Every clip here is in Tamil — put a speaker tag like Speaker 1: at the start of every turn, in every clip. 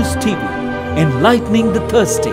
Speaker 1: News TV, enlightening the thirsty.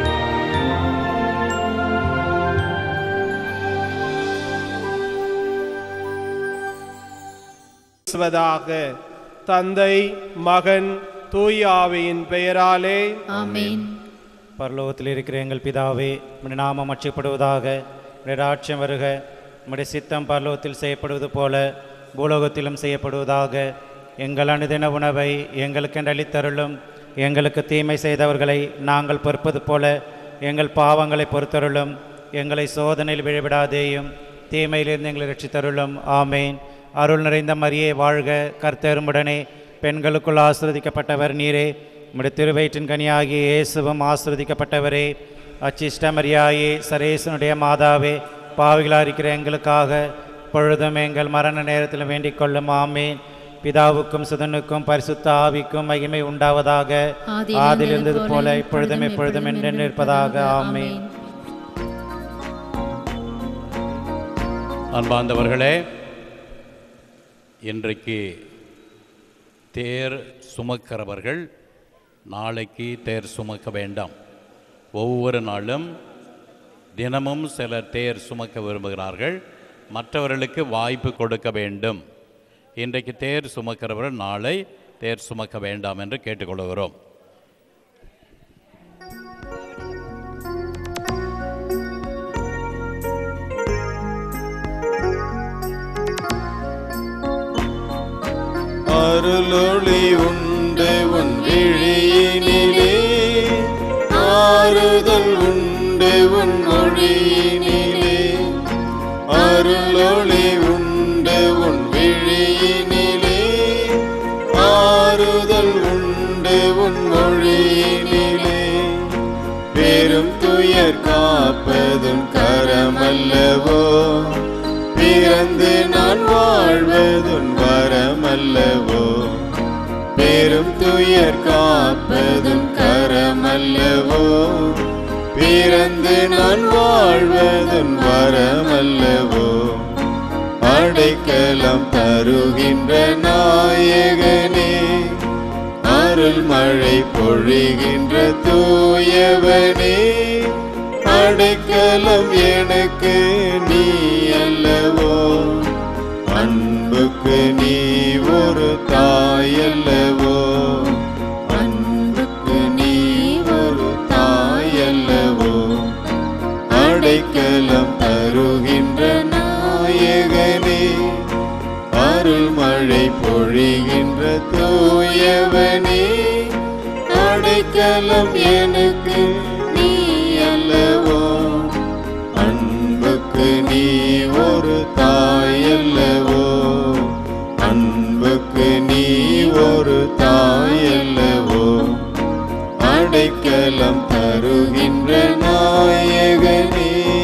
Speaker 2: பேசுவதாக தந்தை மகன் தூய ஆவியின் பெயராலே
Speaker 3: ஆமென்
Speaker 4: பரலோகத்தில் இருக்கிற எங்கள் பிதாவே உம்முடைய நாமம் அச்சப்படுவதாக உம்முடைய ராட்சியம் வருக உம்முடைய சித்தம் பரலோகத்தில் செய்யப்படுவது போல பூலோகத்திலும் செய்யப்படுவதாக எங்கள் அனுதின உணவை எங்களுக்கென்று அளித்தருளும் எங்களுக்கு தீமை செய்தவர்களை நாங்கள் பொறுப்பது போல எங்கள் பாவங்களை பொறுத்தருளும் எங்களை சோதனையில் விழவிடாதேயும் தீமையிலிருந்து எங்களை ரட்சித்தருளும் ஆமேன் அருள் நிறைந்த மரியே வாழ்க கர்த்தருமுடனே பெண்களுக்குள் ஆசிரதிக்கப்பட்டவர் நீரே உம்முடைய திருவயிற்றின் கனியாகிய இயேசுவும் ஆசிரதிக்கப்பட்டவரே அச்சிஷ்ட மரியாயே சரேசனுடைய மாதாவே பாவிகளாக இருக்கிற எங்களுக்காக பொழுதும் எங்கள் மரண நேரத்தில் வேண்டிக் கொள்ளும் ஆமேன் பிதாவுக்கும் சுதனுக்கும் பரிசுத்த ஆவிக்கும் மகிமை உண்டாவதாக
Speaker 3: ஆதியில்
Speaker 4: ஆதில்
Speaker 3: இருந்தது
Speaker 4: இருந்தது போல இப்பொழுதும் எப்பொழுதும் என்றென்று இருப்பதாக ஆமேன்
Speaker 5: அன்பார்ந்தவர்களே இன்றைக்கு தேர் சுமக்கிறவர்கள் நாளைக்கு தேர் சுமக்க வேண்டாம் ஒவ்வொரு நாளும் தினமும் சிலர் தேர் சுமக்க விரும்புகிறார்கள் மற்றவர்களுக்கு வாய்ப்பு கொடுக்க வேண்டும் இன்றைக்கு தேர் சுமக்கிறவர்கள் நாளை தேர் சுமக்க வேண்டாம் என்று கேட்டுக்கொள்கிறோம்
Speaker 6: அருளொளி உண்டு உன் விழியினிலே ஆறுதல் உண்டு உன் மொழியினிலே அருளொளி உண்டு உன் விழியினிலே ஆறுதல் உண்டு உன் மொழியினிலே பெரும் துயர் காப்பதும் கரமல்லவோ பிறந்து நான் வாழ்வதுன் வரமல்லவோ பெரும் துயர் காப்பதும் கரமல்லவோ பிறந்து நான் வாழ்வதுன் வரமல்லவோ அடைக்கலம் தருகின்ற நாயகனே அருள் மழை பொழிகின்ற தூயவனே அடைக்கலம் எனக்கு நீ அல்லவோ அன்புக்கு நீ ஒரு தாயல்லவோ அன்புக்கு நீ ஒரு தாயல்லவோ அடைக்கலம் தருகின்ற நாயகனே அருள் மழை பொழிகின்ற தூயவனே அடைக்கலம் எனக்கு நீ அல்லவோ அன்புக்கு நீ ஒரு தாயல்லவோ அன்புக்கு நீ ஒரு தாயல்லவோ அடைக்கலம் தருகின்ற நாயகனே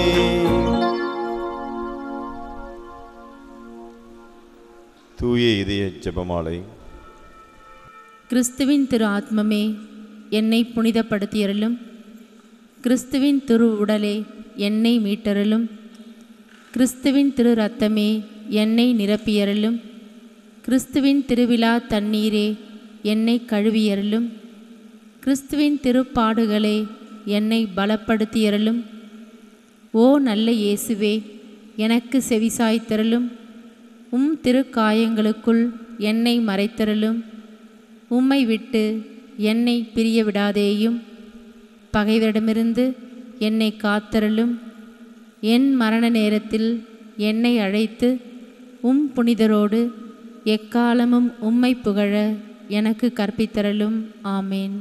Speaker 6: தூய இதய ஜெபமாலை
Speaker 3: கிறிஸ்துவின் திரு ஆத்மமே என்னை புனிதப்படுத்தியருளும் கிறிஸ்துவின் திரு உடலே என்னை மீட்டருளும் கிறிஸ்துவின் திரு ரத்தமே என்னை நிரப்பியருளும் கிறிஸ்துவின் திருவிழா தண்ணீரே என்னை கழுவியருளும் கிறிஸ்துவின் திருப்பாடுகளே என்னை பலப்படுத்தியருளும் ஓ நல்ல இயேசுவே எனக்கு செவிசாய்த்தருளும் உம் திருக்காயங்களுக்குள் என்னை மறைத்தருளும் உம்மை விட்டு என்னை பிரிய விடாதேயும் பகைவரிடமிருந்து என்னை காத்தருளும் என் மரண நேரத்தில் என்னை அழைத்து உம் புனிதரோடு எக்காலமும் உம்மை புகழ எனக்கு கற்பித்தருளும் ஆமேன்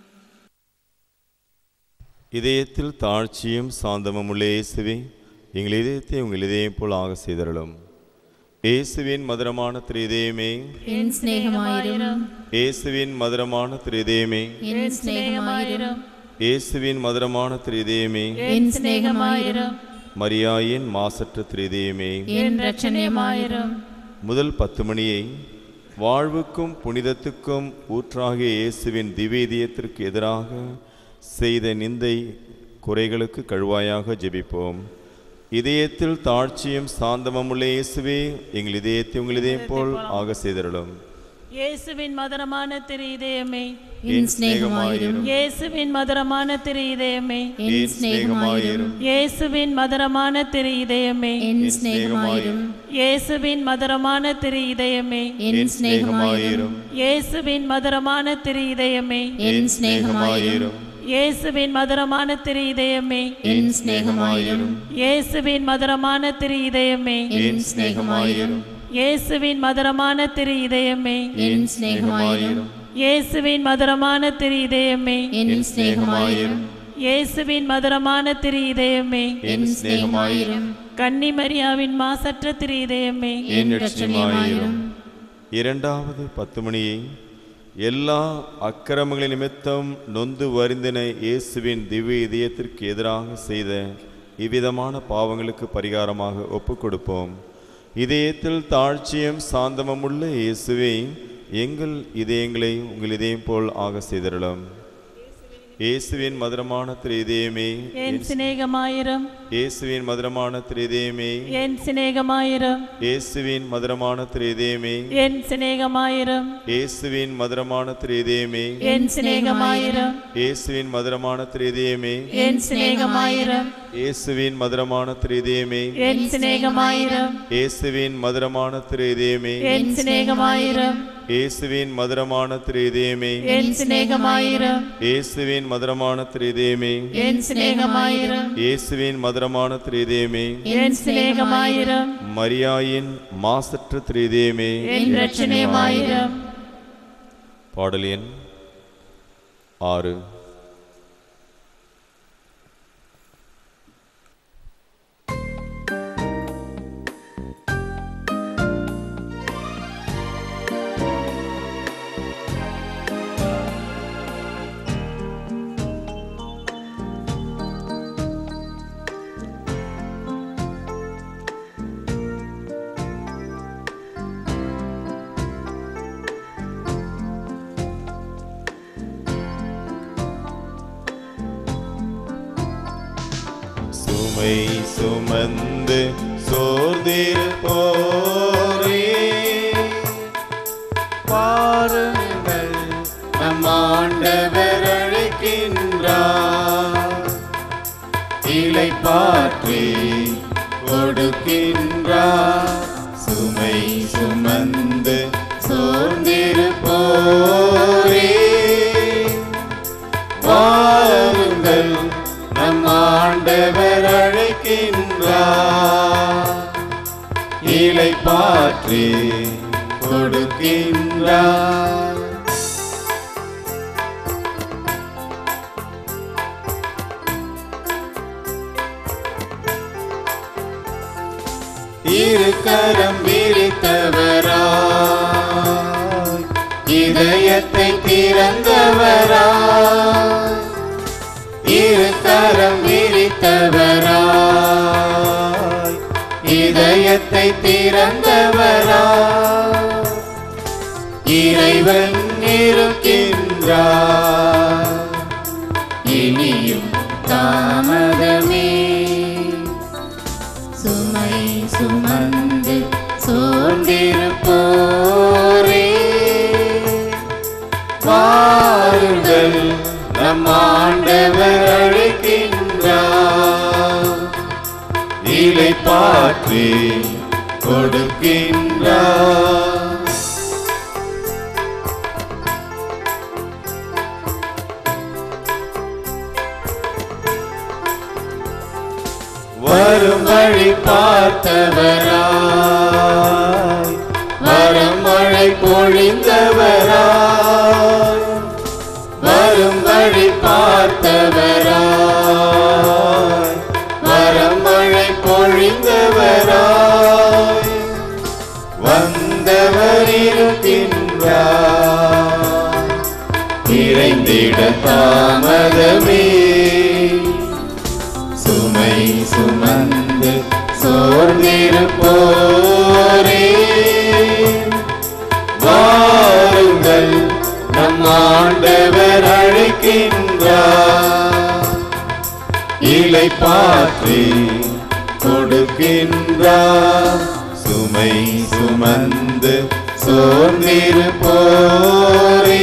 Speaker 6: இதயத்தில் தாழ்ச்சியும் சாந்தமும் உள்ள இயேசுவே எங்கள் இதயத்தை உங்கள் இதயம் போல் ஆக செய்தருளும் இயேசுவின் மதுரமான திரு இதயமே
Speaker 3: என் சிநேகமாயிரும்
Speaker 6: இயேசுவின் மதுரமான திரு இதயமே
Speaker 3: என் சிநேகமாயிரும்
Speaker 6: இயேசுவின் மதுரமான திரு இதயமே
Speaker 3: என் சிநேகமாயிரும்
Speaker 6: மரியாயின் மாசற்ற திரு இதயமே
Speaker 3: என் ரட்சணியமாயிரும்
Speaker 6: முதல் பத்து மணியை வாழ்வுக்கும் புனிதத்துக்கும் ஊற்றாகிய இயேசுவின் திவ்யதயத்திற்கு எதிராக செய்த நிந்தை குறைகளுக்கு கழுவாயாக ஜெபிப்போம் இதயத்தில் தாழ்ச்சியும் சாந்தமும் உள்ள இயேசுவே எங்கள் இதயத்தை உங்கள் இதயம் போல் ஆக செய்தருளும்
Speaker 7: இயேசுவின் மதுரமான திரு இதயமே
Speaker 3: என் சிநேகமாயிரும்
Speaker 7: இயேசுவின் மதுரமான திரு இதயமே
Speaker 3: என் சிநேகமாயிரும்
Speaker 7: இயேசுவின் மதுரமான திரு இதயமே
Speaker 3: என் சிநேகமாயிரும்
Speaker 7: இயேசுவின் மதுரமான திரு இதயமே
Speaker 3: என் சிநேகமாயிரும்
Speaker 7: இயேசுவின் மதுரமான திரு இதயமே
Speaker 3: என் சிநேகமாயிரும்
Speaker 7: இயேசுவின் மதுரமான திரு இதயமே
Speaker 3: என் சிநேகமாயிரும்
Speaker 7: இயேசுவின் மதுரமான திரு இதயமே
Speaker 3: என் சிநேகமாயிரும்
Speaker 7: இயேசுவின் மதுரமான திரு இதயமே
Speaker 3: என் சிநேகமாயிரும்
Speaker 7: இயேசுவின் மதுரமான திரு இதயமே
Speaker 3: என் சிநேகமாயிரும்
Speaker 7: இயேசுவின் மதுரமான திரு இதயமே
Speaker 3: என் சிநேகமாயிரும்
Speaker 7: கன்னி மரியாவின் மாசற்ற திரு இதயமே
Speaker 3: என் இரட்சணியமாயிரும்
Speaker 6: இரண்டாவது பத்து மணியை எல்லா அக்கிரமங்களின் நிமித்தம் நொந்து வருந்தின இயேசுவின் திவ்ய இதயத்திற்கு எதிராக செய்த இவ்விதமான பாவங்களுக்கு பரிகாரமாக ஒப்புக் கொடுப்போம் இதயத்தில் தாழ்ச்சியும் சாந்தமும் உள்ள இயேசுவே எங்கள் இதயங்களை உங்கள் இதயம் போல் ஆக செய்தருளும் இயேசுவின் மதுரமான திரு இதயமே
Speaker 7: என் சிநேகமாயிரம்
Speaker 6: இயேசுவின் மதுரமான திரு இதயமே
Speaker 7: என் சிநேகமாயிரம்
Speaker 6: இயேசுவின் மதுரமான திரு இதயமே
Speaker 7: என் சிநேகமாயிரம்
Speaker 6: இயேசுவின் மதுரமான திரு இதயமே
Speaker 7: என் சிநேகமாயிரம்
Speaker 6: இயேசுவின் மதுரமான திரு இதயமே
Speaker 7: என் சிநேகமாயிரம்
Speaker 6: இயேசுவின் மதுரமான திரு இதயமே
Speaker 7: என் சிநேகமாயிரம்
Speaker 6: இயேசுவின் மதுரமான திரு இதயமே
Speaker 7: என் சிநேகமாயிரம்
Speaker 6: இயேசுவின் மதுரமான திரு இதயமே
Speaker 7: என் சிநேகமாயிரம்
Speaker 6: இயேசுவின் மதுரமான திரு இதயமே
Speaker 7: என் சிநேகமாயிரம்
Speaker 6: இயேசுவின் மதுரமான திரு இதயமே
Speaker 7: என் சிநேகமாயிரம்
Speaker 6: மரியாயின் மாசற்ற திரு இதயமே
Speaker 7: என் இரட்சணியமாயிரம்
Speaker 6: பாடல் எண் ஆறு சுமை சுமந்து சோர்ந்திருப்போரே பாருங்கள் நம் ஆண்டவர் அழைக்கின்றார் இலை பாற்றி கொடுக்கின்றார் சுமை சுமந்து சோர்ந்திருப்போரே வாருங்கள் நம் ஆண்டவர் அழைக்கின்றார் இலை பாற்றி கொடுக்கின்றார் இருக்கரம் விரித்தவராய் இதயத்தை திறந்தவராய் இருக்கரம் விரித்தவராய் இதயத்தை திறந்தவராய் இறைவன் இருக்கின்றார் இனியும் தாமதமே
Speaker 3: சுமை சுமந்து
Speaker 6: சோர்ந்திருப்போரே வாருங்கள் நம் ஆண்டவர் அழைக்கின்றார் இலை பாற்றி கொடுக்கின்றார் வரும் வழி பார்த்தவராய் வரும் மழை பொழிந்தவராய் வரும் வழி பார்த்தவராய் வரும் மழை பொழிந்தவராய் வந்தவர் இருக்கின்றார் இறைந்திட தாமதமே சுமை சுமந்து சோர்ந்திருப்போரே வாருங்கள் நம் ஆண்டவர் அழைக்கின்றார் இலை பாற்றி கொடுக்கின்றார் சுமை சுமந்து சோர்ந்திருப்போரே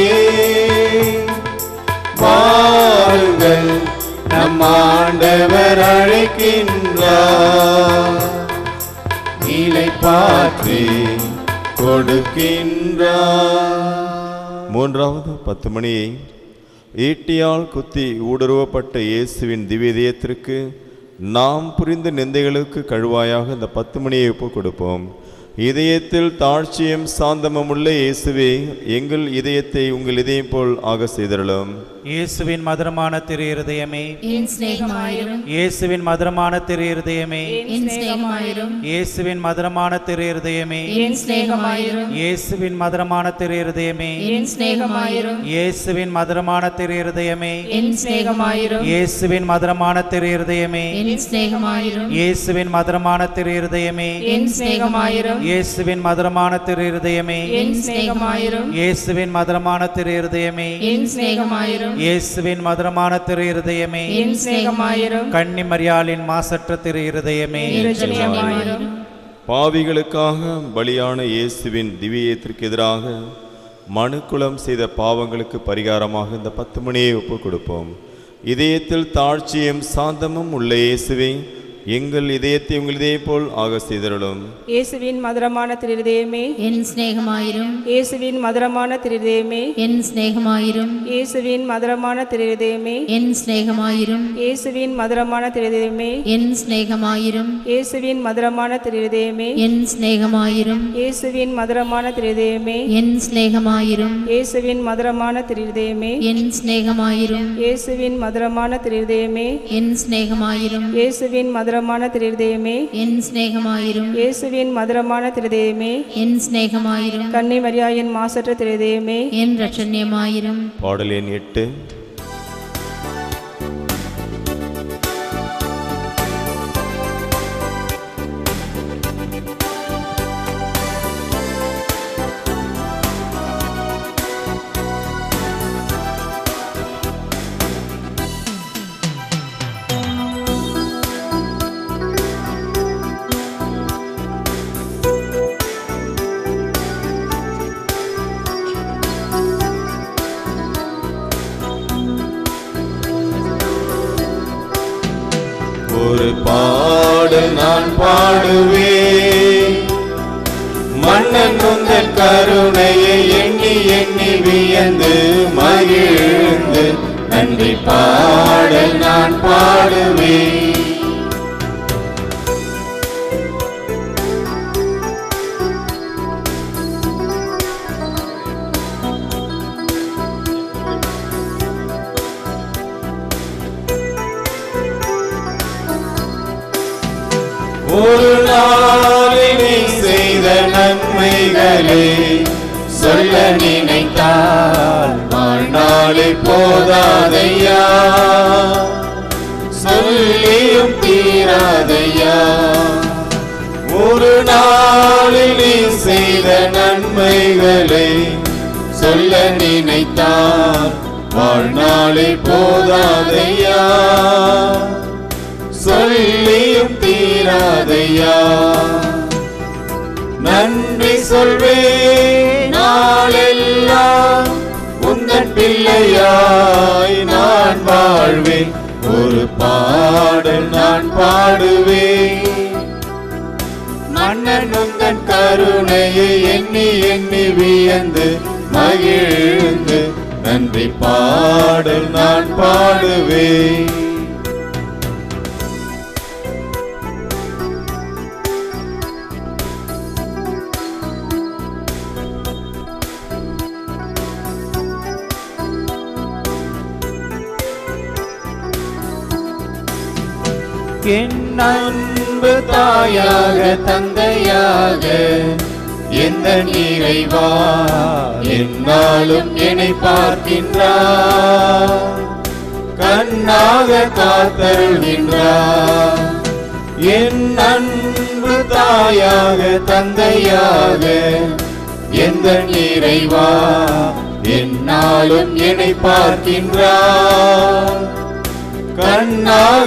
Speaker 6: வாருங்கள் நம் ஆண்டவர் அழைக்கின்றார் இலை பாற்றி கொடுக்கின்றார் மூன்றாவது பத்து மணியை ஈட்டியால் குத்தி ஊடுருவப்பட்ட இயேசுவின் திவ்யதயத்திற்கு நாம் புரிந்த நிந்தைகளுக்கு கழுவாயாக இந்த பத்து மணியை ஒப்புக் கொடுப்போம் இதயத்தில் தாழ்ச்சியும் சாந்தமும் உள்ள இயேசுவே எங்கள் இதயத்தை உங்கள் இதயம் போல் ஆக செய்தருளும்
Speaker 4: இயேசுவின் மதுரமான திரு இருதயமே
Speaker 3: என் சிநேகமாயிரும்
Speaker 4: இயேசுவின் மதுரமான திரு இருதயமே
Speaker 3: என் சிநேகமாயிரும்
Speaker 4: இயேசுவின் மதுரமான திரு இருதயமே
Speaker 3: என் சிநேகமாயிரும்
Speaker 4: இயேசுவின் மதுரமான திரு இருதயமே
Speaker 3: என் சிநேகமாயிரும்
Speaker 4: இயேசுவின் மதுரமான திரு இருதயமே
Speaker 3: என் சிநேகமாயிரும்
Speaker 4: இயேசுவின் மதுரமான திரு இருதயமே
Speaker 3: என் சிநேகமாயிரும்
Speaker 4: இயேசுவின் மதுரமான திரு இருதயமே
Speaker 3: என் சிநேகமாயிரும்
Speaker 4: இயேசுவின் மதுரமான திரு இருதயமே
Speaker 3: என் சிநேகமாயிரும்
Speaker 4: இயேசுவின் மதுரமான திரு இருதயமே
Speaker 3: என் சிநேகமாயிரும்
Speaker 4: இயேசுவின் மதுரமான திரு இருதயமே
Speaker 3: என் சிநேகமாயிரும்
Speaker 4: கன்னி மரியாளின் மாசற்ற திரு இருதயமே
Speaker 3: இரட்சணியமாயிரும்
Speaker 6: பாவிகளுக்காக பலியான இயேசுவின் திவ்யத்திற்கு எதிராக மனுக்குலம் செய்த பாவங்களுக்கு பரிகாரமாக இந்த பத்து மணியை ஒப்புக் கொடுப்போம் இதயத்தில் தாழ்ச்சியும் சாந்தமும் உள்ள இயேசுவே எங்கள் இதயத்தை உங்கள் இதயம் போல் ஆக செய்தருளும்
Speaker 8: இயேசுவின் மதுரமான திருதயமே
Speaker 3: என் சிநேகமாயிரும்
Speaker 8: இயேசுவின் மதுரமான திருதயமே
Speaker 3: என் சிநேகமாயிரும்
Speaker 8: இயேசுவின் மதுரமான திருதயமே
Speaker 3: என் சிநேகமாயிரும்
Speaker 8: இயேசுவின் மதுரமான திருதயமே
Speaker 3: என் சிநேகமாயிரும்
Speaker 8: இயேசுவின் மதுரமான திருதயமே
Speaker 3: என் சிநேகமாயிரும்
Speaker 8: இயேசுவின் மதுரமான திருதயமே
Speaker 3: என் சிநேகமாயிரும்
Speaker 8: இயேசுவின் மதுரமான திருதயமே
Speaker 3: என் சிநேகமாயிரும்
Speaker 8: இயேசுவின் மதுரமான திருதயமே
Speaker 3: என் சிநேகமாயிரும்
Speaker 8: இயேசுவின் மதுரமான திருதயமே
Speaker 3: என் சிநேகமாயிரும்
Speaker 8: இயேசுவின் மதுரமான திருதயமே
Speaker 3: என் சிநேகமாயிரும்
Speaker 8: கன்னி மரியாயின் மாசற்ற திருதயமே
Speaker 3: என் ரட்சண்யமாயிரும்
Speaker 6: பாடல் எண் எட்டு ஒரு பாடல் நான் பாடுவேன் மன்னன் உந்தன் கருணையை எண்ணி எண்ணி வியந்து மகிழ்ந்து நன்றி பாடல் நான் பாடுவேன் ஒரு நாளில் நீ செய்த நன்மைகளே சொல்ல நினைத்தால் வாழ்நாளை போதாதையா சொல்லியும் தீராதையா ஒரு நாளில் நீ செய்த நன்மைகளை சொல்ல நினைத்தால் வாழ்நாளை போதாதையா சொல்லியும் தீராதையா நன்றி சொல்வேன் நாளெல்லாம் உந்தன் பிள்ளையாய் நான் வாழ்வேன் ஒரு பாடல் நான் பாடுவேன் மன்னன் உந்தன் கருணையை எண்ணி எண்ணி வியந்து மகிழ்ந்து நன்றி பாடல் நான் பாடுவேன்
Speaker 4: என்
Speaker 6: அன்பு தாயாக தந்தையாக எந்த நிறைவா என்னாலும் என்னை பார்க்கின்றார் கண்ணாக காத்தருகின்றார் என் அன்பு தாயாக தந்தையாக எந்த நிறைவா என்னாலும் என்னை பார்க்கின்றார் கண்ணாக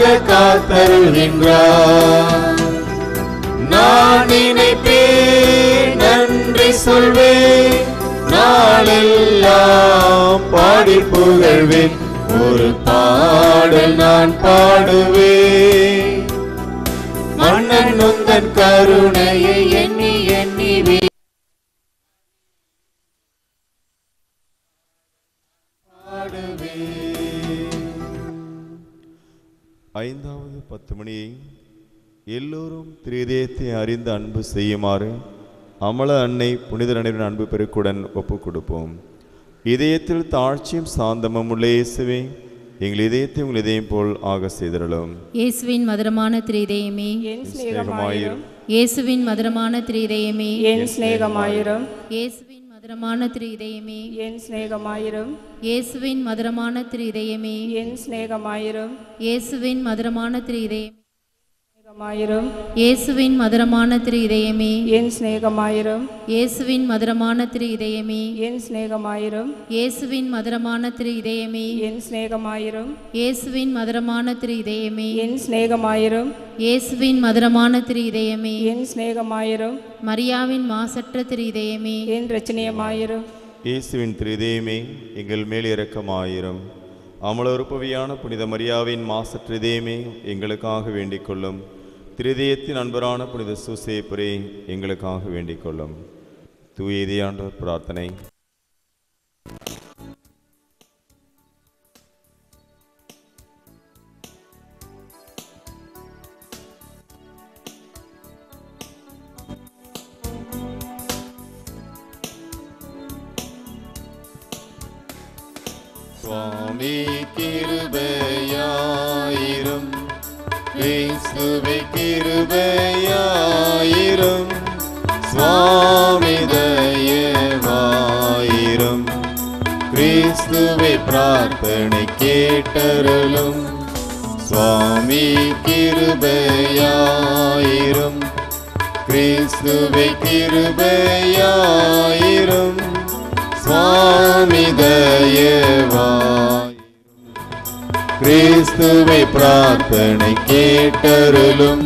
Speaker 6: காத்தருகின்றார் நான் நினைப்பேன் நன்றி சொல்வேன் நாளெல்லாம் பாடி புகழ்வேன் ஒரு பாடல் நான் பாடுவேன் மன்னன் நொந்தன் கருணையை எண்ணி எண்ணி வி- ஐந்தாவது பத்து மணியை எல்லோரும் திரிதேயத்தை அறிந்து அன்பு செய்யுமாறு அமல அன்னை புனித அனைவரின் அன்பு பெருக்குடன் ஒப்புக் கொடுப்போம் இதயத்தில் தாழ்ச்சியும் சாந்தமும் உள்ள இயேசுவே எங்கள் இதயத்தை உங்கள் இதயம் போல் ஆக செய்திருளும்
Speaker 3: இயேசுவின் மதுரமான திரிதயமே
Speaker 8: என் சிநேகமாயிரும்
Speaker 3: இயேசுவின் மதுரமான திரிதயமே
Speaker 8: என் சிநேகமாயிரும்
Speaker 3: இயேசுவின் மதுரமான திரிதயமே
Speaker 8: என் சிநேகமாயிரும்
Speaker 3: இயேசுவின் மதுரமான திரிதயமே
Speaker 8: என் சிநேகமாயிரும்
Speaker 3: இயேசுவின் மதுரமான திரிதயம்
Speaker 8: சிநேகமாயிரும்
Speaker 3: இயேசுவின் மதுரமான திரிதயமே
Speaker 8: என் சிநேகமாயிரும்
Speaker 3: இயேசுவின் மதுரமான திரிதயமே
Speaker 8: என் சிநேகமாயிரும்
Speaker 3: இயேசுவின் மதுரமான திரிதயமே
Speaker 8: என் சிநேகமாயிரும்
Speaker 3: இயேசுவின் மதுரமான திரிதயமே
Speaker 8: என் சிநேகமாயிரும்
Speaker 3: இயேசுவின் மதுரமான திரிதயமே
Speaker 8: என் சிநேகமாயிரும்
Speaker 3: மரியாவின் மாசற்ற திரிதயமே
Speaker 8: என் ரச்சனையமாயிரும்
Speaker 6: இயேசுவின் திருதயமே எங்கள் மேல் இரக்கமாயிரும் அமலொருப்பவியான புனித மரியாவின் மாசற்றிதயமே எங்களுக்காக வேண்டிக் கொள்ளும் திருதயத்தின் அன்பரான புனித சூசேப்புரே எங்களுக்காக வேண்டிக் கொள்ளும் தூய இதயாண்டவர் பிரார்த்தனை சுவாமி கிருபையாயிரும் கிறிஸ்துவை கிருபையாயிரும் சுவாமி தயவாயிரும் கிறிஸ்துவை பிரார்த்தனை கேட்டருளும் சுவாமி கிருபையாயிரும் கிறிஸ்துவை கிருபையாயிரும் சுவாமி தயவாய் கிறிஸ்துவை பிரார்த்தனை கேட்டருளும்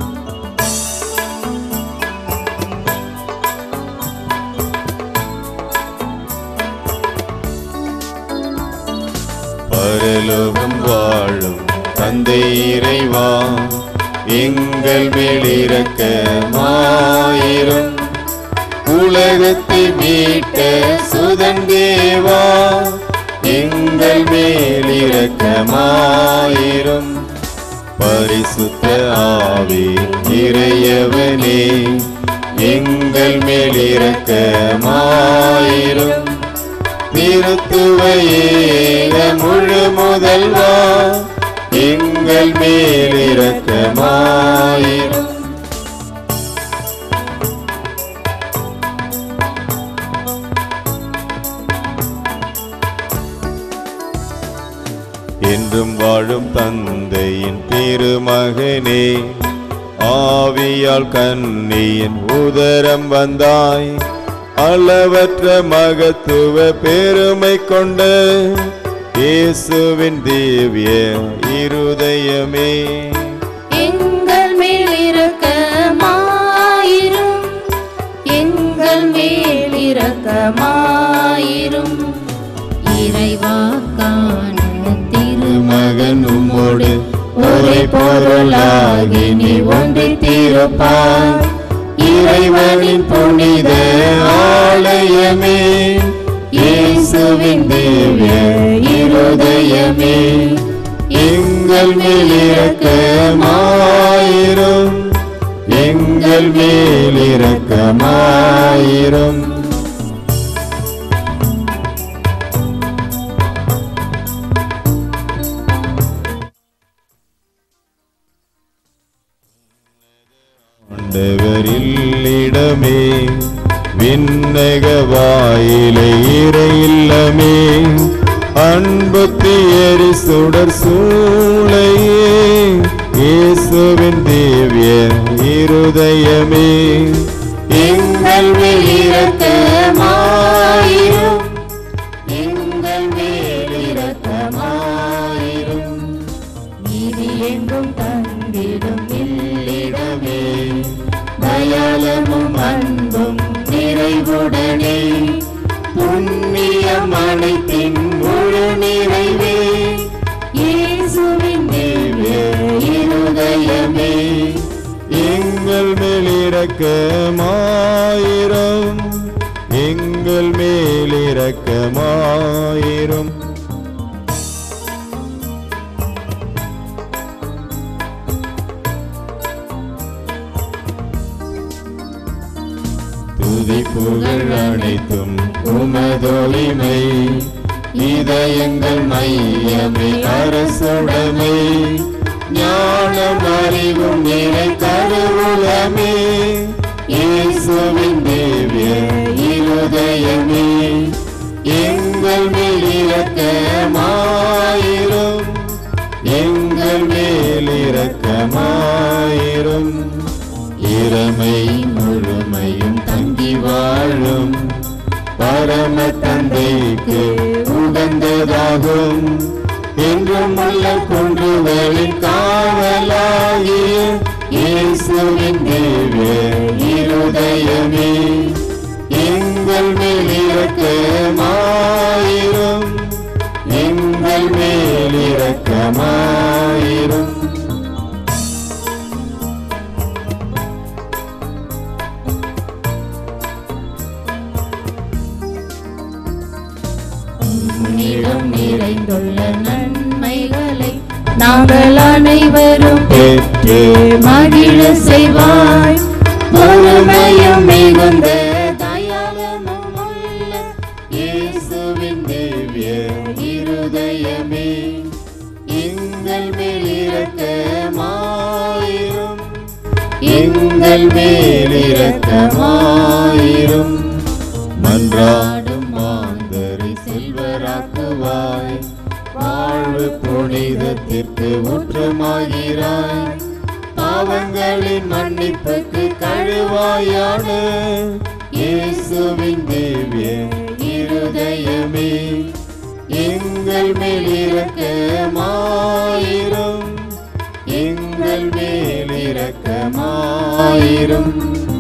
Speaker 6: பரலோகம் வாழும் தந்தை இறைவா எங்கள் மேலிரக்கமாயிரும் உலகத்தை மீட்ட சுதந்தேவா எங்கள் மேலிரக்கமாயிரும் பரிசுத்த ஆவி இறையவனே எங்கள் மேலிரக்கமாயிரும் திருத்துவ ஏக முழு முதல்வா எங்கள் மேலிரக்கமாயிரும் என்றும் வாழும் தந்தையின் திருமகனே ஆவியால் கண்ணியின் உதரம் வந்தாய் அளவற்ற மகத்துவ பெருமை கொண்ட இயேசுவின் திவ்ய இருதயமே
Speaker 7: எங்கள் மேல் இரக்கமாயிரும் எங்கள் மேல் இரக்கமாயிரும்
Speaker 3: இறைவாக்கான திரு
Speaker 6: மகன் உம்மோடு ஒரே பொருளாகி நீ ஒன்றி தீருப்பார் இறைவனின் புனித ஆலயமே இயேசுவின் திவ்ய இருதயமே எங்கள் மேல் இரக்கமாயிரும் எங்கள் மேல் இரக்கமாயிரும் ஆண்டவரில்லிடமே விண்ணக வாயிலை இறையில்லமே அன்பு தியறி சுடர் சூளையே இயேசுவின் திவ்ய இருதயமே எங்கள் மேல் இரக்கமாயிரும் எங்கள் மேல் இரக்கமாயிரும்
Speaker 7: நீதி எங்கும் தந்திடும் இல்லிடமே
Speaker 6: தயாளமும் அன்பும் நிறைவுடன்
Speaker 7: உலகம் அனைத்தின் முழு நிறைவே இயேசுவின் திவ்ய இருதயமே
Speaker 6: எங்கள் மேலிரக்கமாயிரம் எங்கள் மேலிரக்கமாயிரம் துதி புகழ் அனைத்தும் உமதொழிமை இதயங்கள் மையமே அரசுடைமை ஞானம் அறிவும் நிறை கருவுலமே இயேசுவின் தேவிய இருதயமே எங்கள் மேலிரக்கமாயிரும் எங்கள் மேலிரக்கமாயிரும் இறமை முழுமையும் தங்கி வாழும் பரம தந்தைக்கு உகந்ததாகும் என்றும் உள்ள குன்றுகளின் காவலாகிய இயேசுவின் தேவிய இருதயமே எங்கள் மேலிரக்கமாயிரும் எங்கள் மேலிரக்கமாயிரும்
Speaker 7: உன்னிடம் நிறைந்துள்ள நன்மைகளை நாங்கள் அனைவரும்
Speaker 6: பெற்று
Speaker 7: மகிழ செய்வாய் பொறுமையும் மிகுந்த தயாளமும் உள்ள
Speaker 6: இயேசுவின் தேவிய இருதயமே எங்கள் மேலிரக்கமாயிரும் எங்கள் மேலிரக்கமாயிரும் மன்றாடும் மாந்தரை செல்வராக்குவாய் வாழ்வு புனிதத்திற்கு ஊற்றமாகிறாய் பாவங்களின் மன்னிப்புக்கு கழுவாயான இயேசுவின் தேவிய இருதயமே எங்கள் மேலிரக்கமாயிரும் எங்கள் மேலிரக்கமாயிரும்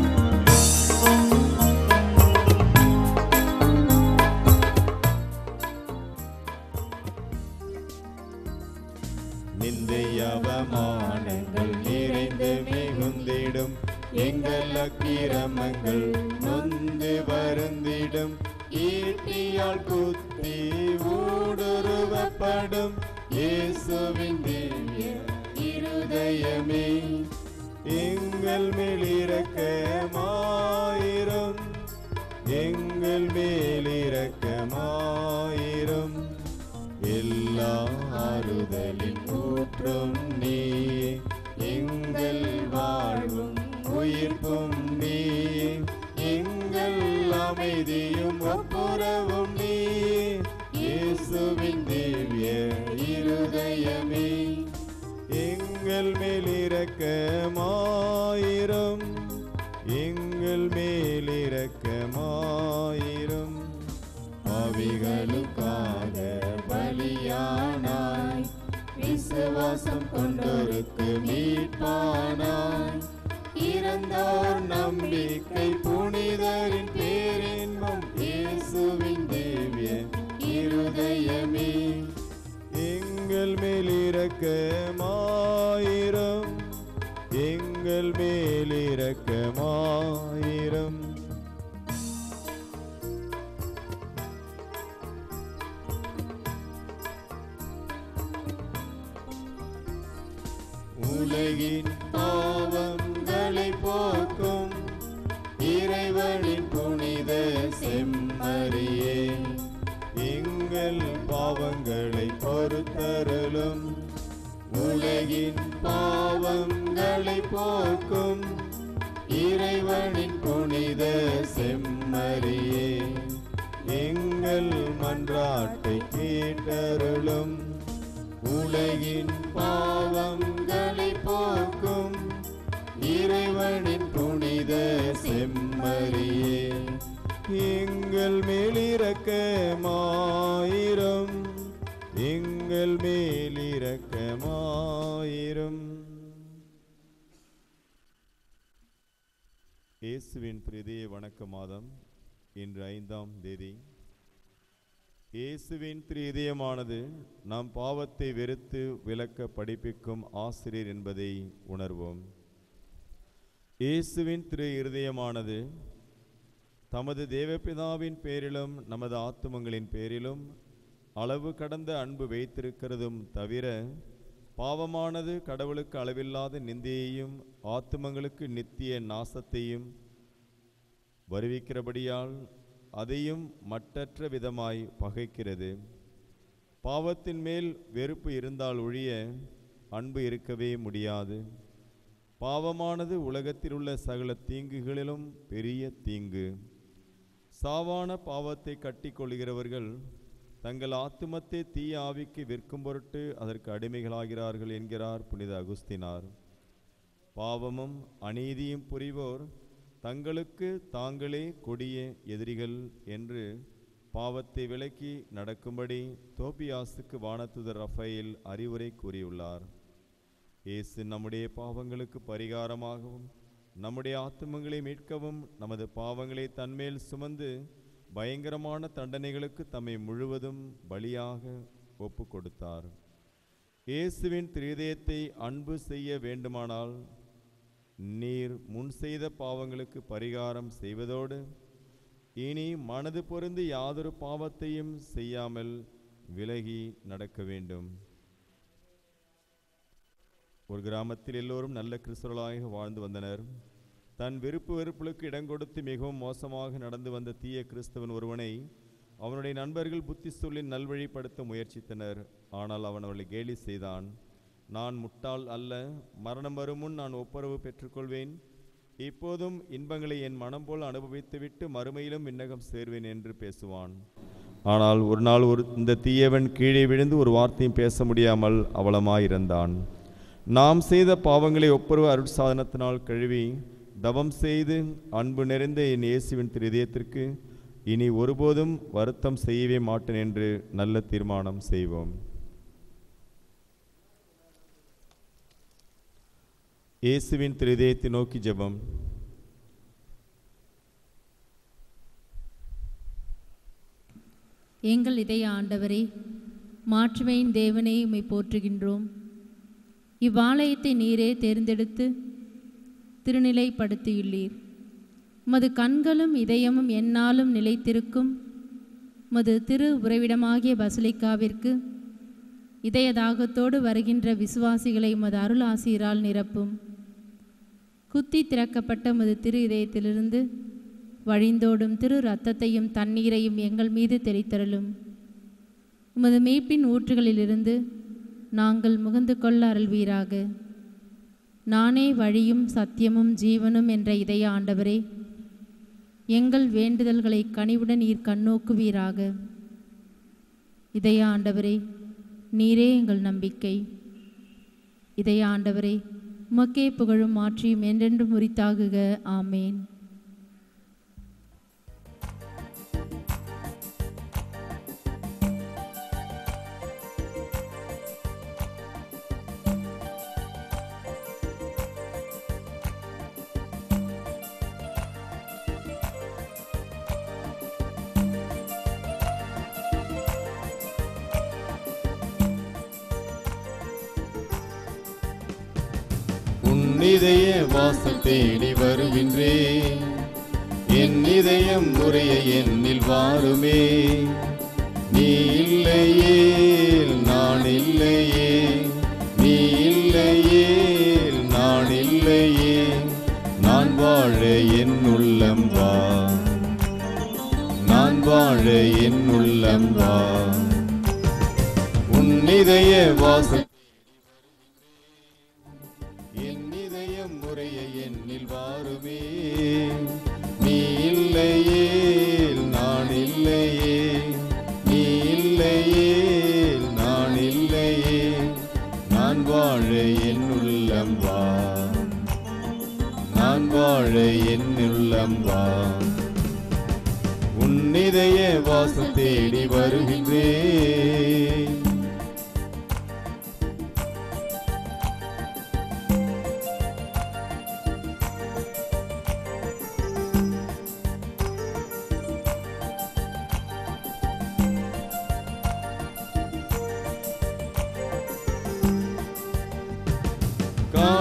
Speaker 6: நிந்தை அவமானங்கள் நிறைந்து மிகுந்திடும் எங்கள் அக்கிரமங்கள் நொந்து வருந்திடும் ஈட்டியால் குத்தி ஊடுருவப்படும் இயேசுவின் திவ்ய இருதயமே எங்கள் மேலிரக்கமாயிரும் எங்கள் மேலிரக்கமாயிரும் எல்லா ஆறுதலின் ஊற்றும் நீ எங்கள் வாழ்வும் உயிர்ப்பும் நீ எங்கள் அமைதியும் ஒப்புரவும் நீ இயேசுவின் திவ்ய இருதயமே எங்கள் மேலிரக்கமாயிரும் எங்கள் மேலிரக்கமாயிரும் பாவிகளுக்காக பலியானாய் விசுவாசம் கொண்டோருக்கு மீட்பானாய் இறந்தோர் நம்பிக்கை புனிதரின் பேரின்பம் இயேசுவின் தேவிய இருதயமே எங்கள் மேலிரக்கமாயிரும் எங்கள் மேலிரக்கமாயிரும் உலகின் பாவங்களை போக்கும் இறைவனின் புனித செம்மறியே எங்கள் பாவங்களை பொறுத்தருளும் உலகின் பாவங்களை போக்கும் இறைவனின் புனித செம்மறியே எங்கள் மன்றாட்டை கேட்டருளும் உலகின் பாவங்களை போக்கும் இறைவனின் புனித செம்மறியே எங்கள் மேலிரக்கமாயிரம் எங்கள் மேலிரக்கமாயிரம் இயேசுவின் பிரதிய வணக்க மாதம் இன்று ஐந்தாம் தேதி இயேசுவின் திரு இதயமானது நாம் பாவத்தை வெறுத்து விலக்க படிப்பிக்கும் ஆசிரியர் என்பதை உணர்வோம் இயேசுவின் திரு இருதயமானது தமது தேவபிதாவின் பேரிலும் நமது ஆத்துமங்களின் பேரிலும் அளவு கடந்த அன்பு வைத்திருக்கிறதும் தவிர பாவமானது கடவுளுக்கு அளவில்லாத நிந்தையையும் ஆத்துமங்களுக்கு நித்திய நாசத்தையும் வருவிக்கிறபடியால் அதையும் மட்டற்ற விதமாய் பகைக்கிறது பாவத்தின் மேல் வெறுப்பு இருந்தால் ஒழிய அன்பு இருக்கவே முடியாது பாவமானது உலகத்தில் உள்ள சகல தீங்குகளிலும் பெரிய தீங்கு சாவான பாவத்தை கட்டிக்கொள்கிறவர்கள் தங்கள் ஆத்துமத்தை தீய ஆவிக்கு விற்கும் பொருட்டு அதற்கு அடிமைகளாகிறார்கள் என்கிறார் புனித அகுஸ்தினார் பாவமும் அநீதியும் புரிவோர் தங்களுக்கு தாங்களே கொடிய எதிரிகள் என்று பாவத்தை விலக்கி நடக்கும்படி தோபியாசுக்கு வானத்துதர் ரஃபேல் அறிவுரை கூறியுள்ளார் இயேசு நம்முடைய பாவங்களுக்கு பரிகாரமாகவும் நம்முடைய ஆத்துமங்களை மீட்கவும் நமது பாவங்களை தன்மேல் சுமந்து பயங்கரமான தண்டனைகளுக்கு தம்மை முழுவதும் பலியாக ஒப்பு கொடுத்தார் இயேசுவின் திரிதயத்தை அன்பு செய்ய வேண்டுமானால் நீர் முன் செய்த பாவங்களுக்கு பரிகாரம் செய்வதோடு இனி மனது பொருந்து யாதொரு பாவத்தையும் செய்யாமல் விலகி நடக்க வேண்டும் ஒரு கிராமத்தில் எல்லோரும் நல்ல கிறிஸ்தவர்களாக வாழ்ந்து வந்தனர் தன் விருப்பு வெறுப்புகளுக்கு இடம் கொடுத்து மிகவும் மோசமாக நடந்து வந்த தீய கிறிஸ்தவன் ஒருவனை அவனுடைய நண்பர்கள் புத்தி சொல்லி நல்வழிப்படுத்த முயற்சித்தனர் ஆனால் அவன் அவளை கேலி செய்தான் நான் முட்டாள் அல்ல மரணம் வரும் முன் நான் ஒப்புரவு பெற்றுக்கொள்வேன் இப்போதும் இன்பங்களை என் மனம் போல் அனுபவித்துவிட்டு மறுமையிலும் விண்ணகம் சேர்வேன் என்று பேசுவான் ஆனால் ஒரு நாள் ஒரு இந்த தீயவன் கீழே விழுந்து ஒரு வார்த்தையும் பேச முடியாமல் அவலமாயிருந்தான் நாம் செய்த பாவங்களை ஒப்புரவு அருட்சாதனத்தினால் கழுவி தவம் செய்து அன்பு நிறைந்த என் இயேசுவின் திரு இதயத்திற்கு இனி ஒருபோதும் வருத்தம் செய்யவே மாட்டேன் என்று நல்ல தீர்மானம் செய்வோம் இயேசுவின் திரு இதயத்தை நோக்கி ஜெபம்
Speaker 3: எங்கள் இதய ஆண்டவரே மாற்றுமையின் தேவனே உம்மை போற்றுகின்றோம் இவ்வாலயத்தை நீரே தேர்ந்தெடுத்து திருநிலைப்படுத்தியுள்ளீர் உமது கண்களும் இதயமும் எந்நாளும் நிலைத்திருக்கும் உமது திரு உறைவிடமாகிய பசலிக்காவிற்கு இதய தாகத்தோடு வருகின்ற விசுவாசிகளை உமது அருள் ஆசிரால் நிரப்பும் குத்தி திறக்கப்பட்ட உமது திரு இதயத்திலிருந்து வழிந்தோடும் திரு ரத்தத்தையும் தண்ணீரையும் எங்கள் மீது தெளித்தருளும் உமது மீட்பின் ஊற்றுகளிலிருந்து நாங்கள் முகந்து கொள்ள அருள்வீராக நானே வழியும் சத்தியமும் ஜீவனும் என்ற இதய ஆண்டவரே எங்கள் வேண்டுதல்களை கனிவுடன் நீர் கண்ணோக்குவீராக இதய ஆண்டவரே நீரே எங்கள் நம்பிக்கை இதய ஆண்டவரே உமக்கே புகழும் மாற்றியும் என்றென்றும் உரித்தாகுக ஆமேன்
Speaker 6: உன் இதய வாசல் தேடி வருகின்றேன் என் இதயம் முறைய என்னில் வாருமே நீ இல்லையே நான் இல்லையே நீ இல்லையே நான் இல்லையே நான் வாழ என் உள்ளம் வா நான் வாழ என் உள்ளம் வா உன் இதய வாசல் என் இதயம் முறைய என்னில் வாருமே நீ இல்லையே நான் இல்லையே நீ இல்லையே நான் இல்லையே நான் வாழ என் உள்ளம் வா நான் வாழ என் உள்ளம் வா உன் இதய வாசம் தேடி வருகின்றேன்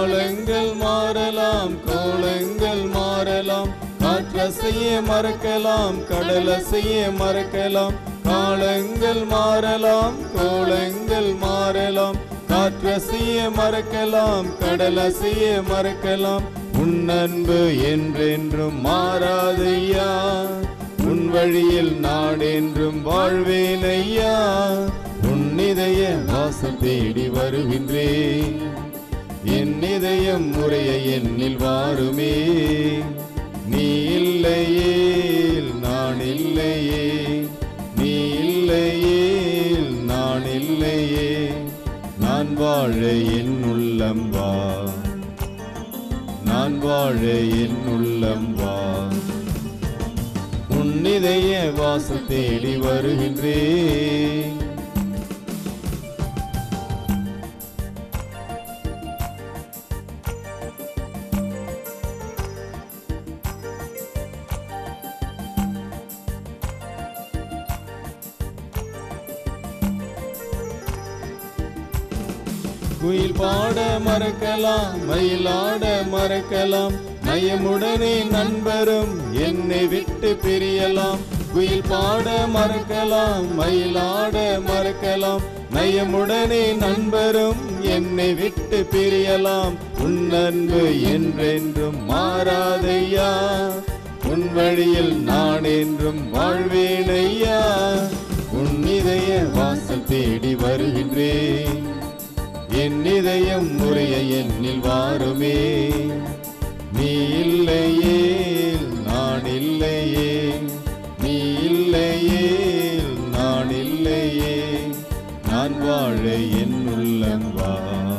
Speaker 6: காலங்கள் மாறலாம் கோலங்கள் மாறலாம் காற்றசைய மறக்கலாம் கடலசைய மறக்கலாம் காலங்கள் மாறலாம் கோலங்கள் மாறலாம் காற்றசைய மறக்கலாம் கடலசைய மறக்கலாம் உன் அன்பு என்றென்றும் மாறாதையா உன் வழியில் நாடென்றும் வாழ்வேன் ஐயா உன் இதய வாசம் தேடி வருகின்றேன் என் இதயம் முறைய என்னில் வாருமே நீ இல்லையே நான் இல்லையே நீ இல்லையே நான் இல்லையே நான் வாழ என் உள்ளம் வா நான் வாழ என் உள்ளம் வா உன் இதய வாசம் தேடி வருகின்றேன் குயில் பாட மறக்கலாம் மயிலாட மறக்கலாம் நயமுடனே நண்பரும் என்னை விட்டு பிரியலாம் குயில் பாட மறக்கலாம் மயிலாட மறக்கலாம் நயமுடனே நண்பரும் என்னை விட்டு பிரியலாம் உன் அன்பு என்றென்றும் மாறாதையா உன் வழியில் நான் என்றும் வாழ்வேனையா உன் இதய வாசல் தேடி வருகின்றேன் என் இதயம் முறைய என்னில் வாருமே நீ இல்லையே நான் இல்லையே நீ இல்லையே நான் இல்லையே நான் வாழ என் உள்ளம் வா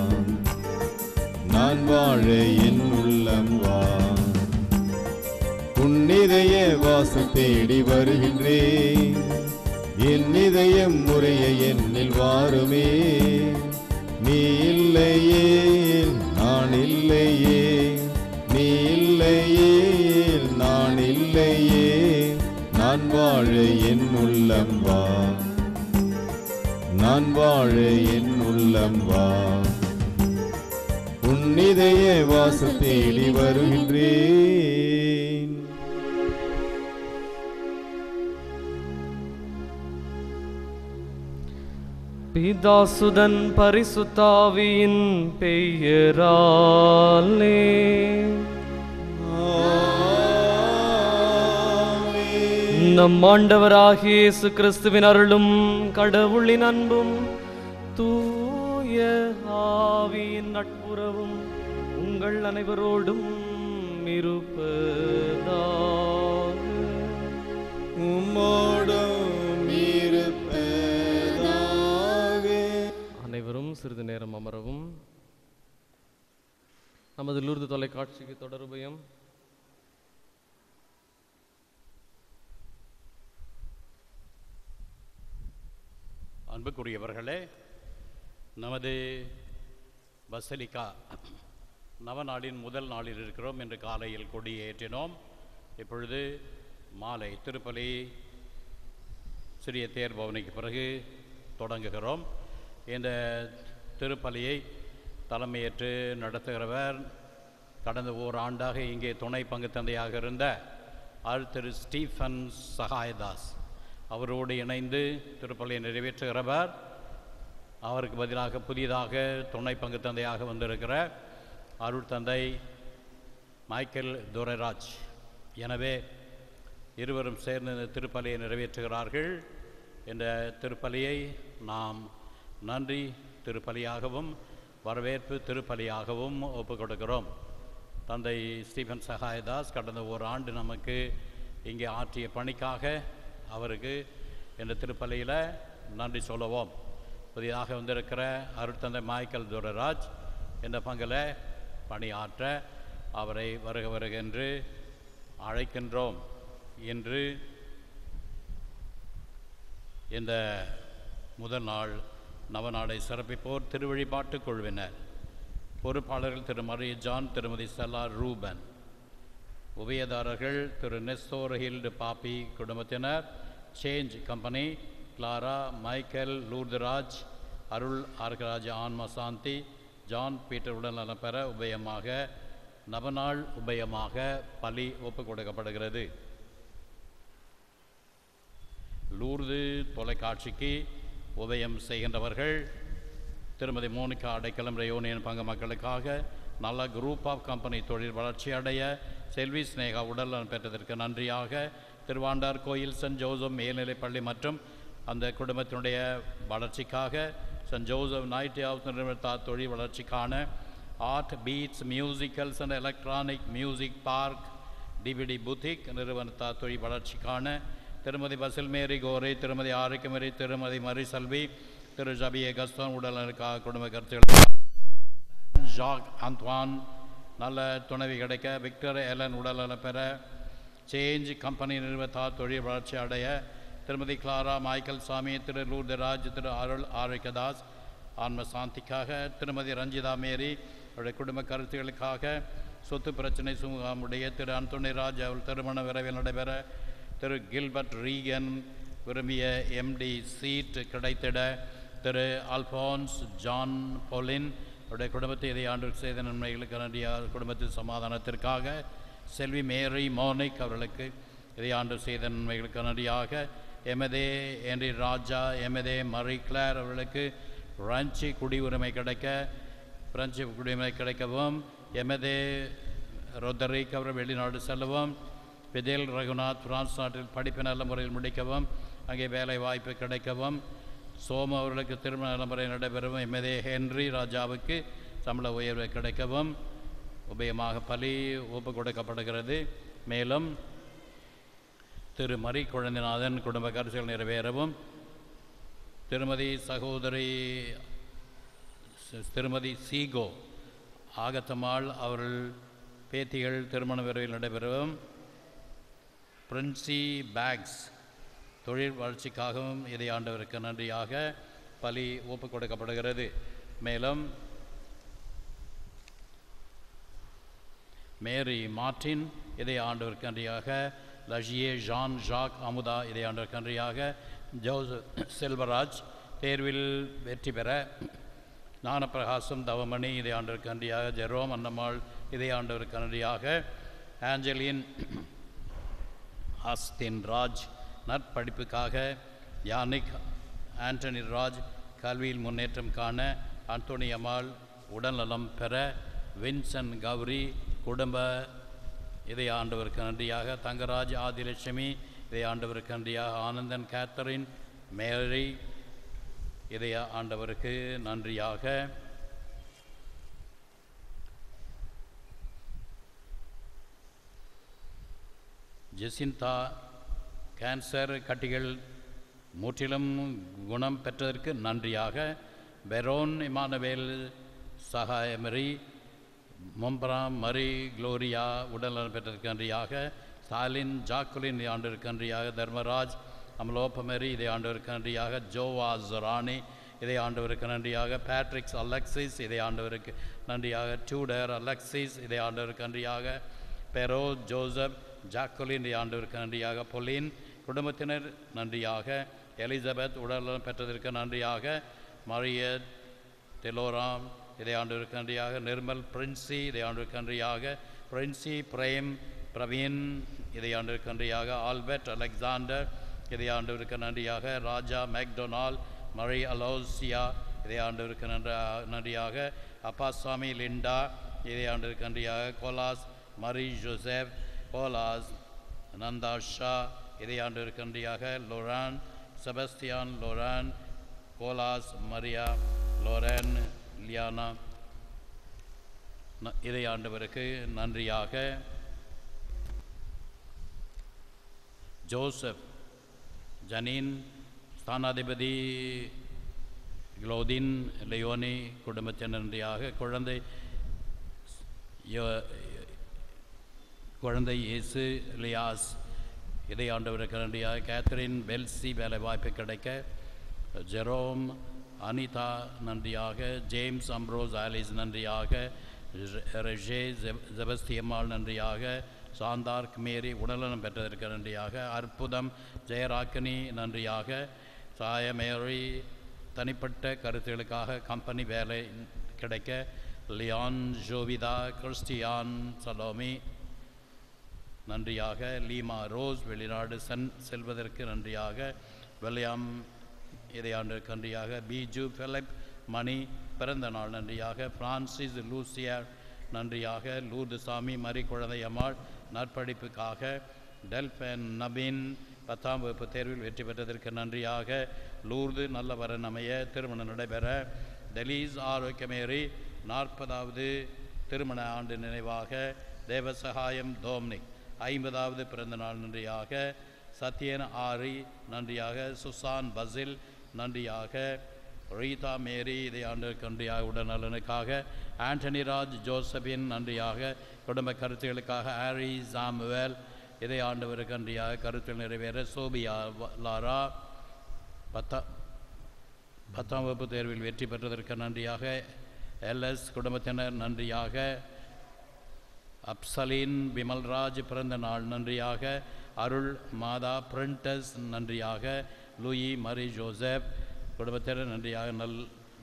Speaker 6: நான் வாழ என் உள்ளம் வா உன் இதய வாசல் தேடி வருகின்றேன் என் இதயம் முறைய என்னில் வாருமே நீ இல்லையே நான் இல்லையே நீ இல்லையே நான் இல்லையே நான் வாழ என் உள்ளம் வா நான் வாழ என் உள்ளம் வா உன் இதய வாசல் தேடி வருகின்றேன்
Speaker 9: பிதாசுதன் பரிசுத்தாவியின் பெயராலே நம் ஆண்டவராகிய இயேசு கிறிஸ்துவின் அருளும் கடவுளின் அன்பும் தூய ஆவியின் நட்புறவும் உங்கள் அனைவரோடும் இருப்பதாக
Speaker 6: உம்மோடும் இருப்பதாக
Speaker 9: அனைவரும் சிறிது நேரம் அமரவும் நமது லூர்து தொலைக்காட்சிக்கு தொடர்பயம்
Speaker 5: அன்புக்குரியவர்களே நமது பசலிக்கா நவநாளின் முதல் நாளில் இருக்கிறோம் என்று காலையில் கொடியேற்றினோம் இப்பொழுது மாலை திருப்பலி சிறிய தேர் பவனிக்கு பிறகு தொடங்குகிறோம் இந்த திருப்பலியை தலைமையேற்று நடத்துகிறவர் கடந்த ஓராண்டாக இங்கே துணை பங்கு தந்தையாக இருந்த ஆர் திரு ஸ்டீஃபன் சகாயதாஸ் அவரோடு இணைந்து திருப்பலியை நிறைவேற்றுகிறவர் அவருக்கு பதிலாக புதிதாக துணை பங்கு தந்தையாக வந்திருக்கிற அருள் தந்தை மைக்கேல் துரைராஜ் எனவே இருவரும் சேர்ந்து இந்த திருப்பலியை நிறைவேற்றுகிறார்கள் இந்த திருப்பலியை நாம் நன்றி திருப்பலியாகவும் வரவேற்பு திருப்பலியாகவும் ஒப்புக் கொடுக்கிறோம் தந்தை ஸ்டீஃபன் சகாயதாஸ் கடந்த ஒரு ஆண்டு நமக்கு இங்கே ஆற்றிய பணிக்காக அவருக்கு இந்த திருப்பலியில் நன்றி சொல்லுவோம் புதிதாக வந்திருக்கிற அருட்தந்தை மாய்க்கல் துரராஜ் இந்த பங்கில் பணியாற்ற அவரை வருக வருக என்று அழைக்கின்றோம் என்று இந்த முதல் நாள் நவநாளை சிறப்பிப்போர் திருவழிபாட்டுக் குழுவினர் பொறுப்பாளர்கள் திரு மரிய ஜான் திருமதி செல்லா ரூபன் உபயதாரர்கள் திரு நெஸ்தோர் ஹில்டு பாப்பி குடும்பத்தினர் change company Clara Michael Lourdraj Arul ஆர்கராஜ் ஆன்ம சாந்தி ஜான் பீட்டர் உடல்நலம் பெற உபயமாக நவநாள் உபயமாக பலி ஒப்புக் கொடுக்கப்படுகிறது லூர்து தொலைக்காட்சிக்கு உதயம் செய்கின்றவர்கள் திருமதி மோனிகா அடைக்கலம் ரயோனியன் பங்கு மக்களுக்காக நல்ல குரூப் ஆஃப் கம்பெனி தொழில் வளர்ச்சி அடைய செல்வி ஸ்னேகா உடல்நலம் பெற்றதற்கு நன்றியாக திருவாண்டார் கோயில் சென்ட் ஜோசப் மேல்நிலைப்பள்ளி மற்றும் அந்த குடும்பத்தினுடைய வளர்ச்சிக்காக சென்ட் ஜோசப் நைட் ஹவுஸ் நிறுவனத்தார் தொழில் வளர்ச்சிக்கான art beats musicals and electronic music park DVD boutique நிறுவனத்தார் தொழில் வளர்ச்சிக்கான திருமதி பசில் மேரி கோரை திருமதி ஆரோக்கியமரி திருமதி மரி செல்வி திரு ஜபிய கஸ்தான் உடல்நலுக்காக குடும்ப கருத்துக்கள் ஜாக் அந்த்வான் நல்ல துணைவி கிடைக்க விக்டர் எலன் உடல்நலம் பெற சேஞ்ச் கம்பெனி நிறுவனத்தார் தொழில் வளர்ச்சி அடைய திருமதி கிளாரா மைக்கேல் சாமி திரு லூர்தராஜ் திரு அருள் ஆரோக்கியதாஸ் ஆன்ம சாந்திக்காக திருமதி ரஞ்சிதா மேரி அவருடைய குடும்ப கருத்துகளுக்காக சொத்து பிரச்சனை சுமுகாமுடைய திரு அந்தோணிராஜ் அவள் திருமணம் விரைவில் நடைபெற திரு கில்பர்ட் ரீகன் விரும்பிய எம்டி சீட் கிடைத்திட திரு அல்ஃபான்ஸ் ஜான் பொலின் அவருடைய குடும்பத்தை இதை ஆண்டு செய்த நன்மைகளுக்கு நன்றியாக குடும்பத்தின் சமாதானத்திற்காக செல்வி மேரி மோனிக் அவர்களுக்கு இதை ஆண்டு செய்த நன்மைகளுக்கு நன்றியாக எமதே என்றி ராஜா எமதே மரி கிளார் அவர்களுக்கு பிரெஞ்சு குடியுரிமை கிடைக்க பிரெஞ்சு குடியுரிமை கிடைக்கவும் எமதே ரொதரிக் அவர் வெளிநாடு செல்லவும் விதேல் ரகுநாத் பிரான்ஸ் நாட்டில் படிப்பு நல்ல முறையில் முடிக்கவும் அங்கே வேலை வாய்ப்பு கிடைக்கவும் சோமு அவர்களுக்கு திருமண நல்ல முறை நடைபெறவும் எமதே ஹென்றி ராஜாவுக்கு சம்பள உயர்வு கிடைக்கவும் உபயமாக பலி ஒப்பு கொடுக்கப்படுகிறது மேலும் திரு மரி குழந்தைநாதன் குடும்ப கருத்துகள் நிறைவேறவும் திருமதி சகோதரி சி- திருமதி சீகோ ஆகத்தம்மாள் அவர்கள் பேத்திகள் திருமண விரைவில் நடைபெறவும் பிரின்சி பேக்ஸ் தொழில் வளர்ச்சிக்காகவும் இதை ஆண்டவருக்கு நன்றியாக பலி ஒப்புக் கொடுக்கப்படுகிறது மேலும் மேரி மார்டின் இதை ஆண்டவருக்கு நன்றியாக லஜியே ஜான் ஜாக் அமுதா இதை ஆண்டவருக்கு நன்றியாக ஜோசப் செல்வராஜ் தேர்வில் வெற்றி பெற ஞானப்பிரகாசம் தவமணி இதை ஆண்டவருக்கு நன்றியாக ஜெரோம் அன்னம்மாள் இதை ஆண்டவருக்கு நன்றியாக ஆஞ்சலின் ஆஸ்தின் ராஜ் நற்படிப்புக்காக யானிக் ஆண்டனி ராஜ் கல்வியில் முன்னேற்றம் காண அந்தோணி அம்மாள் உடல்நலம் பெற வின்சன் கௌரி குடும்ப இதை ஆண்டவருக்கு நன்றியாக தங்கராஜ் ஆதிலட்சுமி இதை ஆண்டவருக்கு நன்றியாக ஆனந்தன் கேத்தரின் மேரி இதை ஆண்டவருக்கு நன்றியாக ஜெசிந்தா கேன்சர் கட்டிகள் முற்றிலும் குணம் பெற்றதற்கு நன்றியாக பெரோன் இமானுவேல் சகாயமரி மொம்பரா மரி குளோரியா உடல்நலம் பெற்றதற்கு நன்றியாக ஸ்டாலின் ஜாக்குலின் இதை ஆண்டவருக்கு நன்றியாக தர்மராஜ் அமலோபமரி இதை ஆண்டவருக்கு நன்றியாக ஜோவாஸ் ராணி இதை ஆண்டவருக்கு நன்றியாக பேட்ரிக்ஸ் அலெக்சிஸ் இதை ஆண்டவருக்கு நன்றியாக டூடர் அலெக்சிஸ் இதை ஆண்டவருக்கு நன்றியாக பெரோ ஜோசப் ஜாக்குலின் இதை ஆண்டவருக்கு நன்றியாக பொலின் குடும்பத்தினர் நன்றியாக எலிசபெத் உடல்நலம் பெற்றதற்கு நன்றியாக மரியத் தெலோராம் இதை ஆண்டவருக்கு நன்றியாக நிர்மல் பிரின்சி இதை ஆண்டவருக்கு நன்றியாக பிரின்சி பிரேம் பிரவீன் இதை ஆண்டவருக்கு நன்றியாக ஆல்பர்ட் அலெக்சாண்டர் இதை ஆண்டவருக்கு நன்றியாக ராஜா மேக்டொனால் மரி அலோசியா இதை ஆண்டவருக்கு நன்ற நன்றியாக அப்பாசாமி லிண்டா இதை ஆண்டவருக்கு நன்றியாக கோலாஸ் மரி ஜோசப் கோலாஸ் நந்தா ஷா இதை ஆண்டவருக்கு நன்றியாக லொரான் செபஸ்தியான் லொரான் கோலாஸ் மரியா லோரன் லியானா ந- இதை ஆண்டவருக்கு நன்றியாக ஜோசப் ஜனீன் ஸ்தானாதிபதி குளோதின் லியோனி குடும்பத்தினர் நன்றியாக குழந்தை யோ- குழந்தை இயேசு லியாஸ் இதை ஆண்டவருக்கு நன்றியாக கேத்ரின் பெல்சி வேலை வாய்ப்பு கிடைக்க ஜெரோம் அனிதா நன்றியாக ஜேம்ஸ் அம்ரோஸ் ஆலிஸ் நன்றியாக ரெ- ரெஜே ஜெப்- ஜெபஸ்தியம்மாள் நன்றியாக சாந்தார்க் மேரி உடல்நலம் பெற்றதற்கு நன்றியாக அற்புதம் ஜெயராக்கினி நன்றியாக சாய மேரி தனிப்பட்ட கருத்துகளுக்காக கம்பெனி வேலை கிடைக்க லியான் ஜோவிதா கிறிஸ்டியான் சலோமி நன்றியாக லீமா ரோஸ் வெளிநாடு சன் செல்வதற்கு நன்றியாக வில்லியம் இதையாண்டிற்கு நன்றியாக பிஜு பிலிப் மணி பிறந்த நாள் நன்றியாக பிரான்சிஸ் லூசியா நன்றியாக லூர்து சாமி மரி குழந்தை அம்மாள் நற்படிப்புக்காக டெல்பன் நபீன் பத்தாம் வகுப்பு தேர்வில் வெற்றி பெற்றதற்கு நன்றியாக லூர்து நல்ல வரன் அமைய திருமணம் நடைபெற டெலீஸ் ஆரோக்கியமேறி நாற்பதாவது திருமண ஆண்டு நினைவாக தேவசகாயம் தோம்னிக் ஐம்பதாவது பிறந்த நாள் நன்றியாக சத்யன் ஆரி நன்றியாக சுசான் பசில் நன்றியாக ரீதா மேரி இதை ஆண்டு நன்றியாக உடல்நலனுக்காக ஆண்டனி ராஜ் ஜோசபின் நன்றியாக குடும்ப கருத்துகளுக்காக ஆரி சாமுவேல் இதை ஆண்டவருக்கு நன்றியாக கருத்தில் நிறைவேற சோபியா வ- லாரா பத்தா பத்தாம் வகுப்பு தேர்வில் வெற்றி பெற்றதற்கு நன்றியாக எல்எஸ் குடும்பத்தினர் நன்றியாக அப்சலீன் விமல்ராஜ் பிறந்த நாள் நன்றியாக அருள் மாதா பிரிண்டஸ் நன்றியாக லூயி மரி ஜோசப் குடும்பத்தினர் நன்றியாக நல்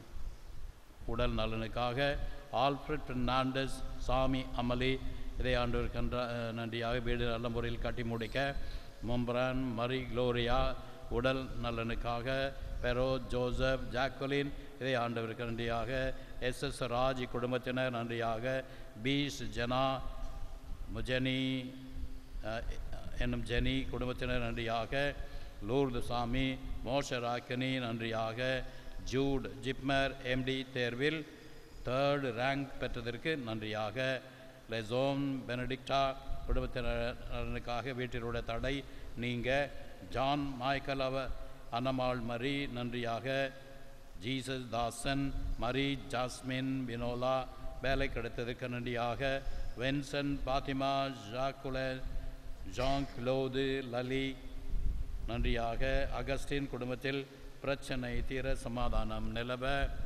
Speaker 5: உடல் நலனுக்காக ஆல்ஃபிரட் பெர்னாண்டஸ் சாமி அமலி இதை ஆண்டவருக்கென்ற அஹ், நன்றியாக வீடு நல்ல முறையில் கட்டி முடிக்க மும்பரான் மரி குளோரியா உடல் நலனுக்காக பெரோ ஜோசப் ஜாக்குலின் இதை ஆண்டவருக்கு நன்றியாக எஸ் எஸ் ராஜ் குடும்பத்தினர் நன்றியாக பீஸ் ஜனா முஜனி அஹ், என்னும் ஜெனி குடும்பத்தினர் நன்றியாக லூர்து சாமி மோஷராக்கினி நன்றியாக ஜூட் ஜிப்மர் எம்டி தேர்வில் தேர்ட் ரேங்க் பெற்றதற்கு நன்றியாக லெசோம் பெனடிக்டா குடும்பத்தினருக்காக வீட்டில் உள்ள தடை நீங்க ஜான் மைக்கேல் அவ அன்னமாள் மரி நன்றியாக ஜீசஸ் தாசன் மரி ஜாஸ்மின் வினோலா வேலை கிடைத்ததற்கு நன்றியாக வென்சன் பாத்திமா ஜாக்குல ஜாங் கிலோது லலி நன்றியாக அகஸ்டின் குடும்பத்தில் பிரச்சனை தீர சமாதானம் நிலவ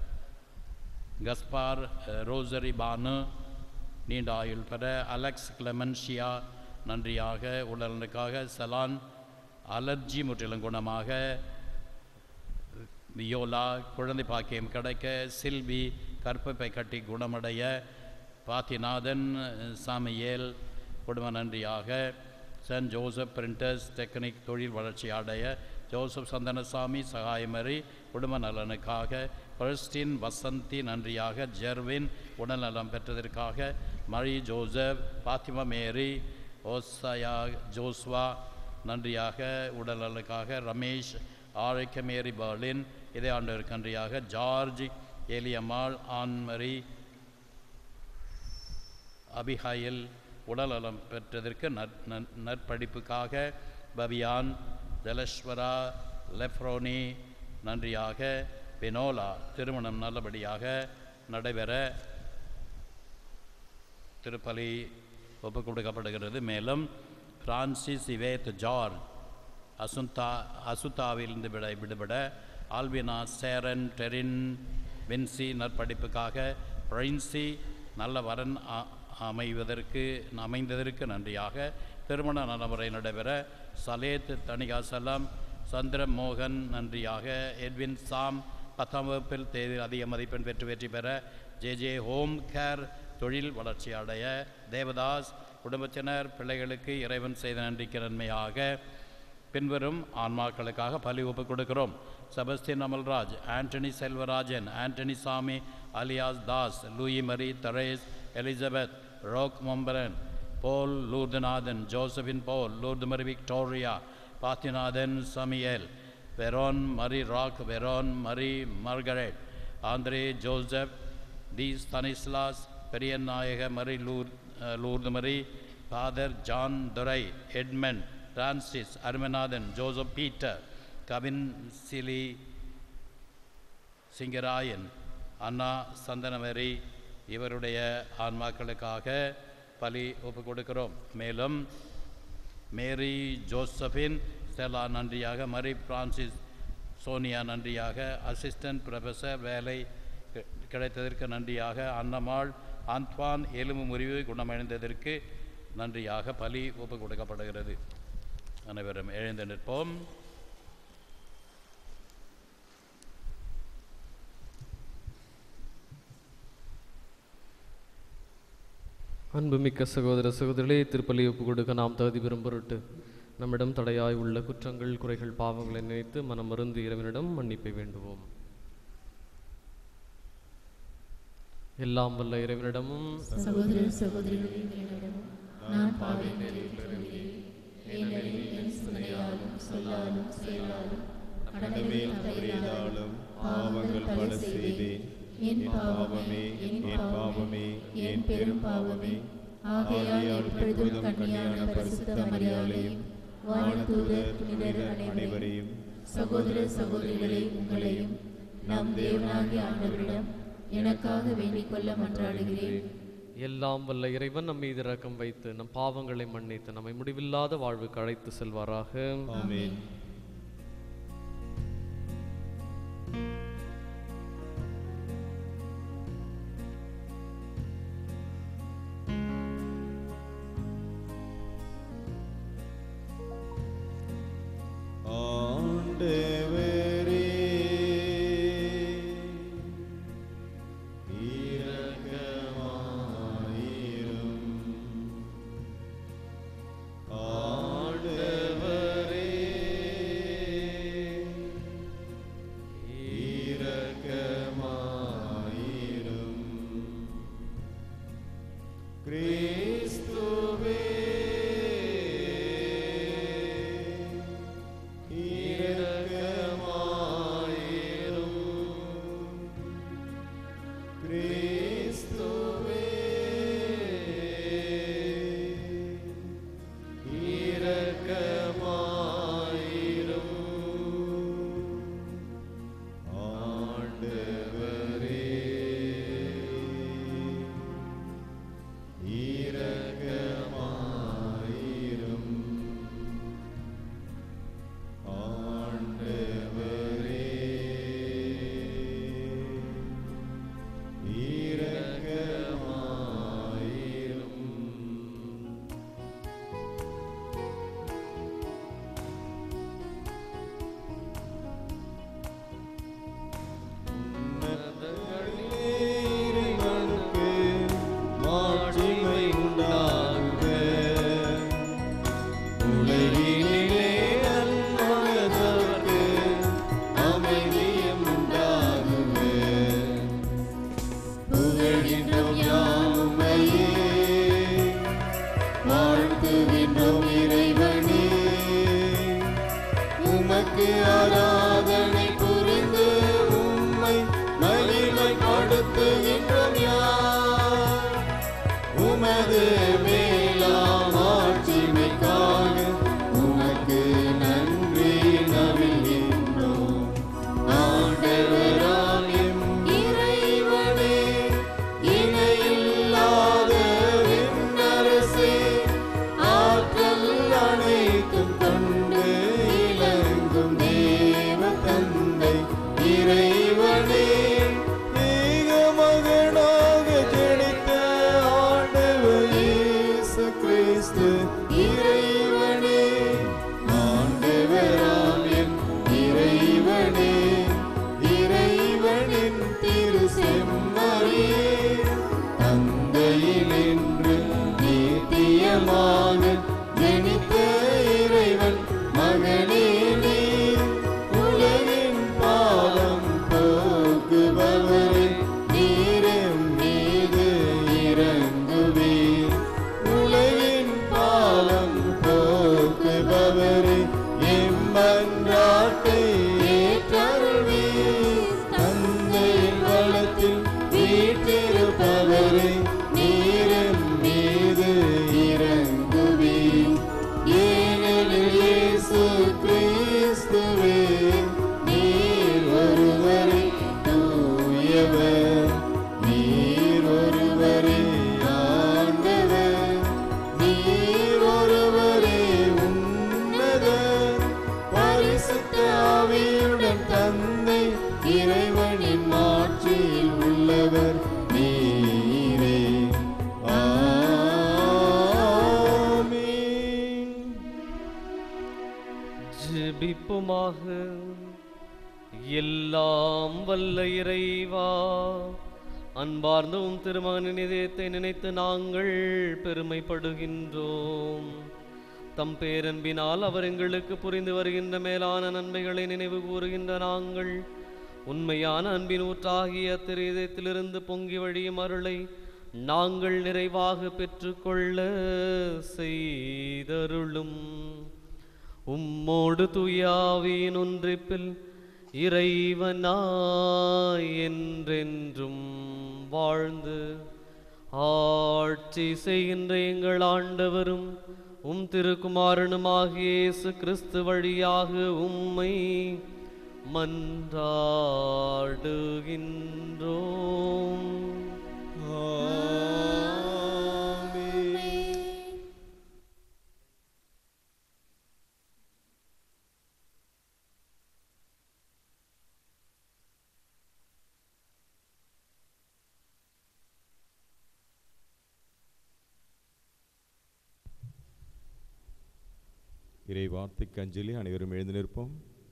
Speaker 5: கஸ்பார் அஹ், ரோசரி பானு நீண்ட ஆயுள் பெற அலெக்ஸ் கிளெமன்ஷியா நன்றியாக உடலுக்காக சலான் அலர்ஜி முற்றிலும் குணமாக வியோலா குழந்தை பாக்கியம் கிடைக்க சில்வி கற்பப்பை கட்டி குணமடைய பாத்திநாதன் சாமியேல் குடும்ப நன்றியாக சென்ட் ஜோசப் பிரிண்டர்ஸ் டெக்னிக் தொழில் வளர்ச்சி அடைய ஜோசப் சந்தனசாமி சகாயமரி குடும்ப நலனுக்காக கிறிஸ்டின் வசந்தி நன்றியாக ஜெர்வின் உடல்நலம் பெற்றதற்காக மரி ஜோசப் பாத்திமா மேரி ஓசயா ஜோஸ்வா நன்றியாக உடல்நலனுக்காக ரமேஷ் ஆரோக்கியமேரி பர்லின் இதே ஆண்டவருக்கு நன்றியாக ஜார்ஜ் எலியம்மாள் ஆன்மரி அபிஹாயில் உடல்நலம் பெற்றதற்கு நற் நற்- நற்படிப்புக்காக பபியான் ஜலஸ்வரா லெஃப்ரோனி நன்றியாக பினோலா திருமணம் நல்லபடியாக நடைபெற திருப்பலி ஒப்புக் கொடுக்கப்படுகிறது மேலும் பிரான்சிஸ் இவேத் ஜார்ஜ் அசுந்தா அசுத்தாவிலிருந்து விட விடுபட ஆல்வினா சேரன் டெரின் வின்சி நற்படிப்புக்காக பிரின்சி நல்ல வரன் அ- அமைவதற்கு அமைந்ததற்கு நன்றியாக திருமண நடைமுறை நடைபெற சலேத் தனிகாசலம் சந்திரமோகன் நன்றியாக எட்வின் சாம் பத்தாம் வகுப்பில் தேர்வில் அதிக மதிப்பெண் பெற்று வெற்றி பெற ஜே ஜே ஹோம் கேர் தொழில் வளர்ச்சி அடைய தேவதாஸ் குடும்பத்தினர் பிள்ளைகளுக்கு இறைவன் செய்த நன்றிக்கு நன்மையாக பின்வரும் ஆன்மாக்களுக்காக பலி ஒப்பு கொடுக்கிறோம் Sebastian Amalraj Antony Selvarajan Antony Samy alias Das Louis Mary Therese Elizabeth Roch மொம்பரன் Paul Lourdunathan Josephine Paul Lourdu Mary Victoria Pathinathan Samuel வெரோன் மரி ராக் வெரோன் மரி மார்கரெட் ஆந்திரே ஜோசப் டி ஸ்தனிஸ்லாஸ் பெரியநாயக மரி லூர் அஹ், Lourdu Mary Father John Durai Edmund Francis Arumanathan Joseph Peter Kavin சிலி சிங்கராயன் அண்ணா சந்தனமரி இவருடைய ஆன்மாக்களுக்காக பலி ஒப்பு கொடுக்கிறோம் மேலும் மேரி ஜோசபின் ஸ்டெலா நன்றியாக மரி பிரான்சிஸ் சோனியா நன்றியாக அசிஸ்டன்ட் ப்ரொஃபஸர் வேலை கி- கிடைத்ததற்கு நன்றியாக அன்னமாள் ஆந்த்வான் எலும்பு முறிவு குணமடைந்ததற்கு நன்றியாக பலி ஒப்பு கொடுக்கப்படுகிறது அனைவரும் எழுந்து நிற்போம்
Speaker 9: அன்புமிக்க சகோதர சகோதரிகளே திருப்பலி ஒப்பு கொடுக்க நாம் தகுதி பெறும் பொருட்டு நம்மிடம் தடையாய் உள்ள குற்றங்கள் குறைகள் பாவங்களை நினைத்து மனம் மருந்து இறைவனிடம் மன்னிப்பை வேண்டுவோம் எல்லாம் வல்ல இறைவனிடமும்
Speaker 7: சகோதர சகோதரிகளிடம் நான் பாவி ஏனெனில் என் சிந்தனையாலும் சொல்லாலும் செயலாலும் கடமையில் தவறியதாலும் பாவங்கள் பல செய்தேன் என் பாவமே என் பாவமே என் பெரும் பாவமே ஆகையால் எப்பொழுதும் கண்ணியான பரிசுத்த மரியாதையும் வானதூதர் புனிதர் அனைவரையும் சகோதர சகோதரிகளை உங்களையும் நம் தேவனாகிய ஆண்டவரிடம் எனக்காக வேண்டிக் கொள்ள மன்றாடுகிறேன்
Speaker 9: எல்லாம் வல்ல இறைவன் நம் மீது இரக்கம் வைத்து நம் பாவங்களை மன்னித்து நம்மை முடிவில்லாத வாழ்வுக்கு அழைத்து செல்வாராக
Speaker 6: ஆமென் ஆண்டவரே இரக்கமாயிரும் ஆண்டவரே இரக்கமாயிரும் கிறிஸ்துவே இரக்கமாயிரும் கிறிஸ்துவே இரக்கமாயிரும் ஆண்டவரே இரக்கமாயிரும் ஆண்டவரே இரக்கமாயிரும் இறைவனுக்கு மாட்சிமை உண்டாகுக. உலகினிலே நன்மனதவர்க்கு அமைதியும் உண்டாகுக. புகழ்கின்றோம் யாம் உம்மையே, வாழ்த்துகின்றோம் இறைவனே உமக்கு ஆராதனை புரிந்து உம்மை மகிமைப்படுத்துகின்றோம் யார் உமது மேலாம் ஆட்சிமைக்காக உமக்கு நன்றி நவிழ்கின்றோம் ஆண்டவராம் எம் இறைவனே இணையில்லாத விண்ணரசே ஆற்றல் அனைத்தும் கொண்டு இலங்கும் தேவ தந்தை இறைவனே ஏக மகனாக ஜனித்த ஆண்டவர் இயேசு கிறிஸ்து இறைவனே ஆண்டவராம் எம் இறைவனே இறைவனின் திரு செம்மறியே தந்தையினின்று நித்தியமாக ஜனித்த இறைவன் மகனே நீ உலகின் பாவம் போக்குபவரே நீரம் மீது இறங்குவீர் உலகின் பாவம் போக்குபவரே எம்மன்றாட்டை ஏற்றருள்வீர் தந்தையின் வளத்தில் வீட்டிருப்பவரே நீரம் மீது இறங்குவீர் ஏனெனில் இயேசு கிறிஸ்துவே நீர் ஒருவரே தூயவர் நீர் ஒருவரே ஆண்டவர் நீர் ஒருவரே உன்னதர் பரிசுத்த ஆவியுடன் தந்தை இறைவனின் மாட்சியில் உள்ளவர் நீரே ஆமென்
Speaker 9: ஜெபிப்புமாக எல்லாம் வல்ல இறைவா அன்பார்ந்த உம் திருமகனின் இதயத்தை நினைத்து நாங்கள் பெருமைப்படுகின்றோம் தம் பேரன்பினால் அவர் எங்களுக்கு புரிந்து வருகின்ற மேலான நன்மைகளை நினைவு கூறுகின்ற நாங்கள் உண்மையான அன்பின் ஊற்றாகிய திரு இதயத்திலிருந்து பொங்கி வழியும் அருளை நாங்கள் நிறைவாக பெற்றுக்கொள்ள செய்தருளும் உம்மோடு துயாவியின் ஒன்றிப்பில் இறைவனாய் என்றென்றும் வாழ்ந்து ஆட்சி செய்கின்ற எங்கள் ஆண்டவரும் உம் திருக்குமாரனுமாகிய இயேசு கிறிஸ்து வழியாக உம்மை மன்றாடுகின்றோம்
Speaker 6: இறை வார்த்தைக்கு அஞ்சலி அனைவரும் எழுந்து நிற்போம்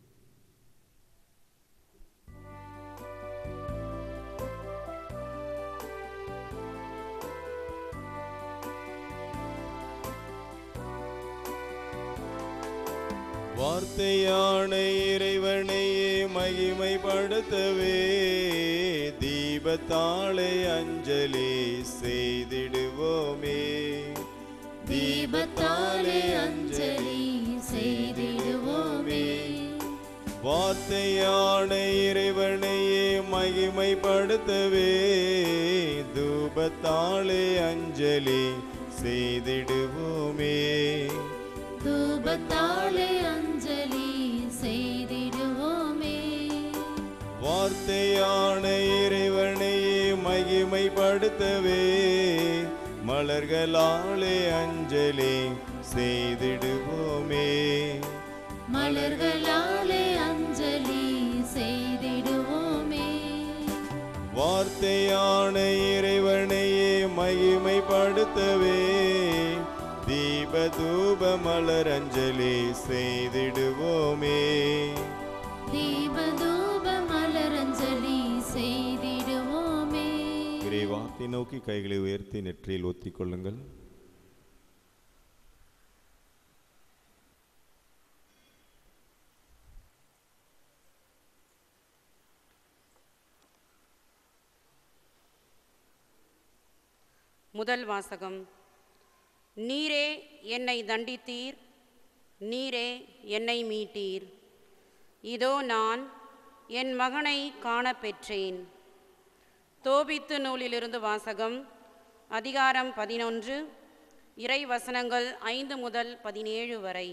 Speaker 6: வார்த்தையான இறைவனையே மகிமைப்படுத்தவே தீபத்தாளை அஞ்சலி செய்திடுவோமே
Speaker 7: தீபத்தாலே அஞ்சலி செய்திடுவோமே
Speaker 6: வார்த்தையான இறைவனையே மகிமைப்படுத்தவே தூபத்தாளே அஞ்சலி செய்திடுவோமே
Speaker 7: தூபத்தாலே அஞ்சலி செய்திடுவோமே
Speaker 6: வார்த்தையான இறைவனையே மகிமைப்படுத்தவே மலர்களாலே அஞ்சலி செய்திடுவோமே
Speaker 7: மலர்களாலே அஞ்சலி செய்திடுவோமே
Speaker 6: வார்த்தையான இறைவனையே மகிமைப்படுத்தவே தீப தூப மலர் அஞ்சலி செய்திடுவோமே
Speaker 7: தீபதூப மலரஞ்சலி செய்திடுவோமே
Speaker 6: இறைவார்த்தை நோக்கி கைகளை உயர்த்தி நெற்றியில் ஒத்திக் கொள்ளுங்கள்
Speaker 10: முதல் வாசகம் நீரே என்னை தண்டித்தீர் நீரே என்னை மீட்டீர் இதோ நான் என் மகனை காணப் பெற்றேன் தோபித்து நூலிலிருந்து வாசகம் அதிகாரம் பதினொன்று இறை வசனங்கள் ஐந்து முதல் பதினேழு வரை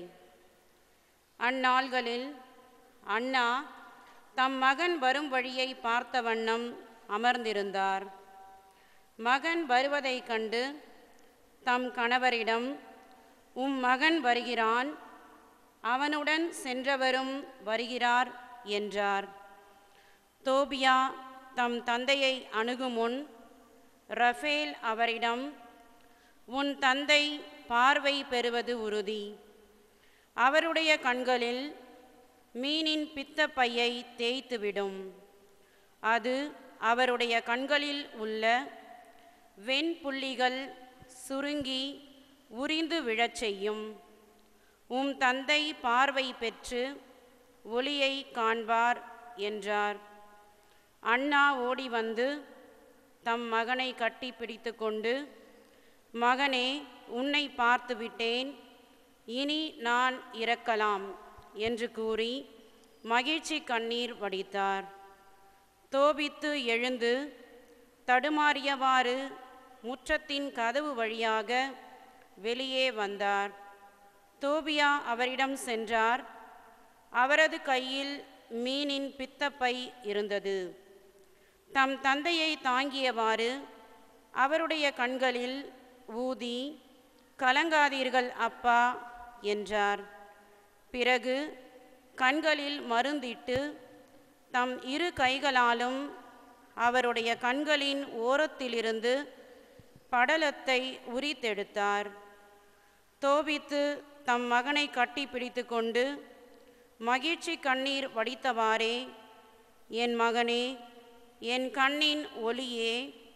Speaker 10: அந்நாள்களில் அண்ணா தம் மகன் வரும் வழியை பார்த்த வண்ணம் அமர்ந்திருந்தார் மகன் வருவதைக் கண்டு தம் கணவரிடம் உம் மகன் வருகிறான் அவனுடன் சென்றவரும் வருகிறார் என்றார் தோபியா தம் தந்தையை அணுகுமுன் ரஃபேல் அவரிடம் உன் தந்தை பார்வை பெறுவது உறுதி அவருடைய கண்களில் மீனின் பித்தப்பையை தேய்த்துவிடும் அது அவருடைய கண்களில் உள்ள வெண்புள்ளிகள் சுருங்கி உரிந்து விழச் செய்யும் உம் தந்தை பார்வை பெற்று ஒளியை காண்பார் என்றார் அண்ணா ஓடி வந்து தம் மகனை கட்டி பிடித்து கொண்டு மகனே உன்னை பார்த்து விட்டேன் இனி நான் இறக்கலாம் என்று கூறி மகிழ்ச்சி கண்ணீர் வடித்தார் தோபித்து எழுந்து தடுமாறியவாறு முற்றத்தின் கதவு வழியாக வெளியே வந்தார் தோபியா அவரிடம் சென்றார் அவரது கையில் மீனின் பித்தப்பை இருந்தது தம் தந்தையை தாங்கியவாறு அவருடைய கண்களில் ஊதி கலங்காதீர்கள் அப்பா என்றார் பிறகு கண்களில் மருந்திட்டு தம் இரு கைகளாலும் அவருடைய கண்களின் ஓரத்திலிருந்து படலத்தை உரித்தெடுத்தார் தோபித்து தம் மகனை கட்டி பிடித்து கொண்டு மகிழ்ச்சி கண்ணீர் வடித்தவாறே என் மகனே என் கண்ணின் ஒளியே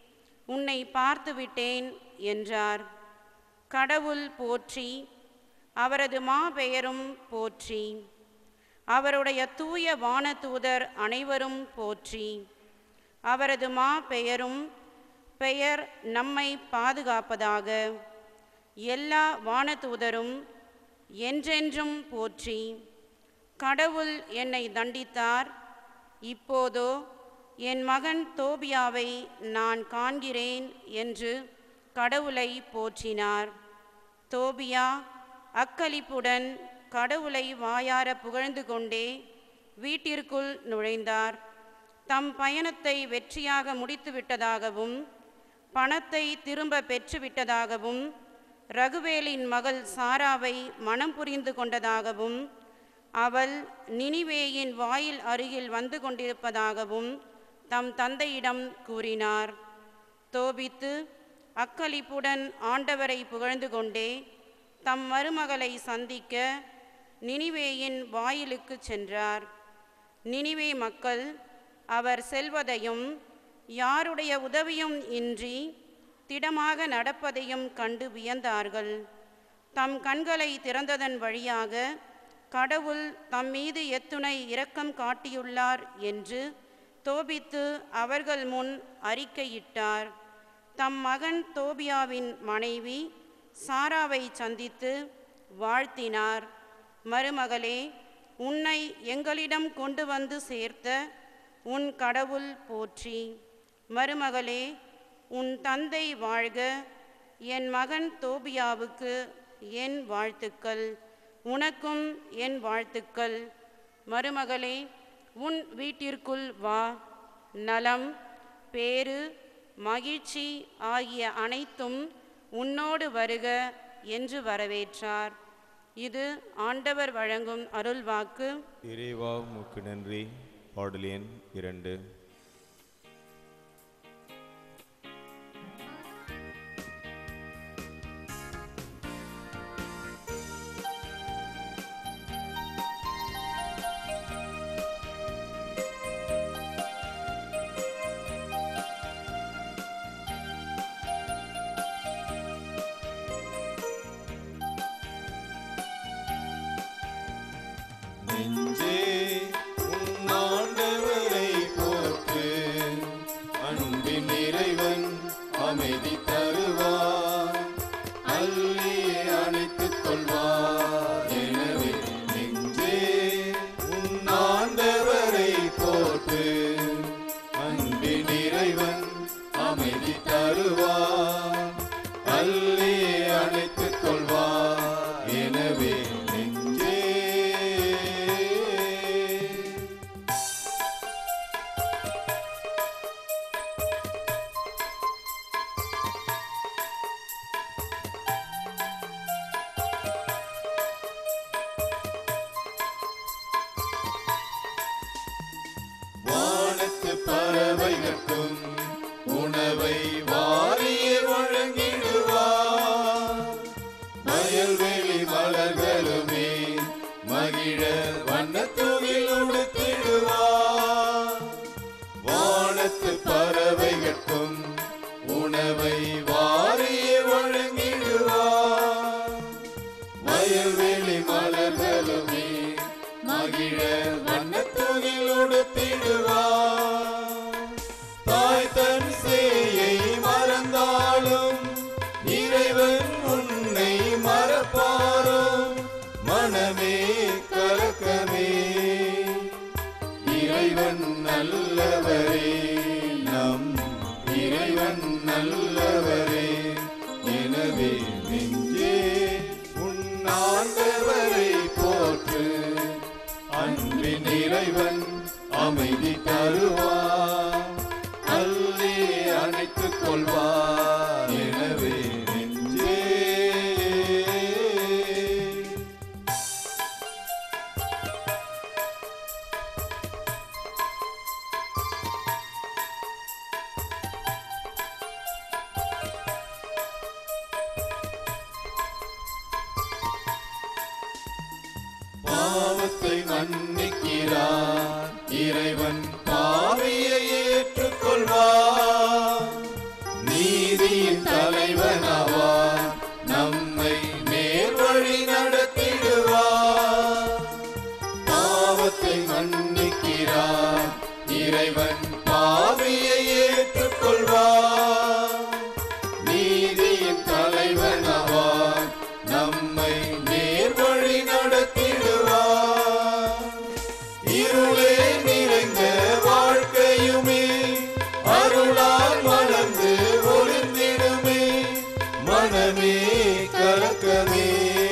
Speaker 10: உன்னை பார்த்து விட்டேன் என்றார் கடவுள் போற்றி அவரது மாபெயரும் போற்றி அவருடைய தூய வானதூதர் அனைவரும் போற்றி அவரது மா பெயரும் பெயர் நம்மை பாதுகாப்பதாக எல்லா வானதூதரும் என்றென்றும் போற்றி கடவுள் என்னை தண்டித்தார் இப்போதோ என் மகன் தோபியாவை நான் காண்கிறேன் என்று கடவுளை போற்றினார் தோபியா அக்களிப்புடன் கடவுளை வாயார புகழ்ந்து கொண்டே வீட்டிற்குள் நுழைந்தார் தம் பயணத்தை வெற்றியாக முடித்துவிட்டதாகவும் பணத்தை திரும்ப பெற்றுவிட்டதாகவும் ரகுவேலின் மகள் சாராவை மனம் புரிந்து கொண்டதாகவும் அவள் நினிவேயின் வாயில் அருகில் வந்து கொண்டிருப்பதாகவும் தம் தந்தையிடம் கூறினார் தோபித்து அக்களிப்புடன் ஆண்டவரை புகழ்ந்து கொண்டே தம் மருமகளை சந்திக்க நினிவேயின் வாயிலுக்கு சென்றார் நினிவே மக்கள் அவர் செல்வதையும் யாருடைய உதவியும் இன்றி திடமாக நடப்பதையும் கண்டு வியந்தார்கள் தம் கண்களை திறந்ததன் வழியாக கடவுள் தம் மீது எத்துணை இரக்கம் காட்டியுள்ளார் என்று தோபித்து அவர்கள் முன் அறிக்கையிட்டார் தம் மகன் தோபியாவின் மனைவி சாராவை சந்தித்து வாழ்த்தினார் மருமகளே உன்னை எங்களிடம் கொண்டு வந்து சேர்த்த உன் கடவுள் போற்றி மருமகளே உன் தந்தை வாழ்க என் மகன் தோபியாவுக்கு என் வாழ்த்துக்கள் உனக்கும் என் வாழ்த்துக்கள் மருமகளே உன் வீட்டிற்குள் வா நலம் பேறு மகிழ்ச்சி ஆகிய அனைத்தும் உன்னோடு வருக என்று வரவேற்றார் இது ஆண்டவர் வழங்கும் அருள்வாக்கு
Speaker 6: இறைவா உமக்கு நன்றி பாடல் எண் இரண்டு நெஞ்சே உன் ஆண்டவரை போற்று அன்பின் இறைவன் அமைதி தருவார் அள்ளி அணைத்துக் கொள்வார் எனவே நெஞ்சே உன் ஆண்டவரை போற்று அன்பின் இறைவன் அமைதி தருவார் அள்ளி அணைத்துக் கொள்வார் எனவே நெஞ்சே வானத்து பறவைகளுக்கும் உணவை வாரிய வழங்கிடுவார் வயல்வெளி மலர்களுமே மகிழ வண்ணத்தூவில் உடுத்திடுவார் வானத்து பறவைகளுக்கும் உணவை வாரிய வழங்கிடுவார் வயல்வெளி மலர்களுமே மகிழ வண்ணத்தூவில் உடுத்திடுவார் தாய் தன் சேயை மறந்தாலும் இறைவன் உன்னை மறப்பாரோ மனமே கலக்கமே இறைவன் நல்லவரே நம் இறைவன் நல்லவரே எனவே நெஞ்சே உன் ஆண்டவரை போற்று அன்பின் இறைவன் அமைதி தருவார் அள்ளி அணைத்துக் கொள்வார் எனவே நெஞ்சே பாவத்தை மன்னிக்கிறார் இறைவன் பாவியை ஏற்றுக்கொள்வார் நீ மனமே கலக்கமே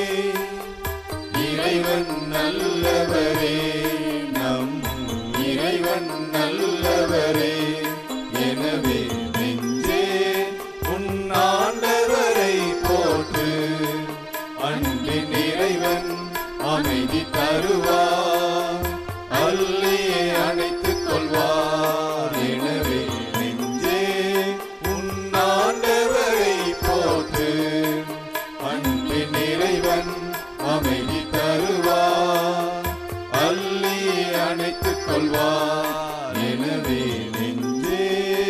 Speaker 6: இறைவன் நல்லவரே நம் இறைவன் நல்லவரே எனவே நெஞ்சே உன்னாண்டவரை போற்று அன்பின் இறைவன் அமைதி தருவார் அல்லியே அணைத்துக் கொள்வார் எனவே நெஞ்சே உன்னாண்டவரை போற்று அன்பின் இறைவன் அமைதி தருவார் அல்லியே அணைத்துக் கொள்வார் எனவே நெஞ்சே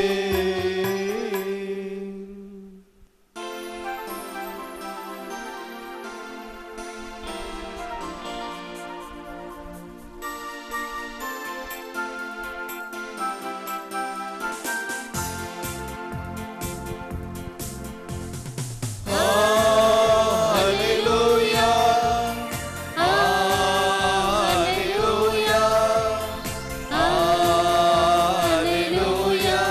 Speaker 6: Hallelujah. Hallelujah. Hallelujah.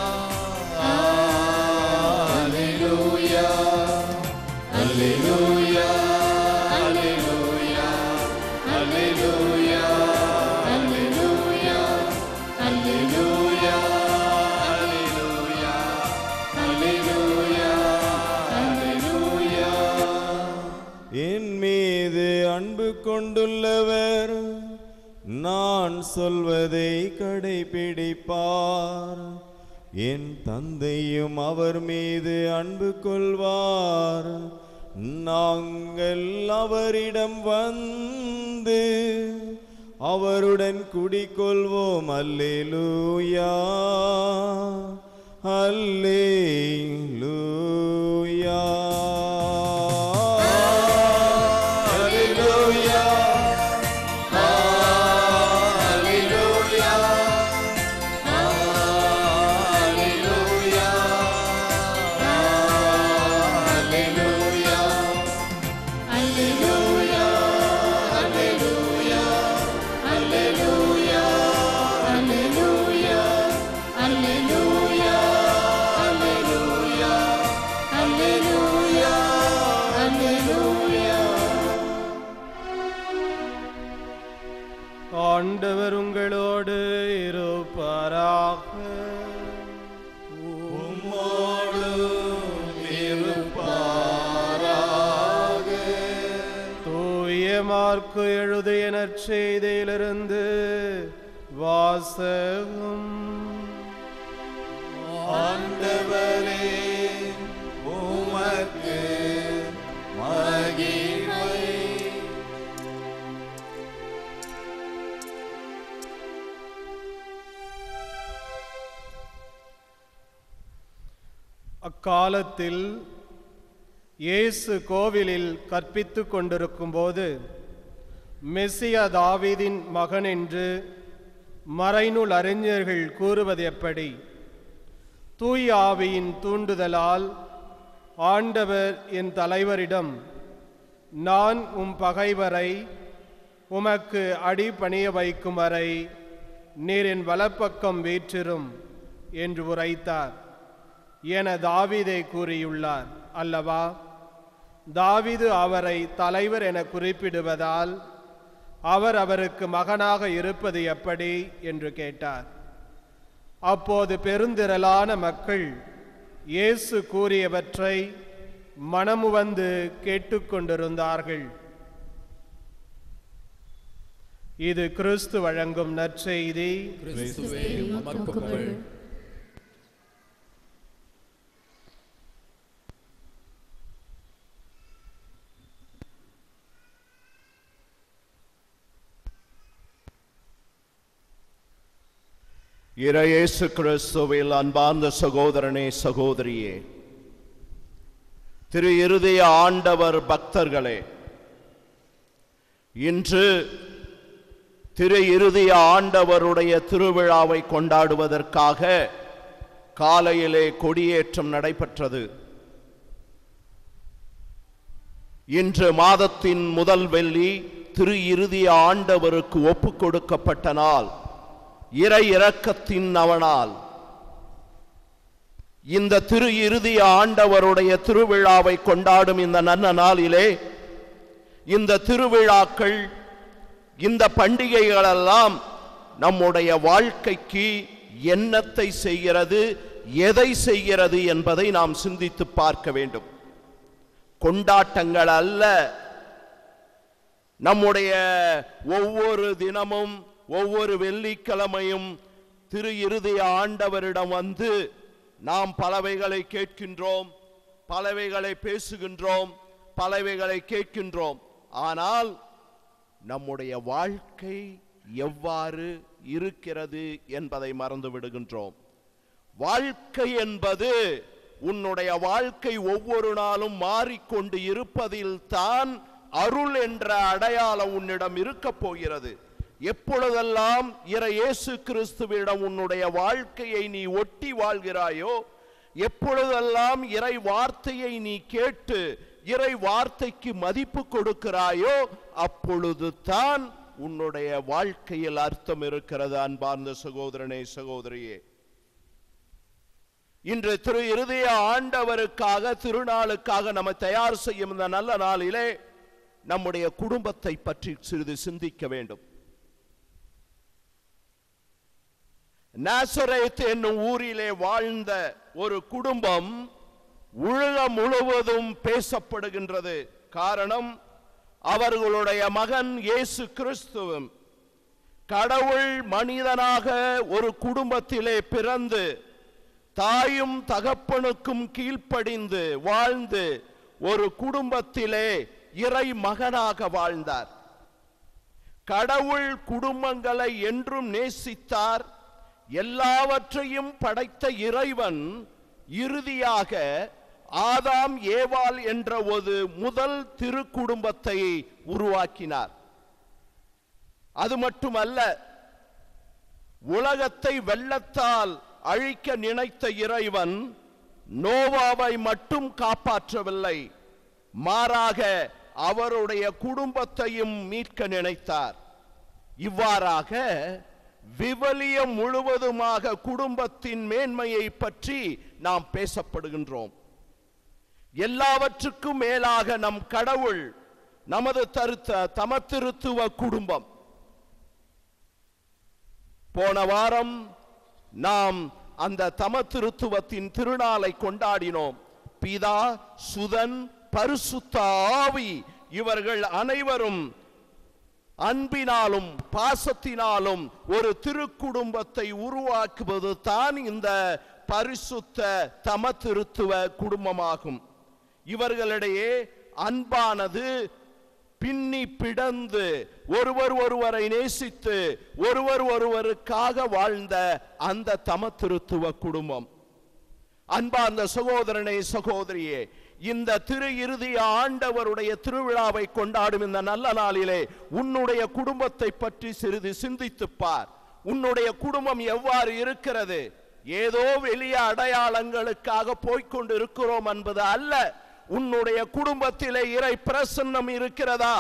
Speaker 6: Hallelujah. Hallelujah. Hallelujah. Hallelujah. Hallelujah. Hallelujah. Hallelujah. Hallelujah. என் மீது அன்பு கொண்டுள்ளவர் நான் சொல்வதை கடைபிடிப்பார் என் தந்தையும் அவர் மீது அன்பு கொள்வார் நாங்கள் அவரிடம் வந்து அவருடன் குடிக்கொள்வோம் அல்லேலூயா அல்லேலூயா Hallelujah. Hallelujah. Hallelujah. Hallelujah. Hallelujah. Hallelujah. Hallelujah. Hallelujah. Hallelujah. Hallelujah. Hallelujah. Hallelujah.
Speaker 2: ஆண்டவர் உங்களோடு இருப்பாராக தூய மார்க்கு எழுதிய நற்செய்தியிலிருந்து வாசகம்
Speaker 6: ஆண்டவரே உமக்கு மகிமை
Speaker 2: அக்காலத்தில் இயேசு கோவிலில் கற்பித்துக் கொண்டிருக்கும்போது மெஸ்ஸியா தாவீதின் மகன் என்று மறைநூல் அறிஞர்கள் கூறுவது எப்படி தூய் ஆவியின் தூண்டுதலால் ஆண்டவர் என் தலைவரிடம் நான் உம் பகைவரை உமக்கு அடி பணிய வைக்கும் வரை நீர் என் வலப்பக்கம் வீற்றிரும் என்று உரைத்தார் என தாவீதை கூறியுள்ளார் அல்லவா தாவீது அவரை தலைவர் என குறிப்பிடுவதால் அவர் அவருக்கு மகனாக இருப்பது எப்படி என்று கேட்டார் அப்போது பெருந்திரளான மக்கள் இயேசு கூறியவற்றை மனமுவந்து கேட்டுக்கொண்டிருந்தார்கள் இது கிறிஸ்து வழங்கும் நற்செய்தி
Speaker 7: கிறிஸ்துவே உமக்கு புகழ்
Speaker 11: இறையேசு கிறிஸ்துவில் அன்பார்ந்த சகோதரனே சகோதரியே திரு இருதய ஆண்டவர் பக்தர்களே இன்று திரு இருதய ஆண்டவருடைய திருவிழாவை கொண்டாடுவதற்காக காலையிலே கொடியேற்றம் நடைபெற்றது இன்று மாதத்தின் முதல் வெள்ளி திரு இருதய ஆண்டவருக்கு ஒப்புக் கொடுக்கப்பட்ட நாள் இறை இரக்கத்தின் அவனால் இந்த திரு இறுதி ஆண்டவருடைய திருவிழாவை கொண்டாடும் இந்த நல்ல நாளிலே இந்த திருவிழாக்கள் இந்த பண்டிகைகளெல்லாம் நம்முடைய வாழ்க்கைக்கு என்னத்தை செய்கிறது எதை செய்கிறது என்பதை நாம் சிந்தித்து பார்க்க வேண்டும் கொண்டாட்டங்கள் அல்ல நம்முடைய ஒவ்வொரு தினமும் ஒவ்வொரு வெள்ளிக்கிழமையும் திரு இறுதி ஆண்டவரிடம் வந்து நாம் பலவைகளை கேட்கின்றோம் பலவைகளை பேசுகின்றோம் பலவைகளை கேட்கின்றோம் ஆனால் நம்முடைய வாழ்க்கை எவ்வாறு இருக்கிறது என்பதை மறந்து விடுகின்றோம் வாழ்க்கை என்பது உன்னுடைய வாழ்க்கை ஒவ்வொரு நாளும் மாறிக்கொண்டு இருப்பதில் தான் அருள் என்ற அடையாளம் உன்னிடம் இருக்க போகிறது எப்பொழுதெல்லாம் இறை இயேசு கிறிஸ்துவிடம் உன்னுடைய வாழ்க்கையை நீ ஒட்டி வாழ்கிறாயோ எப்பொழுதெல்லாம் இறை வார்த்தையை நீ கேட்டு இறை வார்த்தைக்கு மதிப்பு கொடுக்கிறாயோ அப்பொழுது தான் உன்னுடைய வாழ்க்கையில் அர்த்தம் இருக்கிறது அன்பார்ந்த சகோதரனே சகோதரியே இன்று திரு இருதய ஆண்டவருக்காக திருநாளுக்காக நம்ம தயார் செய்யும் இந்த நல்ல நாளிலே நம்முடைய குடும்பத்தை பற்றி சிறிது சிந்திக்க வேண்டும் நாசரேத் என்னும் ஊரிலே வாழ்ந்த ஒரு குடும்பம் உலகம் முழுவதும் பேசப்படுகின்றது காரணம் அவர்களுடைய மகன் இயேசு கிறிஸ்துவும் கடவுள் மனிதனாக ஒரு குடும்பத்திலே பிறந்து தாயும் தகப்பனுக்கும் கீழ்ப்படிந்து வாழ்ந்து ஒரு குடும்பத்திலே இறை மகனாக வாழ்ந்தார் கடவுள் குடும்பங்களை என்றும் நேசித்தார் எல்லாவற்றையும் படைத்த இறைவன் இறுதியாக ஆதாம் ஏவாள் என்ற ஒரு முதல் திருக்குடும்பத்தை உருவாக்கினார் அது மட்டுமல்ல உலகத்தை வெள்ளத்தால் அழிக்க நினைத்த இறைவன் நோவாவை மட்டும் காப்பாற்றவில்லை மாறாக அவருடைய குடும்பத்தையும் மீட்க நினைத்தார் இவ்வாறாக விவலியம் முழுவதுமாக குடும்பத்தின் மேன்மையை பற்றி நாம் பேசப்படுகின்றோம் எல்லாவற்றுக்கும் மேலாக நம் கடவுள் நமது தருத்த தமத்திருத்துவ குடும்பம் போன வாரம் நாம் அந்த தமத்திருத்துவத்தின் திருநாளை கொண்டாடினோம் பிதா சுதன் பரிசுத்த ஆவி இவர்கள் அனைவரும் அன்பினாலும் பாசத்தினாலும் ஒரு திருக்குடும்பத்தை உருவாக்குவது தான் இந்த பரிசுத்த தமத்திருத்துவ குடும்பமாகும் இவர்களிடையே அன்பானது பின்னி பிடந்து ஒருவர் ஒருவரை நேசித்து ஒருவர் ஒருவருக்காக வாழ்ந்த அந்த தமத்திருத்துவ குடும்பம் அன்பார்ந்த சகோதரனே சகோதரியே இந்த திரு இறுதி ஆண்டவருடைய திருவிழாவை கொண்டாடும் இந்த நல்ல நாளிலே உன்னுடைய குடும்பத்தை பற்றி சிறிது சிந்தித்துப் பார் உன்னுடைய குடும்பம் எவ்வாறு இருக்கிறது ஏதோ வெளிய அடையாளங்களுக்காக போய்க்கொண்டு இருக்கிறோம் என்பது அல்ல உன்னுடைய குடும்பத்திலே இறை பிரசன்னம் இருக்கிறதா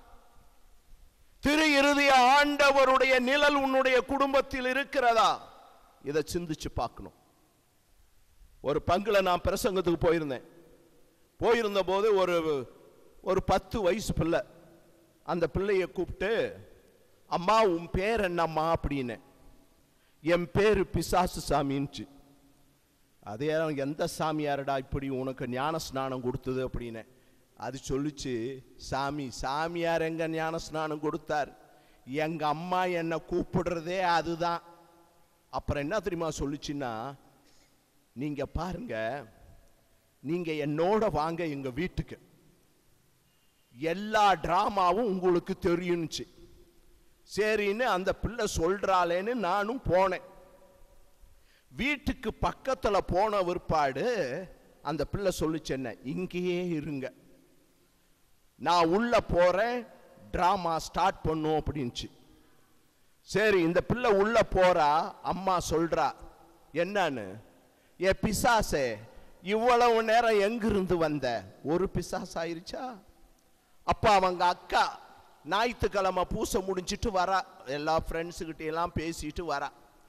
Speaker 11: திரு இறுதி ஆண்டவருடைய நிழல் உன்னுடைய குடும்பத்தில் இருக்கிறதா இதை சிந்திச்சு பார்க்கணும் ஒரு பங்குல நான் பிரசங்கத்துக்கு போயிருந்தேன் போயிருந்த போது ஒரு ஒரு பத்து வயசு பிள்ளை அந்த பிள்ளைய கூப்பிட்டு அம்மா உன் பேர் என்னம்மா அப்படின்னு என் பேரு பிசாசு சாமின்ச்சு அதே எந்த சாமியாரடா இப்படி உனக்கு ஞான ஸ்நானம் கொடுத்தது அப்படின்னு அது சொல்லிச்சு சாமி சாமியார் எங்க ஞான ஸ்நானம் கொடுத்தார் எங்க அம்மா என்னை கூப்பிடுறதே அதுதான் அப்புறம் என்ன தெரியுமா சொல்லுச்சுன்னா நீங்க பாருங்க நீங்க என்னோட வாங்க எங்க வீட்டுக்கு எல்லா டிராமாவும் உங்களுக்கு தெரியும்னுச்சு சரின்னு அந்த பிள்ளை சொல்றாளேன்னு நானும் போனேன் வீட்டுக்கு பக்கத்துல போன விற்பாடு அந்த பிள்ளை சொல்லுச்சு என்ன இங்கேயே இருங்க நான் உள்ள போறேன் டிராமா ஸ்டார்ட் பண்ணும் அப்படின்ச்சு சரி இந்த பிள்ளை உள்ள போறா அம்மா சொல்றா என்னன்னு ஏ பிசாசே இவ்வளவு நேரம் எங்கிருந்து வந்த ஒரு பிசாஸ் ஆயிருச்சா அப்ப அவங்க அக்கா ஞாயிற்றுக்கிழமை பூசை முடிஞ்சிட்டு வரா எல்லா ஃப்ரெண்ட்ஸுக்கிட்ட எல்லாம் பேசிட்டு வரா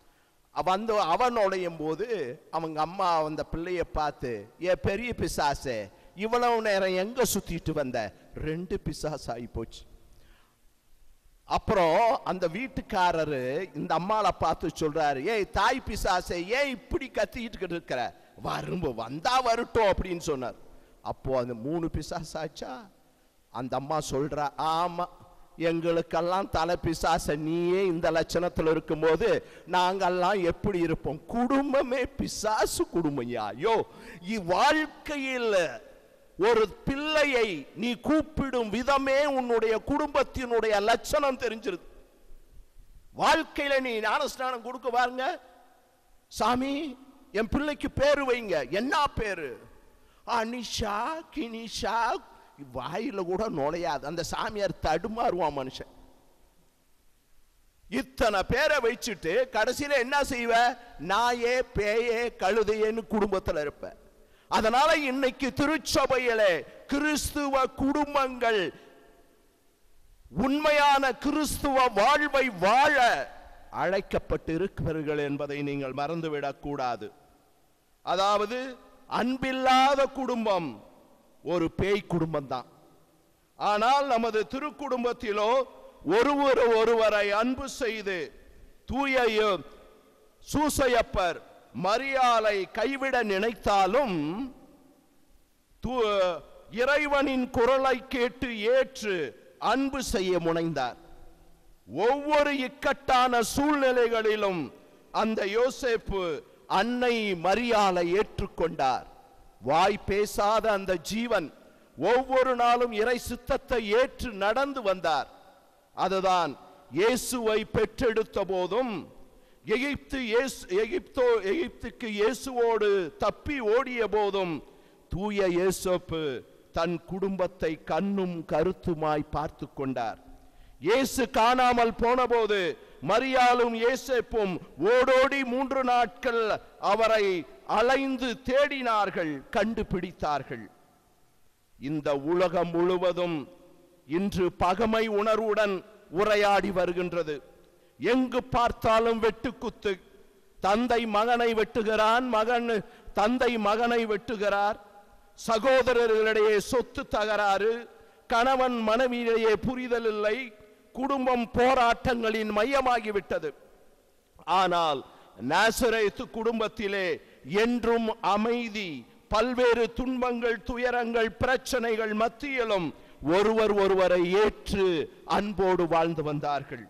Speaker 11: வந்து அவன் நுழையும் போது அவங்க அம்மா அந்த பிள்ளைய பார்த்து ஏ பெரிய பிசாசே இவ்வளவு நேரம் எங்க சுத்திட்டு வந்த ரெண்டு பிசாசு ஆகி போச்சு அப்புறம் அந்த வீட்டுக்காரரு இந்த அம்மாளை பார்த்து சொல்றாரு ஏய் தாய் பிசாசே ஏன் இப்படி கத்திக்கிட்டு இருக்கிற வரும்போ வந்தா வரட்டும் அப்படின்னு சொன்னார் அப்போ அந்த மூணு பிசாசு ஆச்சா அந்த அம்மா சொல்றா ஆமா எங்களுக்கெல்லாம் தலை பிசாச நீயே இந்த லட்சணத்துல இருக்கும்போது நாங்கெல்லாம் எப்படி இருப்போம் குடும்பமே பிசாசு குடும்பம்யா ஐயோ இவ்வாழ்க்கையில் ஒரு பிள்ளையை நீ கூப்பிடும் விதமே உன்னுடைய குடும்பத்தினுடைய லட்சணம் தெரிஞ்சிருது வாழ்க்கையில நீ ஞானஸ்நானம் கொடுக்க பாருங்க சாமி என் பிள்ளைக்கு பேரு வைங்க என்ன பேரு அனிஷா கினிஷா வாயில கூட நுழையாது அந்த சாமியார் தடுமாறுவான் மனுஷன் இத்தனை பேரை வச்சுட்டு கடைசியில என்ன செய்வ நாயே பேயே கழுதையேன்னு குடும்பத்துல இருப்ப அதனால இன்னைக்கு திருச்சபையிலே கிறிஸ்துவ குடும்பங்கள் உண்மையான கிறிஸ்துவ வாழ்வை வாழ அழைக்கப்பட்டு இருக்கிறார்கள் என்பதை நீங்கள் மறந்துவிடக் கூடாது அதாவது அன்பில்லாத குடும்பம் ஒரு பேய் குடும்பம் தான் ஆனால் நமது திருக்குடும்பத்திலோ ஒருவர் ஒருவரை அன்பு செய்து தூய சூசையப்பர் மரியாதை கைவிட நினைத்தாலும் து- இறைவனின் குரலை கேட்டு ஏற்று அன்பு செய்ய முனைந்தார் ஒவ்வொரு இக்கட்டான சூழ்நிலைகளிலும் அந்த யோசேப்பு அன்னை மரியாதை ஏற்றுக்கொண்டார் வாய் பேசாத அந்த ஜீவன் ஒவ்வொரு நாளும் இறை சித்தத்தை ஏற்று நடந்து வந்தார் அதுதான் இயேசுவை பெற்றெடுத்த போதும் எகிப்து இயேசு எகிப்தோ எகிப்துக்கு இயேசுவோடு தப்பி ஓடிய போதும் தூய இயேசோப்பு தன் குடும்பத்தை கண்ணும் கருத்துமாய் பார்த்து கொண்டார் இயேசு காணாமல் போனபோது மரியாளும் இயேசேப்பும் ஓடோடி மூன்று நாட்கள் அவரை அலைந்து தேடினார்கள் கண்டுபிடித்தார்கள் இந்த உலகம் முழுவதும் இன்று பகமை உணர்வுடன் உரையாடி வருகின்றது எங்கு பார்த்தாலும் வெட்டுக்குத்து தந்தை மகனை வெட்டுகிறான் மகன் தந்தை மகனை வெட்டுகிறார் சகோதரர்களிடையே சொத்து தகராறு கணவன் மனைவியிடையே புரிதல் இல்லை குடும்பம் போராட்டங்களின் மையமாகிவிட்டது ஆனால் நாசரேத்து குடும்பத்திலே என்றும் அமைதி பல்வேறு துன்பங்கள் துயரங்கள் பிரச்சனைகள் மத்தியிலும் ஒருவர் ஒருவரை ஏற்று அன்போடு வாழ்ந்து வந்தார்கள்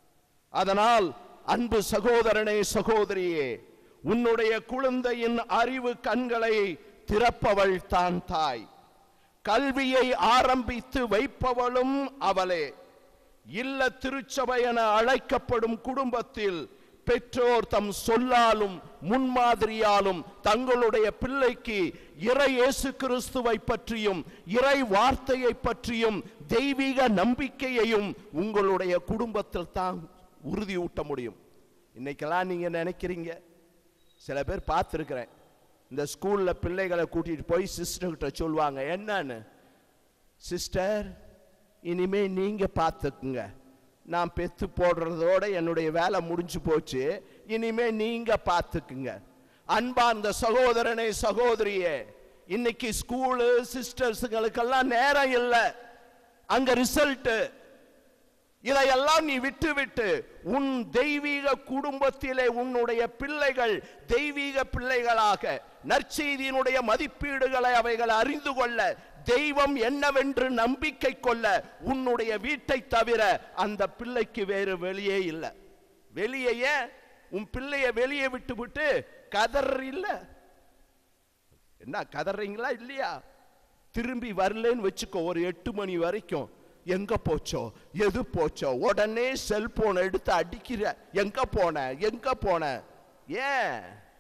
Speaker 11: அதனால் அன்பு சகோதரனே சகோதரியே உன்னுடைய குழந்தையின் அறிவு கண்களை திறப்பவள் தான் தாய் கல்வியை ஆரம்பித்து வைப்பவளும் அவளே இல்ல திருச்சபை என அழைக்கப்படும் குடும்பத்தில் பெற்றோர் தம் சொல்லாலும் முன்மாதிரியாலும் தங்களுடைய பிள்ளைக்கு இறை இயேசு கிறிஸ்துவை பற்றியும் இறை வார்த்தையை பற்றியும் தெய்வீக நம்பிக்கையையும் உங்களுடைய குடும்பத்தில் தான் உறுதியூட்ட முடியும் இன்னைக்கெல்லாம் நீங்க நினைக்கிறீங்க சில பேர் பார்த்துருக்கிறேன் இந்த ஸ்கூல்ல பிள்ளைகளை கூட்டிட்டு போய் சிஸ்டர்கிட்ட சொல்லுவாங்க என்னன்னு சிஸ்டர் இனிமே நீங்க பார்த்துக்குங்க நான் பெத்து போடுறதோட என்னுடைய வேலை முடிஞ்சு போச்சு இனிமே நீங்க பார்த்துக்குங்க அன்பார்ந்த சகோதரனே சகோதரியே இன்னைக்கு ஸ்கூலு சிஸ்டர்ஸுங்களுக்கெல்லாம் நேரம் இல்லை அங்க ரிசல்ட்டு இதையெல்லாம் நீ விட்டு விட்டு உன் தெய்வீக குடும்பத்திலே உன்னுடைய பிள்ளைகள் தெய்வீக பிள்ளைகளாக நற்செய்தியினுடைய மதிப்பீடுகளை அவைகள் அறிந்து கொள்ள தெய்வம் என்னவென்று நம்பிக்கை கொள்ள உன்னுடைய வீட்டை தவிர அந்த பிள்ளைக்கு வேறு வெளியே இல்லை வெளியே ஏன் உன் பிள்ளைய வெளியே விட்டு விட்டு கதர் இல்ல என்ன கதறீங்களா இல்லையா திரும்பி வரலன்னு வச்சுக்கோ ஒரு எட்டு மணி வரைக்கும் எங்க போச்சோ எது போச்சோ உடனே செல்போன் எடுத்து அடிக்கிற எங்க போன எங்க போன ஏன்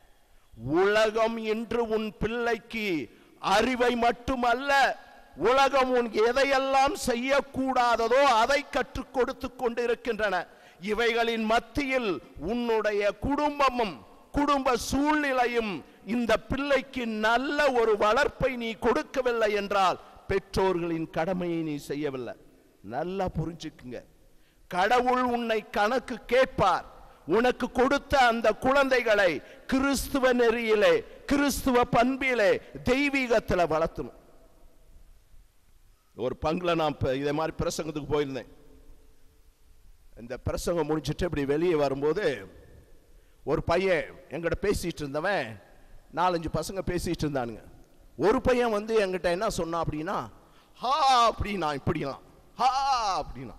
Speaker 11: உலகம் இன்று உன் பிள்ளைக்கு அறிவை மட்டுமல்ல உலகம் உன் எதையெல்லாம் செய்யக்கூடாததோ அதை கற்றுக் கொடுத்து கொண்டிருக்கின்றன இவைகளின் மத்தியில் உன்னுடைய குடும்பமும் குடும்ப சூழ்நிலையும் இந்த பிள்ளைக்கு நல்ல ஒரு வளர்ப்பை நீ கொடுக்கவில்லை என்றால் பெற்றோர்களின் கடமையை நீ செய்யவில்லை நல்லா புரிஞ்சுக்குங்க கடவுள் உன்னை கணக்கு கேட்பார் உனக்கு கொடுத்த அந்த குழந்தைகளை கிறிஸ்துவ நெறியிலே கிறிஸ்துவ பண்பிலே தெய்வீகத்தில் வளர்த்தணும் ஒரு பங்குல நான் இப்ப இதே மாதிரி பிரசங்கத்துக்கு போயிருந்தேன் இந்த பிரசங்கம் முடிச்சுட்டு இப்படி வெளியே வரும்போது ஒரு பையன் என்கிட்ட பேசிட்டு இருந்தவன் நாலஞ்சு பசங்க பேசிட்டு இருந்தானுங்க ஒரு பையன் வந்து என்கிட்ட என்ன சொன்னான் அப்படின்னா ஹா அப்படின்னா இப்படிலாம் ஹா அப்படின்னா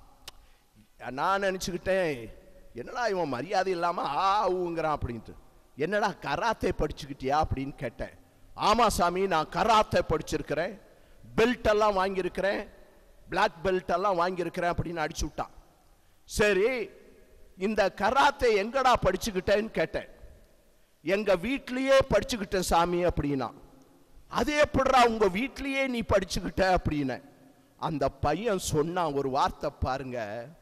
Speaker 11: நான் நினச்சிக்கிட்டேன் என்னடா இவன் மரியாதை இல்லாமல் ஆ ஊங்கிறான் அப்படின்ட்டு என்னடா கராத்தே படிச்சுக்கிட்டியா அப்படின்னு கேட்டேன் ஆமா சாமி நான் கராத்தே படிச்சிருக்கிறேன் பெல்ட் எல்லாம் வாங்கியிருக்கிறேன் பிளாக் பெல்ட் எல்லாம் வாங்கியிருக்கிறேன் அப்படின்னு அடிச்சு விட்டான் சரி இந்த கராத்தே எங்கடா படிச்சுக்கிட்டேன்னு கேட்டேன் எங்க வீட்லயே படிச்சுக்கிட்டேன் சாமி அப்படின்னா அது எப்படிடா உங்க வீட்லயே நீ படிச்சுக்கிட்ட அப்படின்னு அந்த பையன் சொன்னான் ஒரு வார்த்தை பாருங்க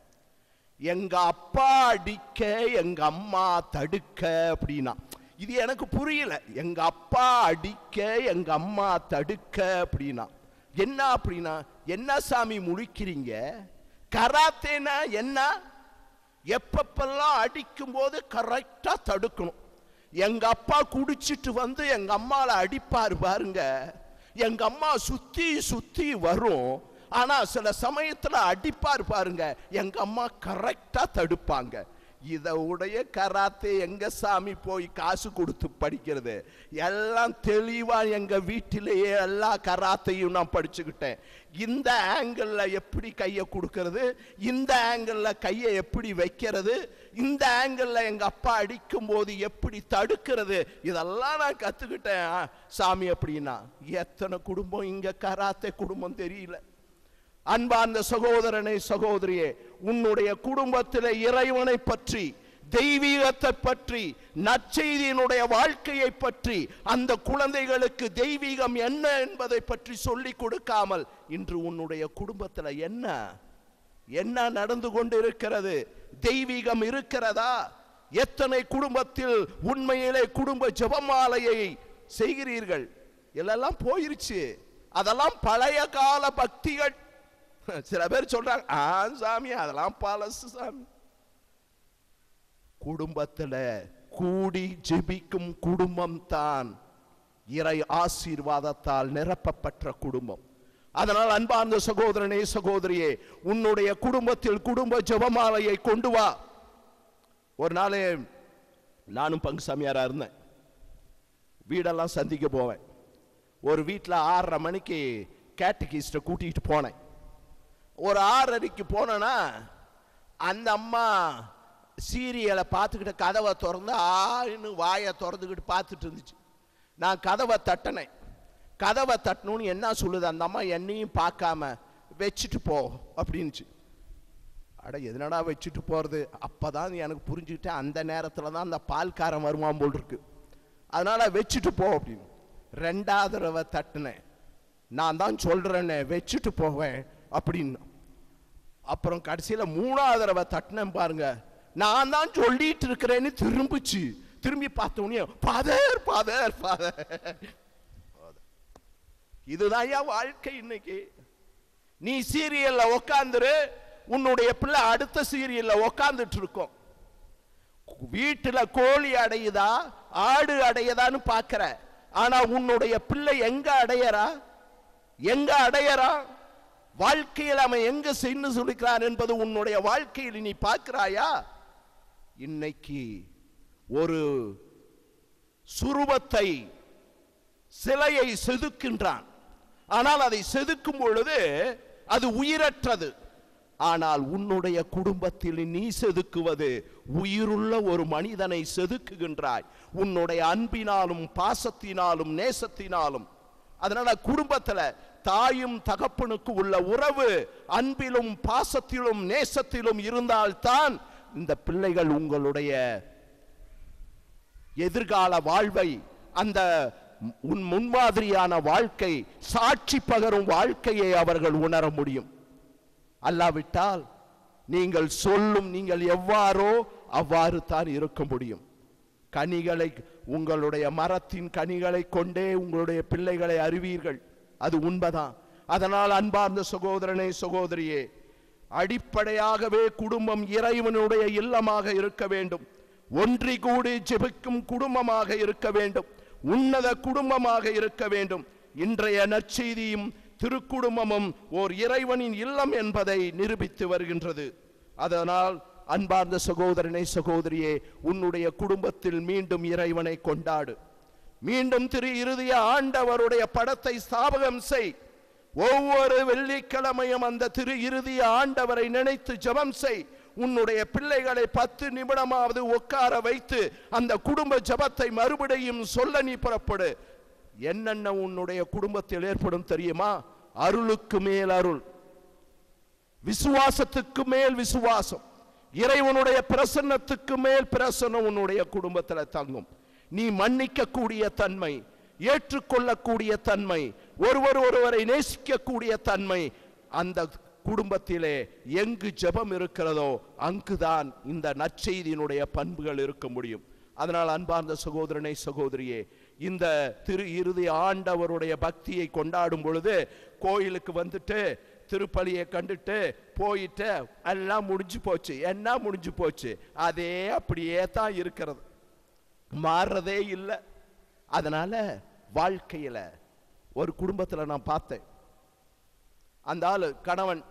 Speaker 11: எங்க அப்பா அடிக்க எங்க அம்மா தடுக்க அப்படின்னா இது எனக்கு புரியல எங்க அப்பா அடிக்க எங்க அம்மா தடுக்க அப்படின்னா என்ன அப்படின்னா என்ன சாமி முழிக்கிறீங்க கராத்தேனா என்ன எப்பப்பெல்லாம் அடிக்கும் போது கரெக்டா தடுக்கணும் எங்க அப்பா குடிச்சிட்டு வந்து எங்க அம்மால அடிப்பாரு பாருங்க எங்க அம்மா சுத்தி சுத்தி வரும் ஆனா சில சமயத்துல அடிப்பார் பாருங்க எங்க அம்மா கரெக்டா தடுப்பாங்க இத உடைய கராத்தே எங்க சாமி போய் காசு கொடுத்து படிக்கிறது எல்லாம் தெளிவா எங்க வீட்டிலேயே எல்லா கராத்தையும் நான் படிச்சுக்கிட்டேன் இந்த ஆங்கிள் எப்படி கையை கொடுக்கறது இந்த ஆங்கிள் கையை எப்படி வைக்கிறது இந்த ஆங்கிள் எங்க அப்பா அடிக்கும் போது எப்படி தடுக்கிறது இதெல்லாம் நான் கத்துக்கிட்டேன் ஆ, சாமி அப்படின்னா எத்தனை குடும்பம் இங்க கராத்தே குடும்பம் தெரியல அன்பார்ந்த சகோதரனை சகோதரியே உன்னுடைய குடும்பத்தில் இறைவனை பற்றி தெய்வீகத்தை பற்றி நற்செய்தியினுடைய வாழ்க்கையை பற்றி அந்த குழந்தைகளுக்கு தெய்வீகம் என்ன என்பதை பற்றி சொல்லிக் கொடுக்காமல் இன்று உன்னுடைய குடும்பத்தில் என்ன என்ன நடந்து கொண்டு இருக்கிறது தெய்வீகம் இருக்கிறதா எத்தனை குடும்பத்தில் உண்மையிலே குடும்ப ஜெபமாலையை செய்கிறீர்கள் இதெல்லாம் போயிருச்சு அதெல்லாம் பழைய கால பக்திகள் சில பேர் சொல்றாங்க ஆ சாமி அதெல்லாம் பழசு சாமி குடும்பத்துல கூடி ஜெபிக்கும் குடும்பம் தான் இறை ஆசீர்வாதத்தால் நிரப்பப்பட்ட குடும்பம் அதனால் அன்பார்ந்த சகோதரனே சகோதரியே உன்னுடைய குடும்பத்தில் குடும்ப ஜெபமாலையை கொண்டு வா ஒரு நாள் நானும் பங்கு சாமியாரா இருந்தேன் வீடெல்லாம் சந்திக்க போவேன் ஒரு வீட்டில் ஆறரை மணிக்கு கேட்டகிஸ்ட்டை கூட்டிகிட்டு போனேன் ஒரு ஆறரைக்கு போனேன்னா அந்த அம்மா சீரியலை பார்த்துக்கிட்டு கதவை திறந்து ஆன்னு வாயை திறந்துக்கிட்டு பார்த்துட்டு இருந்துச்சு நான் கதவை தட்டினேன் கதவை தட்டணும்னு என்ன சொல்லுது அந்த அம்மா என்னையும் பார்க்காம வச்சுட்டு போ அப்படின்னுச்சு அட எதனடா வச்சுட்டு போகிறது அப்போ தான் எனக்கு புரிஞ்சுக்கிட்டேன் அந்த நேரத்தில் தான் அந்த பால்காரன் வருவான் போல் இருக்கு அதனால் வச்சுட்டு போ அப்படின்னு ரெண்டாவது தடவை தட்டினேன் நான் தான் சொல்கிறேன்னே வச்சுட்டு போவேன் அப்படின்னு அப்புறம் கடைசியில் மூணாவது தடவை தட்டினேன் பாருங்க நான் தான் சொல்லிட்டு இருக்கிறேன்னு திரும்பிச்சு திரும்பி பார்த்த உடனே ஃபாதர் ஃபாதர் ஃபாதர் இதுதான் ஐயா வாழ்க்கை இன்னைக்கு நீ சீரியல்ல உக்காந்துரு உன்னுடைய பிள்ளை அடுத்த சீரியல்ல உக்காந்துட்டு இருக்கும் வீட்டுல கோழி அடையுதா ஆடு அடையுதான்னு பார்க்கிற ஆனா உன்னுடைய பிள்ளை எங்க அடையறா எங்க அடையறா வாழ்க்கையில் அவன் எங்க சென்று சொல்லிக்கிறான் என்பது உன்னுடைய வாழ்க்கையில் நீ பார்க்கிறாயா இன்னைக்கு ஒரு சுரூபத்தை சிலையை செதுக்கின்றான் ஆனால் அதை செதுக்கும் பொழுது அது உயிரற்றது ஆனால் உன்னுடைய குடும்பத்தில் நீ செதுக்குவது உயிருள்ள ஒரு மனிதனை செதுக்குகின்றாய் உன்னுடைய அன்பினாலும் பாசத்தினாலும் நேசத்தினாலும் அதனால குடும்பத்துல தாயும் தகப்பனுக்கு உள்ள உறவு அன்பிலும் பாசத்திலும் நேசத்திலும் இருந்தால்தான் இந்த பிள்ளைகள் உங்களுடைய எதிர்கால வாழ்வை அந்த உன் முன்மாதிரியான வாழ்க்கை சாட்சி பகரும் வாழ்க்கையை அவர்கள் உணர முடியும் அல்லாவிட்டால் நீங்கள் சொல்லும் நீங்கள் எவ்வாறோ அவ்வாறு தான் இருக்க முடியும் கனிகளை உங்களுடைய மரத்தின் கனிகளை கொண்டே உங்களுடைய பிள்ளைகளை அறிவீர்கள் அது உண்மைதான் அதனால் அன்பார்ந்த சகோதரனே சகோதரியே அடிப்படையாகவே குடும்பம் இறைவனுடைய இல்லமாக இருக்க வேண்டும் ஒன்றி கூடி ஜெபிக்கும் குடும்பமாக இருக்க வேண்டும் உன்னத குடும்பமாக இருக்க வேண்டும் இன்றைய நற்செய்தியும் திருக்குடும்பமும் ஓர் இறைவனின் இல்லம் என்பதை நிரூபித்து வருகின்றது அதனால் அன்பார்ந்த சகோதரனை சகோதரியே உன்னுடைய குடும்பத்தில் மீண்டும் இறைவனை கொண்டாடு மீண்டும் திரு இறுதிய ஆண்டவருடைய படத்தை ஸ்தாபகம் செய் ஒவ்வொரு வெள்ளிக்கிழமையும் அந்த திரு இறுதிய ஆண்டவரை நினைத்து ஜெபம் செய் உன்னுடைய பிள்ளைகளை பத்து நிமிடமாவது உட்கார வைத்து அந்த குடும்ப ஜெபத்தை மறுபடியும் சொல்ல நீ புறப்படு என்னென்ன உன்னுடைய குடும்பத்தில் ஏற்படும் தெரியுமா அருளுக்கு மேல் அருள் விசுவாசத்துக்கு மேல் விசுவாசம் இறைவனுடைய பிரசன்னத்துக்கு மேல் பிரசன்னம் உன்னுடைய குடும்பத்தில் தங்கும் நீ மன்னிக்க கூடிய தன்மை ஏற்றுக்கொள்ளக்கூடிய தன்மை ஒருவர் ஒருவரை நேசிக்கக்கூடிய தன்மை அந்த குடும்பத்திலே எங்கு ஜெபம் இருக்கிறதோ அங்குதான் இந்த நற்செய்தியினுடைய பண்புகள் இருக்க முடியும் அதனால் அன்பார்ந்த சகோதரனை சகோதரியே இந்த திரு இறுதி ஆண்டவருடைய பக்தியை கொண்டாடும் பொழுது கோயிலுக்கு வந்துட்டு திருப்பலியை கண்டுட்டு போயிட்டு எல்லாம் முடிஞ்சு போச்சு என்ன முடிஞ்சு போச்சு அதே அப்படியே தான் இருக்கிறது மாறுறதே இல்லை அதனால வாழ்க்கையில ஒரு குடும்பத்தில் நான் பார்த்தேன் அந்த ஆளு கணவன்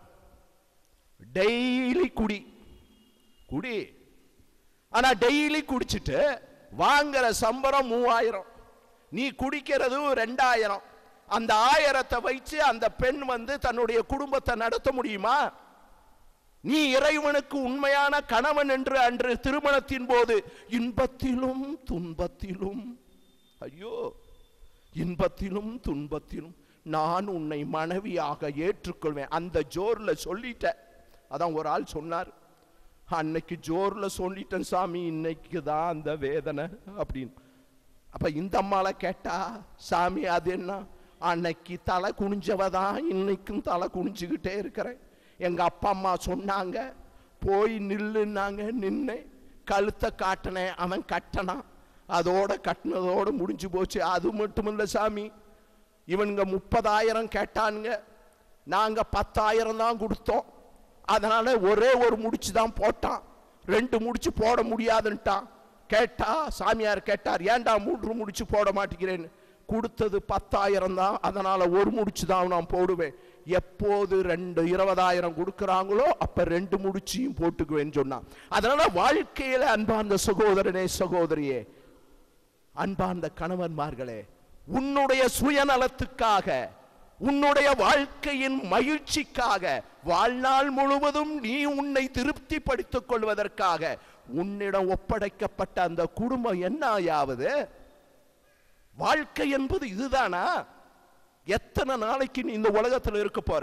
Speaker 11: டெய்லி குடி குடி ஆனா டெய்லி குடிச்சிட்டு வாங்குற சம்பளம் மூவாயிரம் நீ குடிக்கிறது ரெண்டாயிரம் அந்த ஆயிரத்தை வைச்சு அந்த பெண் வந்து தன்னுடைய குடும்பத்தை நடத்த முடியுமா நீ இறைவனுக்கு உண்மையான கணவன் என்று அன்று திருமணத்தின் போது இன்பத்திலும் துன்பத்திலும் ஐயோ இன்பத்திலும் துன்பத்திலும் நான் உன்னை மனைவியாக ஏற்றுக்கொள்வேன் அந்த ஜோர்ல சொல்லிட்டேன் அதான் ஒரு ஆள் சொன்னார் அன்னைக்கு ஜோர்ல சொல்லிட்டேன் சாமி இன்னைக்கு தான் அந்த வேதனை அப்படின்னு அப்ப இந்த அம்மால கேட்டா சாமி அது என்ன அன்னைக்கு தலை குனிஞ்சவ தான் இன்னைக்கும் தலை குனிஞ்சுக்கிட்டே இருக்கிறேன் எங்க அப்பா அம்மா சொன்னாங்க போய் நில்லுன்னாங்க நின்னேன் கழுத்தை காட்டினேன் அவன் கட்டனான் அதோட கட்டினதோட முடிஞ்சு போச்சு அது மட்டும் இல்லை சாமி இவனுங்க முப்பதாயிரம் கேட்டானுங்க நாங்க பத்தாயிரம் தான் கொடுத்தோம் அதனால ஒரே ஒரு முடிச்சு தான் போட்டான் ரெண்டு முடிச்சு போட முடியாதுன்ட்டான் கேட்டா சாமியார் கேட்டார் ஏன்டா மூன்று முடிச்சு போட மாட்டேங்கிறேன்னு கொடுத்தது பத்தாயிரம் தான் அதனால ஒரு முடிச்சு தான் நான் போடுவேன் எப்போது ரெண்டு இருபதாயிரம் கொடுக்குறாங்களோ அப்ப ரெண்டு முடிச்சியும் போட்டுக்குவேன்னு சொன்னான் அதனால வாழ்க்கையில அன்பார்ந்த சகோதரனே சகோதரியே அன்பார்ந்த கணவன்மார்களே உன்னுடைய சுயநலத்துக்காக உன்னுடைய வாழ்க்கையின் மகிழ்ச்சிக்காக வாழ்நாள் முழுவதும் நீ உன்னை திருப்திப்படுத்திக் கொள்வதற்காக உன்னிடம் ஒப்படைக்கப்பட்ட அந்த குடும்பம் என்ன ஆயாவது வாழ்க்கை என்பது இதுதானா எத்தனை நாளைக்கு நீ இந்த உலகத்தில் இருக்க போற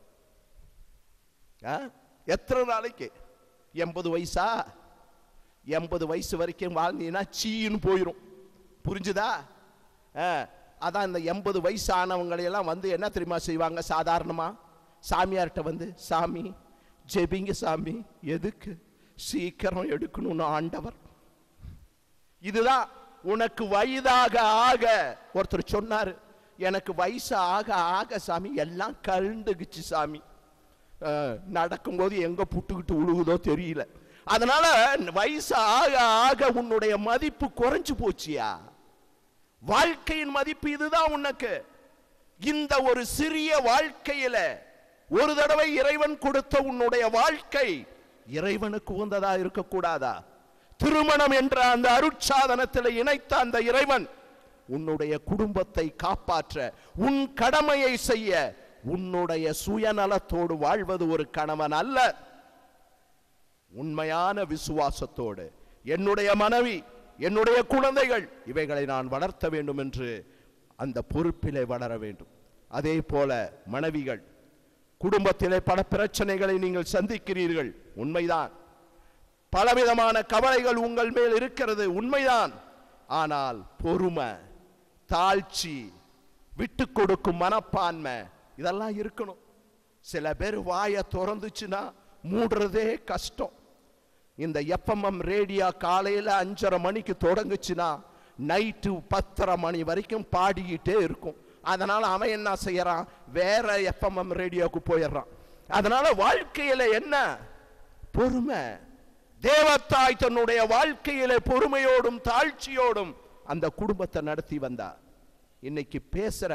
Speaker 11: ஆ? எத்தனை நாளைக்கு எண்பது வயசா எண்பது வயசு வரைக்கும் வாழ்ந்தீங்கன்னா சீன்னு போயிடும் புரிஞ்சுதா ஆ, அதான் இந்த எண்பது வயசு ஆனவங்களை எல்லாம் வந்து என்ன தெரியுமா செய்வாங்க சாதாரணமா சாமியார்கிட்ட வந்து சாமி ஜெபிங்க சாமி எதுக்கு சீக்கிரம் எடுக்கணும்னு ஆண்டவர் இதுதான் உனக்கு வயதாக ஆக ஒருத்தர் சொன்னாரு எனக்கு வயசு ஆக ஆக சாமி எல்லாம் கருண்டுக்குச்சு சாமி அஹ், நடக்கும்போது எங்க புட்டுக்கிட்டு உழுகுதோ தெரியல அதனால வயசு ஆக ஆக உன்னுடைய மதிப்பு குறைஞ்சு போச்சியா வாழ்க்கையின் மதிப்பு இதுதான் உனக்கு இந்த ஒரு சிறிய வாழ்க்கையில ஒரு தடவை இறைவன் கொடுத்த உன்னுடைய வாழ்க்கை இறைவனுக்கு உகந்ததா இருக்கக்கூடாதா திருமணம் என்ற அந்த அருட்சாதனத்தில் இணைத்த அந்த இறைவன் உன்னுடைய குடும்பத்தை காப்பாற்ற உன் கடமையை செய்ய உன்னுடைய சுயநலத்தோடு வாழ்வது ஒரு கணவன் அல்ல உண்மையான விசுவாசத்தோடு என்னுடைய மனைவி என்னுடைய குழந்தைகள் இவைகளை நான் வளர்த்த வேண்டும் என்று அந்த பொறுப்பிலே வளர வேண்டும் அதே போல மனைவிகள் குடும்பத்திலே பல பிரச்சனைகளை நீங்கள் சந்திக்கிறீர்கள் உண்மைதான் பலவிதமான கவலைகள் உங்கள் மேல் இருக்கிறது உண்மைதான் ஆனால் பொறுமை தாழ்ச்சி விட்டு கொடுக்கும் மனப்பான்மை இதெல்லாம் இருக்கணும் சில பேர் வாயை திறந்துச்சுன்னா மூடுறதே கஷ்டம் இந்த எஃப்எம்எம் ரேடியோ காலையில் அஞ்சரை மணிக்கு தொடங்குச்சுன்னா நைட்டு பத்தரை மணி வரைக்கும் பாடிக்கிட்டே இருக்கும் அதனால அவன் என்ன செய்யறான் வேற எஃப்எம்எம் ரேடியோக்கு போயிடுறான் அதனால வாழ்க்கையில என்ன பொறுமை தேவத்தாய் தன்னுடைய வாழ்க்கையில பொறுமையோடும் தாழ்ச்சியோடும் அந்த குடும்பத்தை நடத்தி வந்தா இன்னைக்கு பேசுற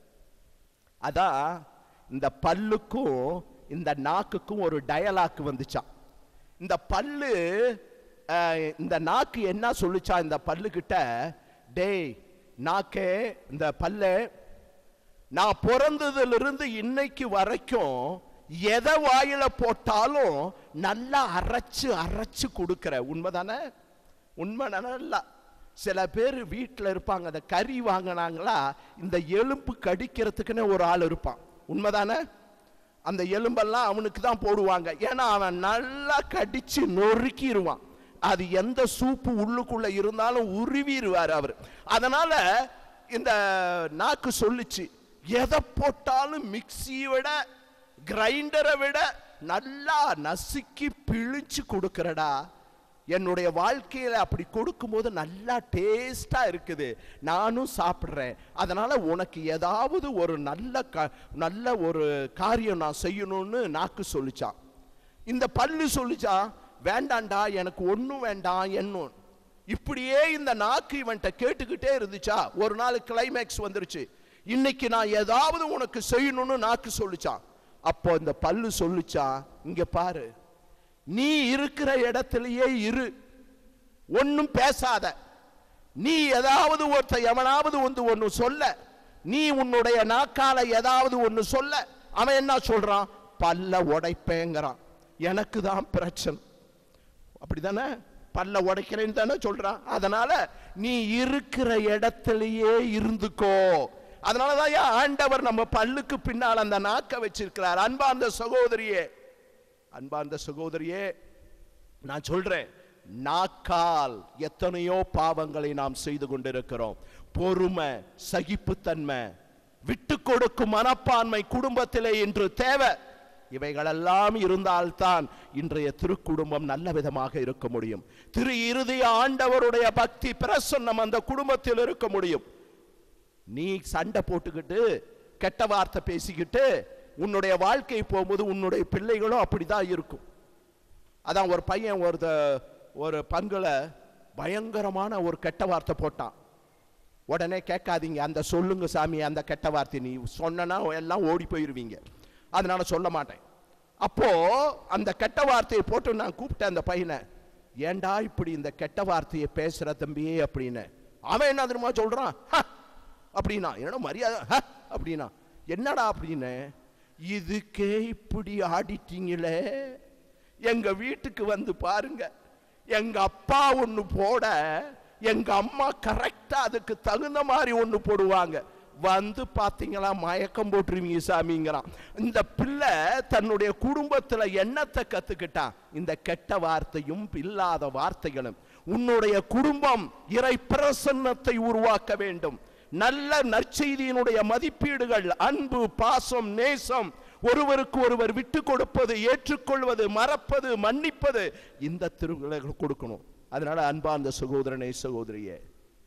Speaker 11: அதான் இந்த பல்லுக்கும் இந்த நாக்குக்கும் ஒரு டயலாக் வந்துச்சான் இந்த பல்லு அஹ், இந்த நாக்கு என்ன சொல்லுச்சா இந்த பல்லு கிட்ட டேய் நாக்கே இந்த பல்ல நான் பிறந்ததிலிருந்து இன்னைக்கு வரைக்கும் எதை வாயில போட்டாலும் நல்லா அரைச்சு அரைச்சு கொடுக்கிற உண்மைதானே உண்மை நல்லா சில பேர் வீட்டில் இருப்பாங்க அந்த கறி வாங்கினாங்களா இந்த எலும்பு கடிக்கிறதுக்குன்னு ஒரு ஆள் இருப்பான் உண்மைதானே அந்த எலும்பெல்லாம் அவனுக்கு தான் போடுவாங்க ஏன்னா அவன் நல்லா கடிச்சு நொறுக்கிடுவான் அது எந்த சூப்பு உள்ளுக்குள்ள இருந்தாலும் உருவிடுவார் அவர் அதனால இந்த நாக்கு சொல்லுச்சு எதை போட்டாலும் மிக்சியை விட கிரைண்டரை விட நல்லா நசுக்கி பிழிச்சு கொடுக்கறடா என்னுடைய வாழ்க்கையில அப்படி கொடுக்கும்போது நல்லா டேஸ்டா இருக்குது நானும் சாப்பிட்றேன் அதனால உனக்கு ஏதாவது ஒரு நல்ல க நல்ல ஒரு காரியம் நான் செய்யணும்னு நாக்கு சொல்லிச்சான் இந்த பல்லு சொல்லிச்சான் வேண்டாண்டா எனக்கு ஒன்றும் வேண்டாம் என்னும் இப்படியே இந்த நாக்கு இவன்கிட்ட கேட்டுக்கிட்டே இருந்துச்சா ஒரு நாள் கிளைமேக்ஸ் வந்துருச்சு இன்னைக்கு நான் ஏதாவது உனக்கு செய்யணும்னு நாக்கு சொல்லிச்சான் அப்போ இந்த பல்லு சொல்லிச்சான் இங்க பாரு நீ இருக்கிற இடத்திலேயே இரு ஒன்னும் பேசாத நீ ஏதாவது ஒருத்த எவனாவது வந்து ஒன்னு சொல்ல நீ உன்னுடைய நாக்கால ஏதாவது ஒன்னு சொல்ல அவன் என்ன சொல்றான் பல்ல உடைப்பேங்கிறான் எனக்கு தான் பிரச்சனை அப்படிதானே பல்ல உடைக்கிறேன்னு தானே சொல்றான் அதனால நீ இருக்கிற இடத்திலேயே இருந்துக்கோ அதனாலதான் ஏன் ஆண்டவர் நம்ம பல்லுக்கு பின்னால் அந்த நாக்க வச்சிருக்கிறார் அன்பார்ந்த சகோதரியே அன்பார்ந்த சகோதரியே நான் சொல்றேன் நாக்கால் எத்தனையோ பாவங்களை நாம் செய்து கொண்டிருக்கிறோம் பொறுமை சகிப்புத்தன்மை விட்டு கொடுக்கும் மனப்பான்மை குடும்பத்திலே இன்று தேவை இவைகளெல்லாம் இருந்தால்தான் இன்றைய திருக்குடும்பம் நல்ல விதமாக இருக்க முடியும் திரு இறுதி ஆண்டவருடைய பக்தி பிரசன்னம் அந்த குடும்பத்தில் இருக்க முடியும் நீ சண்டை போட்டுக்கிட்டு கெட்ட வார்த்தை பேசிக்கிட்டு உன்னுடைய வாழ்க்கை போகும்போது உன்னுடைய பிள்ளைகளும் அப்படிதான் இருக்கும் அதான் ஒரு பையன் ஒரு ஒரு பங்குல பயங்கரமான ஒரு கெட்ட வார்த்தை போட்டான் உடனே கேட்காதீங்க அந்த சொல்லுங்க சாமி அந்த கெட்ட வார்த்தை நீ சொன்னனா எல்லாம் ஓடி போயிருவீங்க அதனால சொல்ல மாட்டேன் அப்போ அந்த கெட்ட வார்த்தையை போட்டு நான் கூப்பிட்டேன் அந்த பையனை ஏன்டா இப்படி இந்த கெட்ட வார்த்தையை பேசுற தம்பியே அப்படின்னு அவன் என்ன தெரியுமா சொல்றான் "ஹ!" அப்படின்னா என்னடா மரியாதை "ஹ!" அப்படின்னா என்னடா அப்படின்னு இதுக்கே இப்படி ஆடிட்டீங்களே எங்க வீட்டுக்கு வந்து பாருங்க எங்க அப்பா ஒண்ணு போட எங்க அம்மா கரெக்டா அதுக்கு தகுந்த மாதிரி ஒண்ணு போடுவாங்க வந்து பாத்தீங்களா மயக்கம் போட்டுருவீங்க சாமிங்கிறான் இந்த பிள்ளை தன்னுடைய குடும்பத்துல என்னத்தை கத்துக்கிட்டான் இந்த கெட்ட வார்த்தையும் இல்லாத வார்த்தைகளும் உன்னுடைய குடும்பம் இறை பிரசன்னத்தை உருவாக்க வேண்டும் நல்ல நற்செய்தியினுடைய மதிப்பீடுகள் அன்பு பாசம் நேசம் ஒருவருக்கு ஒருவர் விட்டு கொடுப்பது ஏற்றுக்கொள்வது மறப்பது மன்னிப்பது இந்த திருவிழாக்கள் கொடுக்கணும் அதனால அன்பார்ந்த சகோதரனே சகோதரியே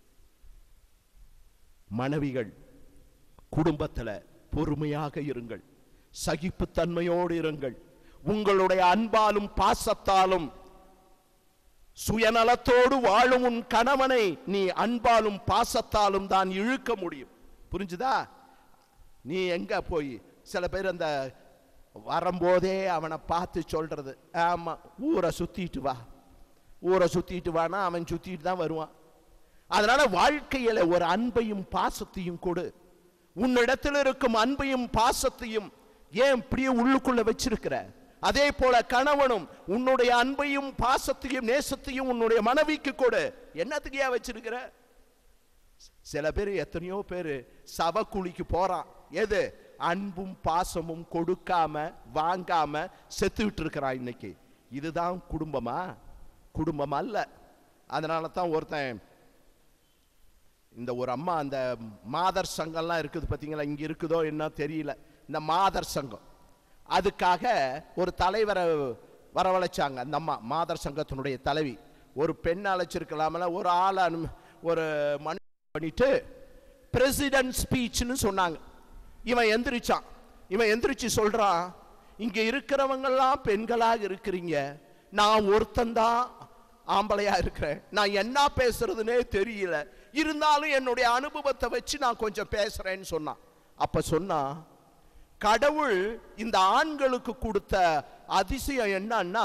Speaker 11: மனைவிகள் குடும்பத்துல பொறுமையாக இருங்கள் சகிப்புத்தன்மையோடு இருங்கள் உங்களுடைய அன்பாலும் பாசத்தாலும் சுயநலத்தோடு வாழும் உன் கணவனை நீ அன்பாலும் பாசத்தாலும் தான் இழுக்க முடியும் புரிஞ்சுதா நீ எங்க போய் சில பேர் அந்த வரும்போதே அவனை பார்த்து சொல்றது ஆமா ஊரை சுத்திட்டு வா ஊரை சுத்திட்டு வானா அவன் சுத்திட்டு தான் வருவான் அதனால வாழ்க்கையில ஒரு அன்பையும் பாசத்தையும் கொடு உன்னிடத்தில் இருக்கும் அன்பையும் பாசத்தையும் ஏன் இப்படியே உள்ளுக்குள்ள வச்சிருக்கிற அதே போல கணவனும் உன்னுடைய அன்பையும் பாசத்தையும் நேசத்தையும் உன்னுடைய மனைவிக்கு கொடு என்னத்துக்கு ஏன் வச்சிருக்கிற சில பேர் எத்தனையோ பேர் சவக்குழிக்கு போறான் எது அன்பும் பாசமும் கொடுக்காம வாங்காம செத்துக்கிட்டு இருக்கிறான் இன்னைக்கு இதுதான் குடும்பமா குடும்பம் அல்ல அதனால தான் ஒருத்தன் இந்த ஒரு அம்மா அந்த மாதர் சங்கம்லாம் இருக்குது பார்த்தீங்களா இங்கே இருக்குதோ என்ன தெரியல இந்த மாதர் சங்கம் அதுக்காக ஒரு தலைவரை வரவழைச்சாங்க அந்த அம்மா மாதர் சங்கத்தினுடைய தலைவி ஒரு பெண் அழைச்சிருக்கலாமல ஒரு ஆளை அனு ஒரு மனு பண்ணிட்டு பிரசிடென்ட் ஸ்பீச்னு சொன்னாங்க இவன் எந்திரிச்சான் இவன் எந்திரிச்சு சொல்றான் இங்க இருக்கிறவங்கெல்லாம் பெண்களாக இருக்கிறீங்க நான் ஒருத்தந்தான் ஆம்பளையா இருக்கிறேன் நான் என்ன பேசுறதுனே தெரியல இருந்தாலும் என்னுடைய அனுபவத்தை வச்சு நான் கொஞ்சம் பேசுறேன்னு சொன்னான் அப்ப சொன்னா கடவுள் இந்த ஆண்களுக்கு கொடுத்த அதிசயம் என்னன்னா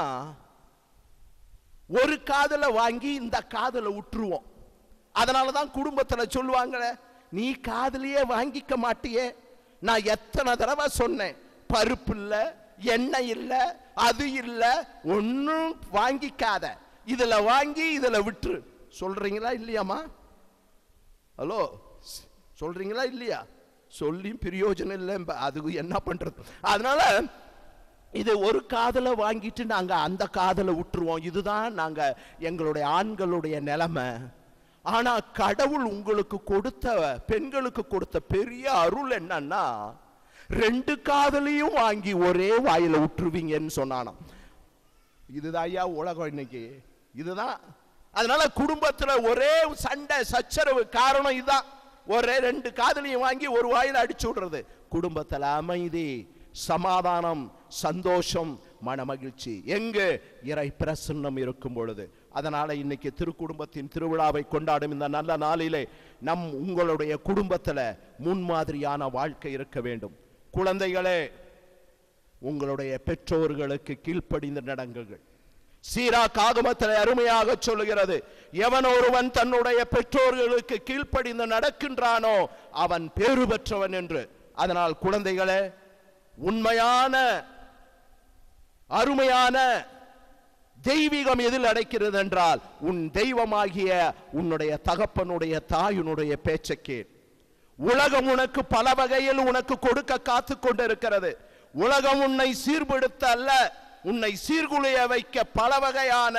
Speaker 11: ஒரு காதல வாங்கி இந்த காதல விட்டுருவோம் அதனால தான் குடும்பத்தில் சொல்லுவாங்களே நீ காதலியே வாங்கிக்க மாட்டியே நான் எத்தனை தடவை சொன்னேன் பருப்பு இல்லை எண்ணெய் இல்லை அது இல்லை ஒன்றும் வாங்கிக்காத இதுல வாங்கி இதுல விட்டுரு சொல்றீங்களா இல்லையாம்மா ஹலோ சொல்றீங்களா இல்லையா சொல்லி பிரயோஜனம் இல்லை அதுக்கு என்ன பண்றது அதனால இது ஒரு காதலை வாங்கிட்டு நாங்க அந்த காதலை விட்டுருவோம் இதுதான் நாங்க எங்களுடைய ஆண்களுடைய நிலைமை ஆனா கடவுள் உங்களுக்கு கொடுத்த பெண்களுக்கு கொடுத்த பெரிய அருள் என்னன்னா ரெண்டு காதலையும் வாங்கி ஒரே வாயில விட்டுருவீங்கன்னு சொன்னானாம் இதுதான் ஐயா உலகம் இன்னைக்கு இதுதான் அதனால குடும்பத்துல ஒரே சண்டை சச்சரவு காரணம் இதுதான் ஒரே ரெண்டு காதலியும் வாங்கி ஒரு வாயில அடிச்சு விடுறது குடும்பத்துல அமைதி சமாதானம் சந்தோஷம் மனமகிழ்ச்சி எங்கு இறை பிரசன்னம் இருக்கும் பொழுது அதனால இன்னைக்கு திருக்குடும்பத்தின் திருவிழாவை கொண்டாடும் இந்த நல்ல நாளிலே நம் உங்களுடைய குடும்பத்துல முன்மாதிரியான வாழ்க்கை இருக்க வேண்டும் குழந்தைகளே உங்களுடைய பெற்றோர்களுக்கு கீழ்ப்படிந்து நடங்குங்கள் சீரா காகமத்தில் அருமையாக சொல்லுகிறது எவன் ஒருவன் தன்னுடைய பெற்றோர்களுக்கு கீழ்ப்படிந்து நடக்கின்றானோ அவன் பேறு பெற்றவன் என்று அதனால் குழந்தைகளே உண்மையான அருமையான தெய்வீகம் எதில் அடைக்கிறது என்றால் உன் தெய்வமாகிய உன்னுடைய தகப்பனுடைய தாயினுடைய பேச்சை கேள் உலகம் உனக்கு பல வகையில் உனக்கு கொடுக்க காத்து கொண்டிருக்கிறது உலகம் உன்னை சீர்படுத்த அல்ல உன்னை சீர்குலைய வைக்க பல வகையான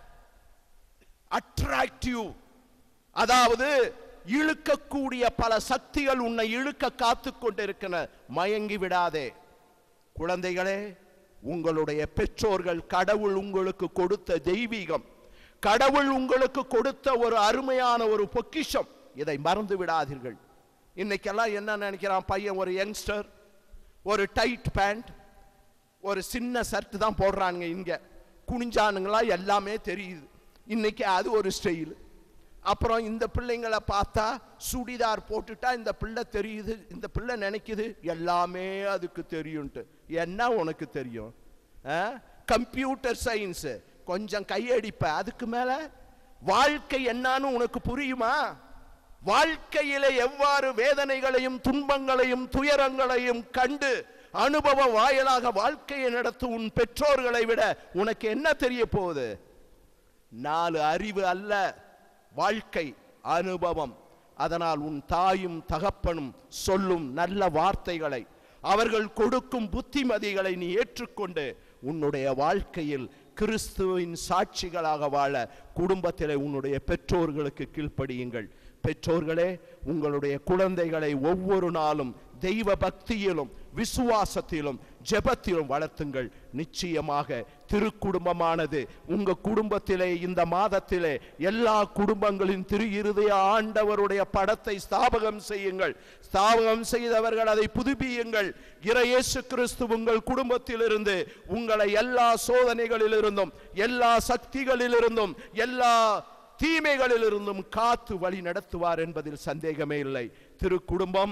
Speaker 11: அட்ராக்டிவ் அதாவது இழுக்கக்கூடிய பல சக்திகள் உன்னை இழுக்க காத்து கொண்டிருக்கிற மயங்கி விடாதே குழந்தைகளே உங்களுடைய பெற்றோர்கள் கடவுள் உங்களுக்கு கொடுத்த தெய்வீகம் கடவுள் உங்களுக்கு கொடுத்த ஒரு அருமையான ஒரு பொக்கிஷம் இதை மறந்து விடாதீர்கள் இன்னைக்கெல்லாம் என்ன நினைக்கிறான் பையன் ஒரு யங்ஸ்டர் ஒரு டைட் பேண்ட் ஒரு சின்ன ஷர்ட் தான் போடுறானுங்க இங்க குனிஞ்சானுங்களா எல்லாமே தெரியுது இன்னைக்கு அது ஒரு ஸ்டைல் அப்புறம் இந்த பிள்ளைங்களை பார்த்தா சுடிதார் போட்டுட்டா இந்த பிள்ளை தெரியுது இந்த பிள்ளை நினைக்குது எல்லாமே அதுக்கு தெரியும்ட்டு என்ன உனக்கு தெரியும் கம்ப்யூட்டர் சயின்ஸ் கொஞ்சம் கையடிப்ப அதுக்கு மேல வாழ்க்கை என்னன்னு உனக்கு புரியுமா வாழ்க்கையில எவ்வாறு வேதனைகளையும் துன்பங்களையும் துயரங்களையும் கண்டு அனுபவ வாயிலாக வாழ்க்கையை நடத்தும் உன் பெற்றோர்களை விட உனக்கு என்ன தெரிய போகுது நாலு அறிவு அல்ல வாழ்க்கை அனுபவம் அதனால் உன் தாயும் தகப்பனும் சொல்லும் நல்ல வார்த்தைகளை அவர்கள் கொடுக்கும் புத்திமதிகளை நீ ஏற்றுக்கொண்டு உன்னுடைய வாழ்க்கையில் கிறிஸ்துவின் சாட்சிகளாக வாழ குடும்பத்திலே உன்னுடைய பெற்றோர்களுக்கு கீழ்ப்படியுங்கள் பெற்றோர்களே உங்களுடைய குழந்தைகளை ஒவ்வொரு நாளும் தெய்வ பக்தியிலும் விசுவாசத்திலும் ஜெபத்திலும் வளர்த்துங்கள் நிச்சயமாக திருக்குடும்பமானது உங்க குடும்பத்திலே இந்த மாதத்திலே எல்லா குடும்பங்களின் திரு இருதய ஆண்டவருடைய படத்தை ஸ்தாபகம் செய்யுங்கள் ஸ்தாபகம் செய்தவர்கள் அதை புதுப்பியுங்கள் இறையேசு கிறிஸ்து உங்கள் குடும்பத்திலிருந்து உங்களை எல்லா சோதனைகளிலிருந்தும் எல்லா சக்திகளிலிருந்தும் எல்லா தீமைகளிலிருந்தும் காத்து வழி நடத்துவார் என்பதில் சந்தேகமே இல்லை திரு குடும்பம்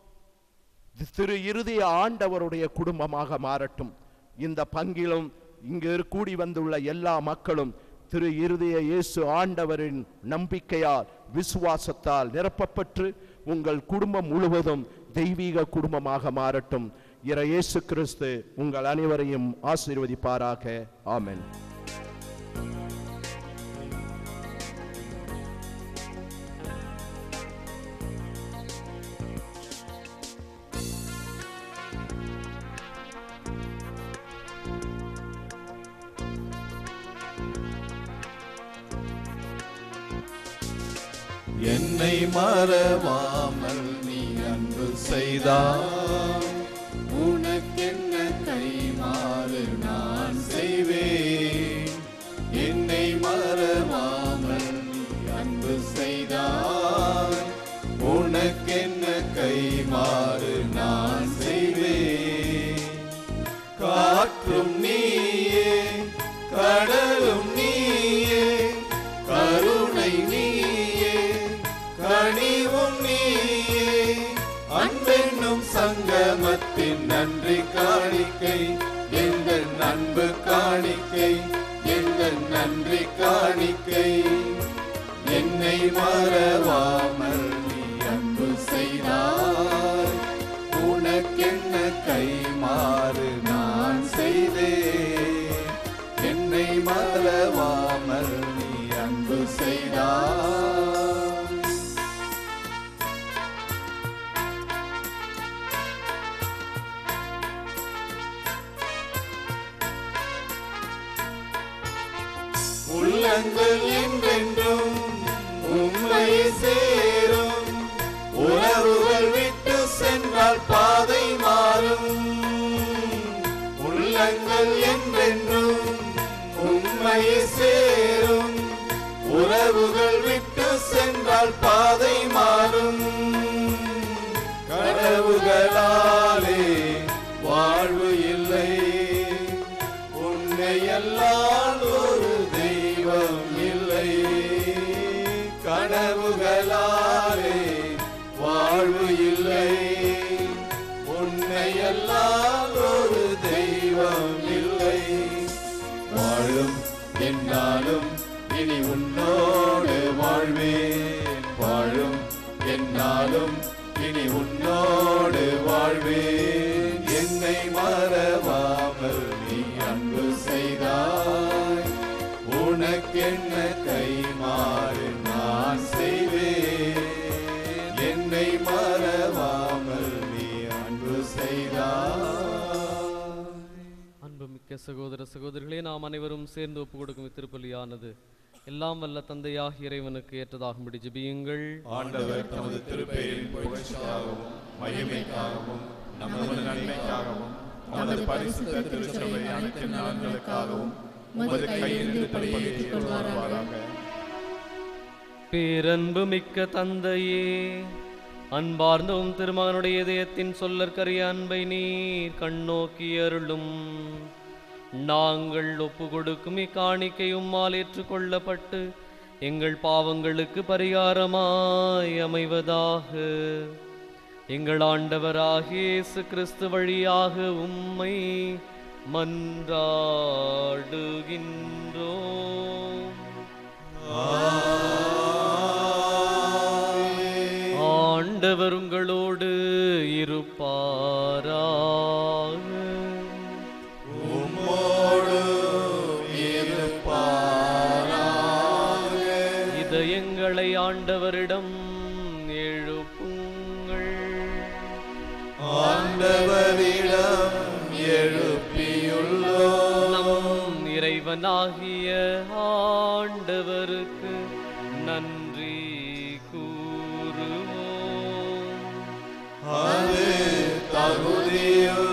Speaker 11: திரு இருதய ஆண்டவருடைய குடும்பமாக மாறட்டும் இந்த பங்கிலும் இங்கு கூடி வந்துள்ள எல்லா மக்களும் திரு இருதய இயேசு ஆண்டவரின் நம்பிக்கையால் விசுவாசத்தால் நிரப்பப்பட்டு உங்கள் குடும்பம் முழுவதும் தெய்வீக குடும்பமாக மாறட்டும் இற இயேசு கிறிஸ்து உங்கள் அனைவரையும் ஆசீர்வதிப்பாராக ஆமென்
Speaker 7: என்னை மறவாமல் நீ அன்பு செய்தால் உனக்கென்ன கைமாறு நான் செய்வேன் என்னை மறவாமல் நீ அன்பு செய்தால் உனக்கென்ன கைமாறு நான் செய்வேன் காற்றும் நீயே கடல் காணிக்கை எந்த அன்பு காணிக்கை எந்த நன்றி காணிக்கை என்னை மறவாமல் நீ அன்பு செய்தாய் உனக்கென்ன கைமாறு நான் செய்தேன் என்னை மறவாமல் நீ அன்பு செய்தாய் உள்ளங்கள் என்றென்றும் உண்மை சேரும் உறவுகள் விட்டு சென்றால் பாதை மாறும் உள்ளங்கள் என்றென்றும் உண்மை சேரும் உறவுகள் விட்டு சென்றால் பாதை மாறும் கனவுகளாலே வாழ்வு இல்லை உன்னை அல்லால் ஒரு தெய்வம் இல்லை கனவுகளாலே வாழ்வு இல்லை உன்னை அல்லால் ஒரு தெய்வம் இல்லை வாழும் என்னாலும் இனி உன்னோடு வாழ்வேன் வாழும் என்னாலும் இனி உன்னோடு வாழ்வேன் என்னை மறவாமல் நீ அன்பு செய்தாய் உனக்கென்ன கைமாறு நான் செய்வேன் என்னை மறவாமல் நீ அன்பு செய்தாய்
Speaker 9: அன்புமிக்க சகோதர சகோதரிகளே நாம் அனைவரும் சேர்ந்து ஒப்பு கொடுக்கும் திருப்பலியானது எல்லாம் வல்ல தந்தையாக இறைவனுக்கு ஏற்றதாகும்படி ஜெபியுங்கள்
Speaker 7: ஆண்டவர் தமது திருப்பெயரின் புகழ்ச்சிக்காகவும் மகிமைக்காகவும் நமது நன்மைக்காகவும் நமது பரிசுத்த திருச்சபை அனைத்து நலன்களுக்காகவும் உமது கையிலிருந்து படியேற்றுக் கொள்வாராக
Speaker 9: பேரன்பு மிக்க தந்தையே அன்பார்ந்தவும் திருமகனுடைய இதயத்தின் சொல்லற்கரிய அன்பை நீர் கண்ணோக்கி அருளும் நாங்கள் ஒப்பு கொடுக்கும் இக்காணிக்கை உம்மால் ஏற்றுக்கொள்ளப்பட்டு எங்கள் பாவங்களுக்கு பரிகாரமாய் அமைவதாக எங்கள் ஆண்டவராகிய இயேசு கிறிஸ்து வழியாக உம்மை மன்றாடுகின்றோம் ஆண்டவர் உங்களோடு இருப்பாராக இதயங்களை ஆண்டவரிடம் எழுப்புங்கள்
Speaker 7: ஆண்டவரிடம் எழுப்பியுள்ளோ
Speaker 9: நம் இறைவனாகிய ஆண்டவருக்கு நன்றி கூறுவோம்
Speaker 7: அது தகுதியும்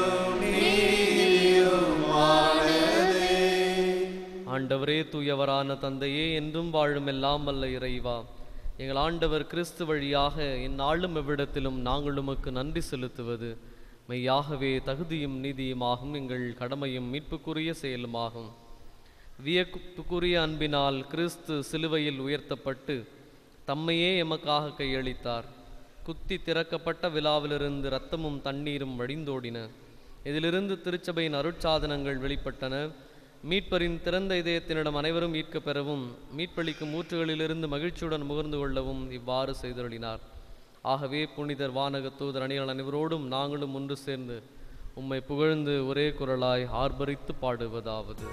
Speaker 7: நீதியுமானதே
Speaker 9: ஆண்டவரே தூயவரான தந்தையே என்றும் வாழும் எல்லாம் வல்ல இறைவா எங்கள் ஆண்டவர் கிறிஸ்து வழியாக இந்நாளும் எவ்விடத்திலும் நாங்கள் உமக்கு நன்றி செலுத்துவது மெய்யாகவே தகுதியும் நீதியுமாகும் எங்கள் கடமையும் மீட்புக்குரிய செயலுமாகும் வியப்புக்குரிய அன்பினால் கிறிஸ்து சிலுவையில் உயர்த்தப்பட்டு தம்மையே எமக்காக கையளித்தார் குத்தி திறக்கப்பட்ட விழாவிலிருந்து இரத்தமும் தண்ணீரும் வழிந்தோடின இதிலிருந்து திருச்சபையின் அருட்சாதனங்கள் வெளிப்பட்டன மீட்பரின் திறந்த இதயத்தினிடம் அனைவரும் ஈர்க்கப் பெறவும் மீட்பளிக்கும் ஊற்றுகளிலிருந்து மகிழ்ச்சியுடன் முகர்ந்து கொள்ளவும் இவ்வாறு செய்தருளினார் ஆகவே புனிதர் வானக தூதர் அணிகள் அனைவரோடும் நாங்களும் ஒன்று சேர்ந்து உம்மை புகழ்ந்து ஒரே குரலாய் ஆர்ப்பரித்து பாடுவதாவது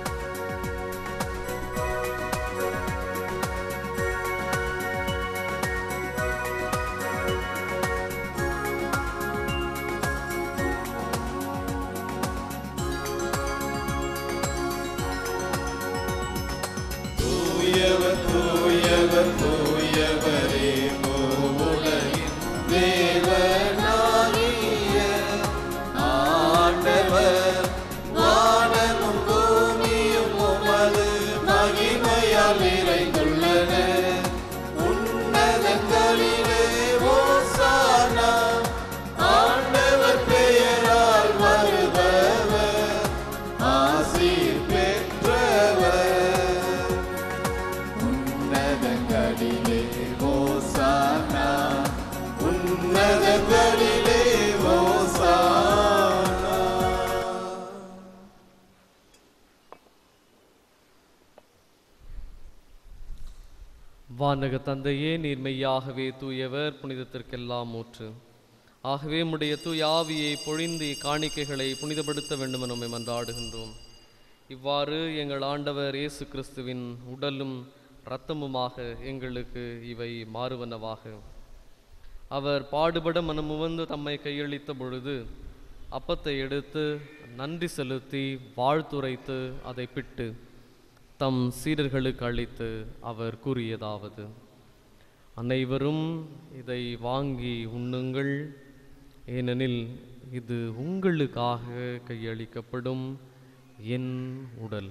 Speaker 7: தூயவர் தூயவர் தூயவரே மூவுலகின் தேவனாகிய ஆண்டவர் வானமும் பூமியும் உமது மகிமையால் நிறைந்துள்ளன உன்னதங்களிலே ஓசானா ஆண்டவர் பெயரால் வருபவர் ஆசீர் பெற்றவர் உன்னதங்களிலே ஓசானா உன்னதங்களிலே ஓசானா
Speaker 9: வானக தந்தையே நீர் மெய்யாகவே தூயவர் புனிதத்திற்கெல்லாம் ஊற்று ஆகவே உம்முடைய தூய ஆவியை பொழிந்து காணிக்கைகளை புனிதப்படுத்த வேண்டுமென நம்மை மன்றாடுகின்றோம் இவ்வாறு எங்கள் ஆண்டவர் இயேசு கிறிஸ்துவின் உடலும் இரத்தமுமாக எங்களுக்கு இவை மாறுவனவாக அவர் பாடுபட மனமுவந்து தம்மை கையளித்த பொழுது அப்பத்தை எடுத்து நன்றி செலுத்தி வாழ்த்துரைத்து அதை பிட்டு தம் சீடர்களுக்கு அளித்து அவர் கூறியதாவது அனைவரும் இதை வாங்கி உண்ணுங்கள் ஏனெனில் இது உங்களுக்காக கையளிக்கப்படும் என் உடல்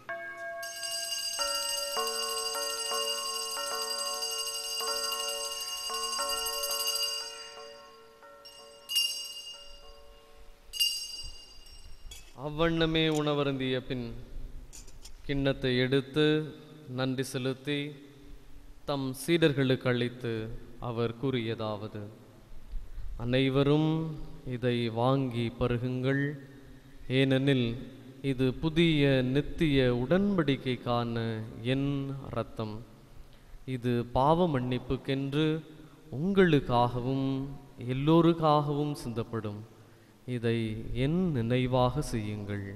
Speaker 9: அவ்வண்ணமே உணவருந்திய பின் கிண்ணத்தை எடுத்து நன்றி செலுத்தி தம் சீடர்களுக்கு அளித்து அவர் கூறியதாவது அனைவரும் இதை வாங்கி பருகுங்கள் ஏனெனில் இது புதிய நித்திய உடன்படிக்கைக்கான என் இரத்தம் இது பாவ மன்னிப்புக்கென்று உங்களுக்காகவும் எல்லோருக்காகவும் சிந்தப்படும் இதை என் நினைவாக செய்யுங்கள்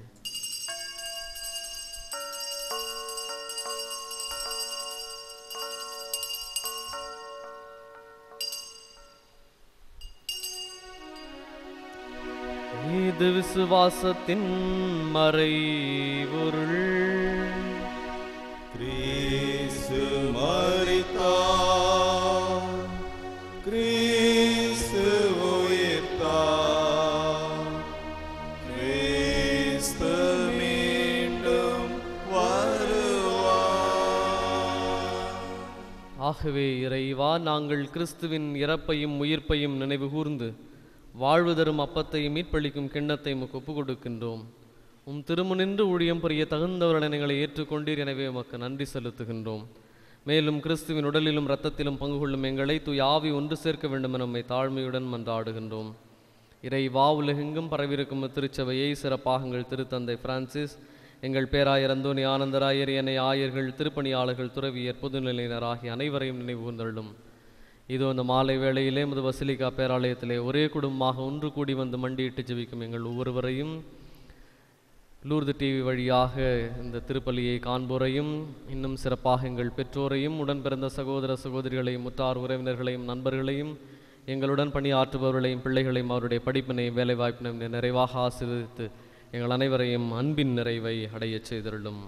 Speaker 9: இது விசுவாசத்தின் மறைபொருள்
Speaker 7: கிறிஸ்து மரித்தார் கிறிஸ்து உயிர்த்தார் கிறிஸ்து மீண்டும் வருவார்
Speaker 9: ஆகவே இறைவா நாங்கள் கிறிஸ்துவின் இறப்பையும் உயிர்ப்பையும் நினைவு கூர்ந்து வாழ்வு தரும் அப்பத்தையும் மீட்பளிக்கும் கிண்ணத்தை உமக்கு ஒப்புக் கொடுக்கின்றோம் உம் திருமுனின்று ஊழியம் புரிய தகுந்தவர்கள் எங்களை ஏற்றுக்கொண்டீர் எனவே உமக்கு நன்றி செலுத்துகின்றோம் மேலும் கிறிஸ்துவின் உடலிலும் இரத்தத்திலும் பங்கு கொள்ளும் எங்களை தூய் ஆவி ஒன்று சேர்க்க வேண்டும் என நம்மை தாழ்மையுடன் மன்றாடுகின்றோம் இறைவா உலகெங்கும் பரவியிருக்கும் திருச்சபையை சிறப்பாகங்கள் திருத்தந்தை பிரான்சிஸ் எங்கள் பேராயர் அந்தோனி ஆனந்தராயர் என ஆயர்கள் திருப்பணியாளர்கள் துறவியர் பொதுநிலையினர் ஆகிய அனைவரையும் நினைவு கூர்ந்தள்ளும் இதோ இந்த மாலை வேளையிலே முது வசலிகா பேராலயத்திலே ஒரே குடும்பமாக ஒன்று கூடி வந்து மண்டியிட்டு ஜெபிக்கும் எங்கள் ஒவ்வொருவரையும் லூர்து டிவி வழியாக இந்த திருப்பலியை காண்போரையும் இன்னும் சிறப்பாக எங்கள் பெற்றோரையும் உடன் பிறந்த சகோதர சகோதரிகளையும் முற்றார் உறவினர்களையும் நண்பர்களையும் எங்களுடன் பணியாற்றுபவர்களையும் பிள்ளைகளையும் அவருடைய படிப்பினையும் வேலைவாய்ப்பினையும் நிறைவாக ஆசீர்வதித்து எங்கள் அனைவரையும் அன்பின் நிறைவை அடையச் செய்திருளும்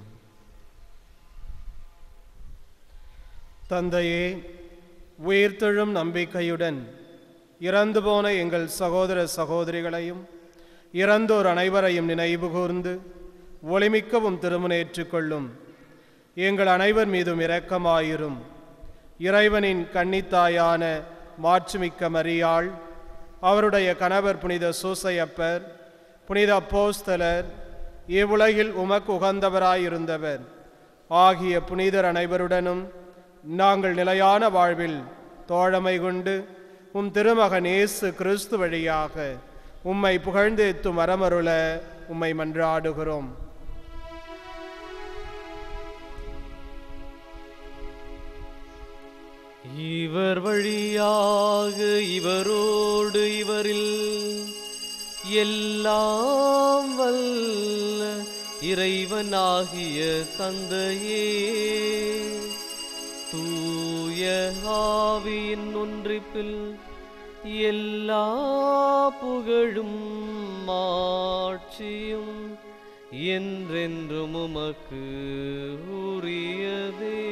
Speaker 2: தந்தையே உயிர்த்தெழும் நம்பிக்கையுடன் இறந்து போன எங்கள் சகோதர சகோதரிகளையும் இறந்தோர் அனைவரையும் நினைவு கூர்ந்து ஒளிமிக்கவும் திருமுனேற்றுக் கொள்ளும் எங்கள் அனைவர் மீதும் இரக்கமாயிரும் இறைவனின் கன்னித்தாயான மாட்சிமிக்க மரியாள் அவருடைய கணவர் புனித சூசையப்பர் புனித அப்போஸ்தலர் இவ்வுலகில் உமக்கு உகந்தவராயிருந்தவர் ஆகிய புனிதர் அனைவருடனும் நாங்கள் நிலையான வாழ்வில் தோழமை கொண்டு உம் திருமகன் இயேசு கிறிஸ்து வழியாக உம்மை புகழ்ந்தேத்தும் மரமருள உம்மை மன்றாடுகிறோம்
Speaker 9: இவர் வழியாக இவரோடு இவரில் எல்லாம் வல்ல இறைவனாகிய தந்தையே தூய ஆவியின் ஒன்றிப்பில் எல்லா புகழும் மாட்சியும் என்றென்றும் உமக்கு உரியதே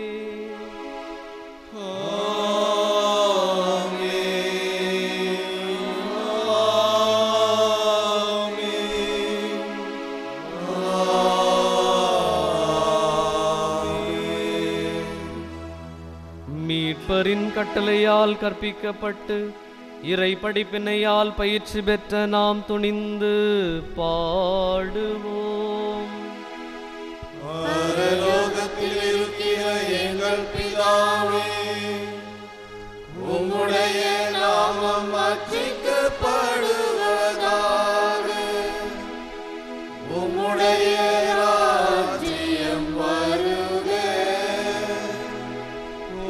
Speaker 9: மீட்பரின் கட்டளையால் கற்பிக்கப்பட்டு இறை படிப்பினையால் பயிற்சி பெற்ற நாம் துணிந்து பாடுவோம்
Speaker 7: பரலோகத்தில் இருக்கிற எங்கள் பிதாவே உம்முடைய நாமம் அர்ச்சிக்கப்படுவதாக உம்முடைய ராஜ்யம் வருக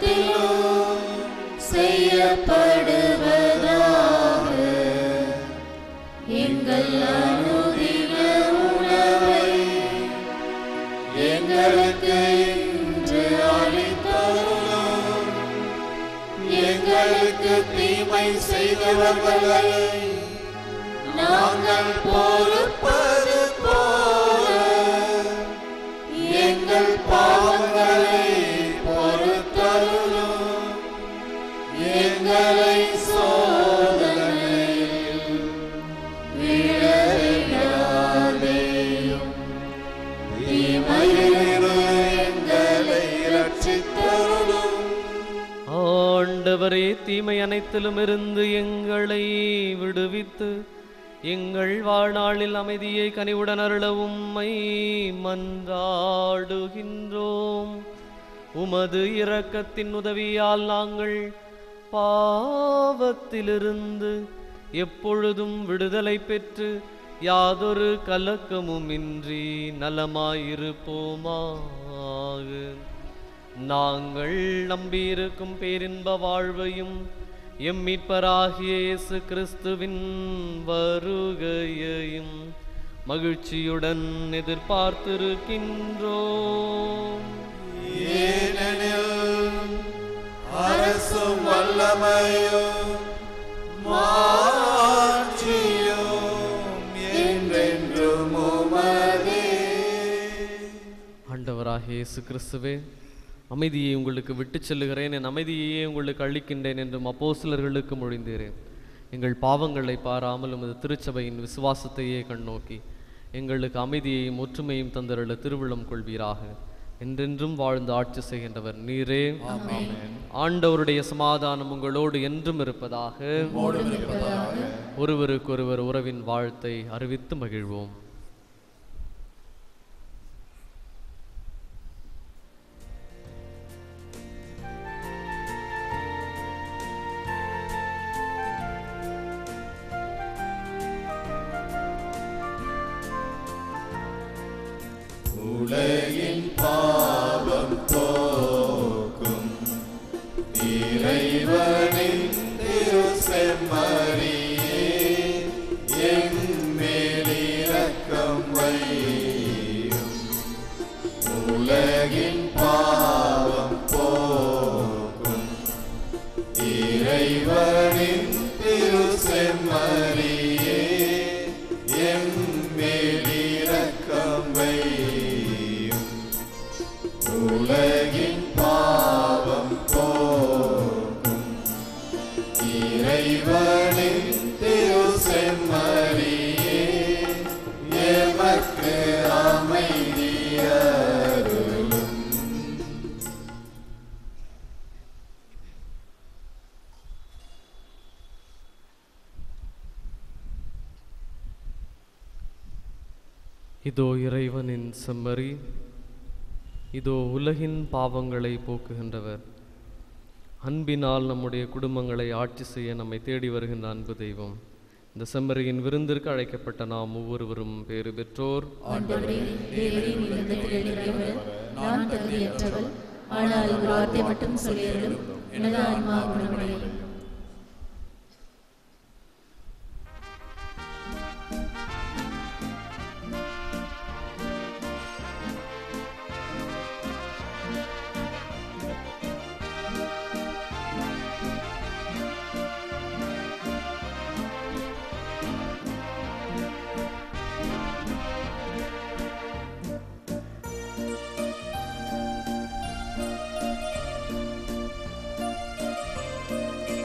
Speaker 7: இல்லத்திலும் செய்யப்படுவதாக எங்கள் அனுதின உணவை எங்களுக்கு இன்று அளித்தருளும் எங்களுக்கு தீமை செய்தவர்களை நாங்கள் பொறுப்பது போல எங்கள் பாவங்களை பொறுத்தருளும் எங்களை சோதனையில் விழவிடாதேயும் தீமையிலிருந்து எங்களை ரட்சித்தருளும்
Speaker 9: ஆண்டவரே தீமை அனைத்திலும் இருந்து எங்களை விடுவித்து எங்கள் வாழ்நாளில் அமைதியை கனிவுடன் அருள உம்மை மன்றாடுகின்றோம் உமது இரக்கத்தின் உதவியால் நாங்கள் பாவத்திலிருந்து எப்பொழுதும் விடுதலை பெற்று யாதொரு கலக்கமும் இன்றி நலமாயிருப்போமாக நாங்கள் நம்பியிருக்கும் பேரின்ப வாழ்வையும் எம் மீட்பராகிய இயேசு கிறிஸ்துவின் வருகையையும் மகிழ்ச்சியுடன் எதிர்பார்த்திருக்கின்றோம்
Speaker 7: ஏனெனில் அரசும் வல்லமையும் மாட்சியும் என்றென்றும் உமதே
Speaker 9: ஆண்டவராகிய இயேசு கிறிஸ்துவே அமைதியை உங்களுக்கு விட்டுச் செல்லுகிறேன் என் அமைதியையே உங்களுக்கு அளிக்கின்றேன் என்றும் அப்போஸ்தலர்களுக்கு மொழிந்தேறேன் எங்கள் பாவங்களை பாராமல் உமது திருச்சபையின் விசுவாசத்தையே கண்ணோக்கி எங்களுக்கு அமைதியையும் ஒற்றுமையும் தந்தருள திருவிழம் கொள்வீராக என்றென்றும் வாழ்ந்து ஆட்சி செய்கின்றவர் நீரே ஆண்டவருடைய சமாதானம் உங்களோடு என்றும் இருப்பதாக ஒருவருக்கொருவர் உறவின் வாழ்த்தை அறிவித்து மகிழ்வோம்
Speaker 7: உலகின் பாவம் போக்கும் இறைவனின் திரு செம்மறியே என் மேல் இரக்கம் வையும் உலகின் பாவம் போக்கும் இறைவனின் திரு செம்மறியே என் மேல் இரக்கம் வையும் உலகின் பாவம் போக்கும் இறைவனின் திரு செம்மறியே எமக்கு அமைதியருளும்
Speaker 9: இதோ இறைவனின் செம்மறி இதோ உலகின் பாவங்களை போக்குகின்றவர் அன்பினால் நம்முடைய குடும்பங்களை ஆட்சி செய்ய நம்மை தேடி வருகின்ற அன்பு தெய்வம் இந்த செம்மறியின் விருந்திற்கு அழைக்கப்பட்ட நாம் ஒவ்வொருவரும் பேறு பெற்றோர்
Speaker 12: ஆண்டவரே தேவரே நிலத்தில் எழுதியவர் நான் தகுதியற்றவள் ஆனால் ஒரு வார்த்தை மட்டும் சொல்லியருளும் எனது ஆன்மா குணமடையும்
Speaker 7: ஆ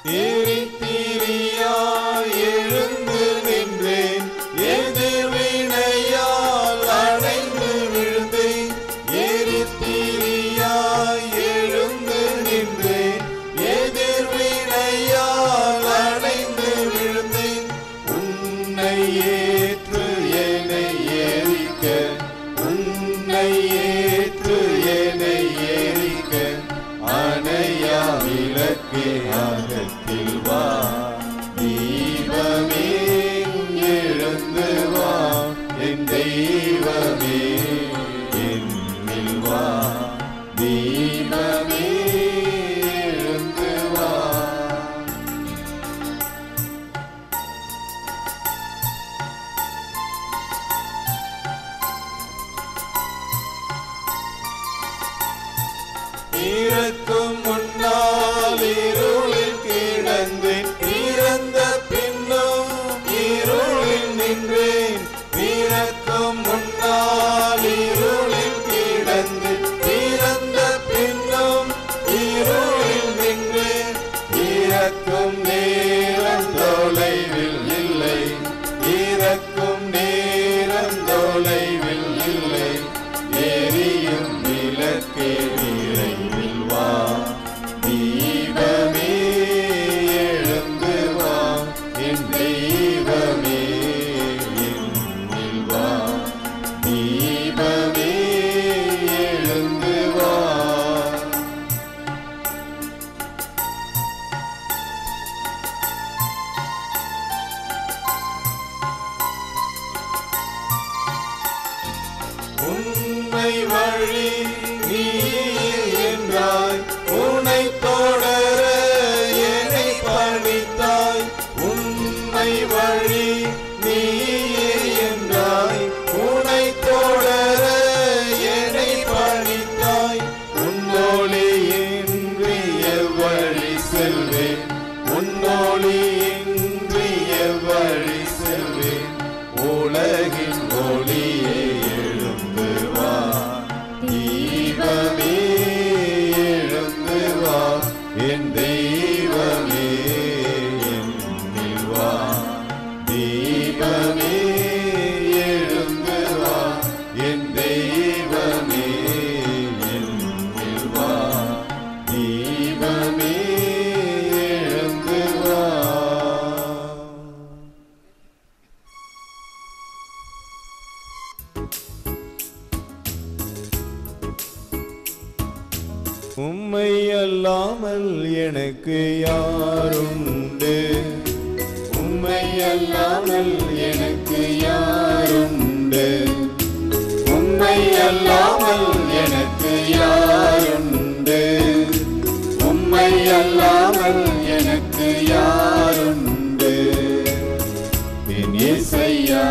Speaker 7: எரித்திரியாய் எழுந்து நின்றேன் எதிர்வினையால் அடைந்து விழுந்தேன் எரித்திரியாய் எழுந்து நின்றேன் எதிர்வினையால் அடைந்து விழுந்தேன் உன்னை ஏற்று என்னை ஏறிக்க உன்னை ஏற்று என்னை ஏறிக்க அணையா விளக்கே ஆகத்தில் வா தீபமே எழுந்து வா என் தெய்வமே என்னில் வா தீபமே எழுந்து வா இறக்கும் முன்னால் இருளில் கிடந்தேன் இறந்த பின்னும் இருளில் நின்றேன் இறக்கும் முன்னால் இருளில் கிடந்து இறந்த பின்னும் இருளில் நின்றேன் இறக்கும் நேரம் தொலைவில் இல்லை இறக்கும் நேரம் தொலைவில் இல்லை எரியும் விளக்கே விரைவில் வா தீபமே எழுந்து வா என் தெய்வமே என்னில் வா தீபமே எழுந்து வா உண்மை வழி நீ என்றாய் உன்னை தொடர என்னை பணித்தாய் உண்மை வழி நீ என்றாய் உன்னை தொடர என்னை பணித்தாய் உன்னோழி இன்றி எவ்வழி செல்வேன் உன்னோழி இன்றி எவ்வழி செல்வேன் உலகின் ஒளியே எழுந்து வா தீபமே எழுந்து வா என் தெய்வமே என்னில் வா தீபமே எழுந்து வா என் தெய்வமே என்னில் வா தீபமே எழுந்து வா உம்மை அல்லாமல் எனக்கு யாருண்டு உம்மை அல்லாமல் எனக்கு யாருண்டு உம்மை அல்லாமல் எனக்கு யாருண்டு உம்மை அல்லாமல் எனக்கு யாருண்டு என் இசையா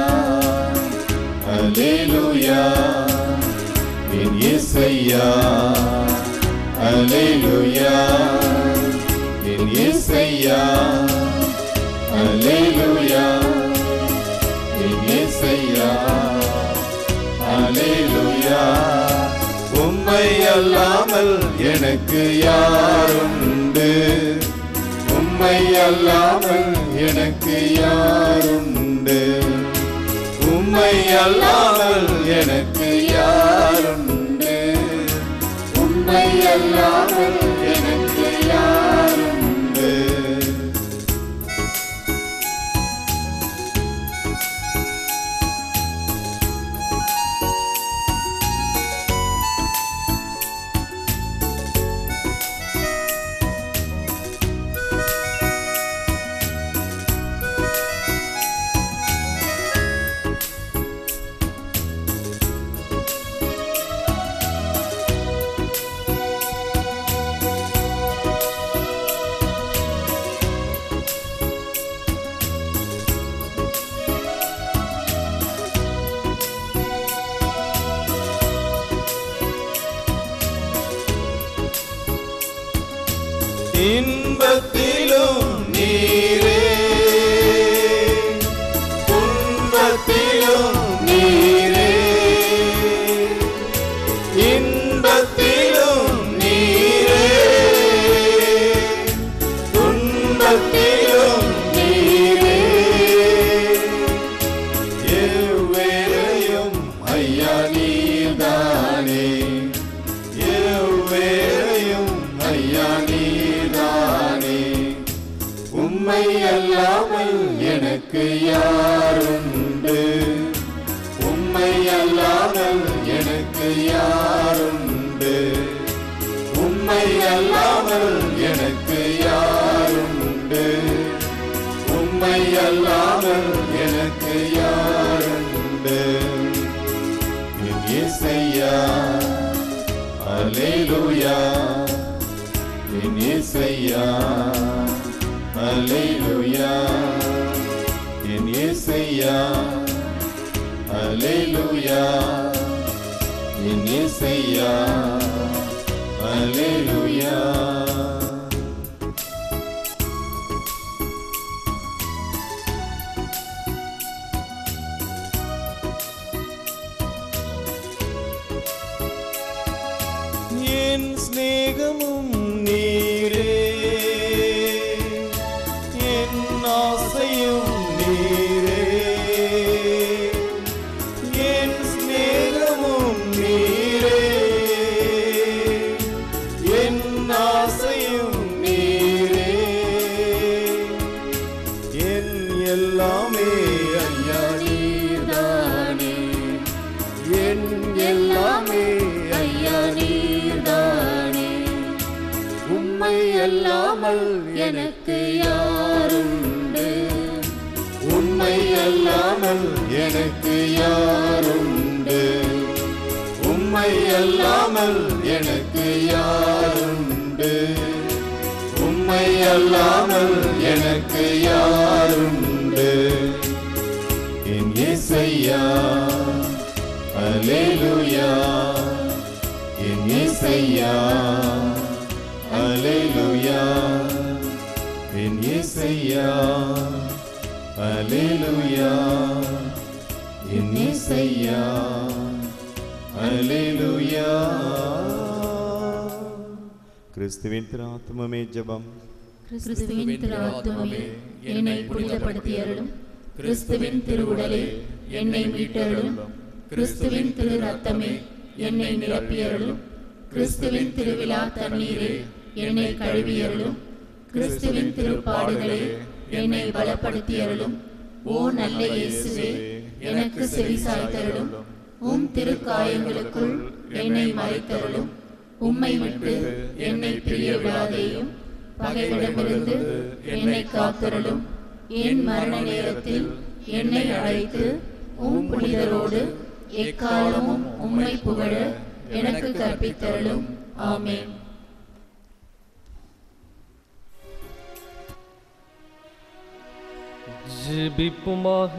Speaker 7: அலேலுயா என் இசையா அலேலுயா என் இசையா அலேலுயா என் இசையா அலேலுயா உம்மை அல்லாமல் எனக்கு யாருண்டு உம்மை அல்லாமல் எனக்கு யாருண்டு உம்மை அல்லாமல் எனக்கு யாருண்டு உம்மை அல்லாமல் எனக்கு யாருண்டு இன்பத்திலும் நீரே துன்பத்திலும் நீரே இன்பத்திலும் நீரே துன்பத்திலும் உம்மை அல்லாமல் எனக்கு யாருண்டு உம்மை அல்லாமல் எனக்கு யாருண்டு உம்மை அல்லாமல் எனக்கு யாருண்டு உம்மை அல்லாமல் எனக்கு யாருண்டு என் இசையா அலேலுயா என் இசையா அலேலுயா என் இசையா அலேலுயா என் இசையா அலேலுயா என் சிநேகமும் நீரே என் ஆசையும் நீரே என் சிநேகமும் நீரே என் ஆசையும் நீரே என் எல்லாமே ஐயா நீர்தானே என் எல்லாமே ஐயா நீர்தானே உம்மை அல்லாமல் எனக்கு யாருண்டு உம்மை அல்லாமல் எனக்கு யாருண்டு உம்மை அல்லாமல் எனக்கு யாருண்டு உம்மை அல்லாமல் எனக்கு யாருண்டு என் இசையா அலேலுயா என் இசையா அலேலுயா என் இசையா அலேலுயா என் இசையா அலேலுயா கிறிஸ்துவின் திராத்மமே ஜெபம்
Speaker 12: கிறிஸ்துவின் திரு ஆத்துமமே என்னை புனிதப்படுத்தியருளும் கிறிஸ்துவின் திருவுடலே என்னை மீட்டருளும் கிறிஸ்துவின் திரு ரத்தமே என்னை நிரப்பியருளும் கிறிஸ்துவின் திருவிழா தண்ணீரே என்னை கழுவியருளும் கிறிஸ்துவின் திருப்பாடுகளே என்னை பலப்படுத்தியருளும் ஓ நல்ல இயேசுவே எனக்கு செவிசாய்த்தருளும் உம் திருக்காயங்களுக்குள் என்னை மறைத்தருளும் உம்மை விட்டு என்னை பிரிய விடாதேயும் பகைவிடமிருந்து என்னை காத்தருளும் என் மரண நேரத்தில் என்னை அழைத்து உம் புனிதரோடு எக்காலமும் உம்மை புகழ எனக்கு கற்பித்தருளும் ஆமென்
Speaker 9: ஜெபிப்புமாக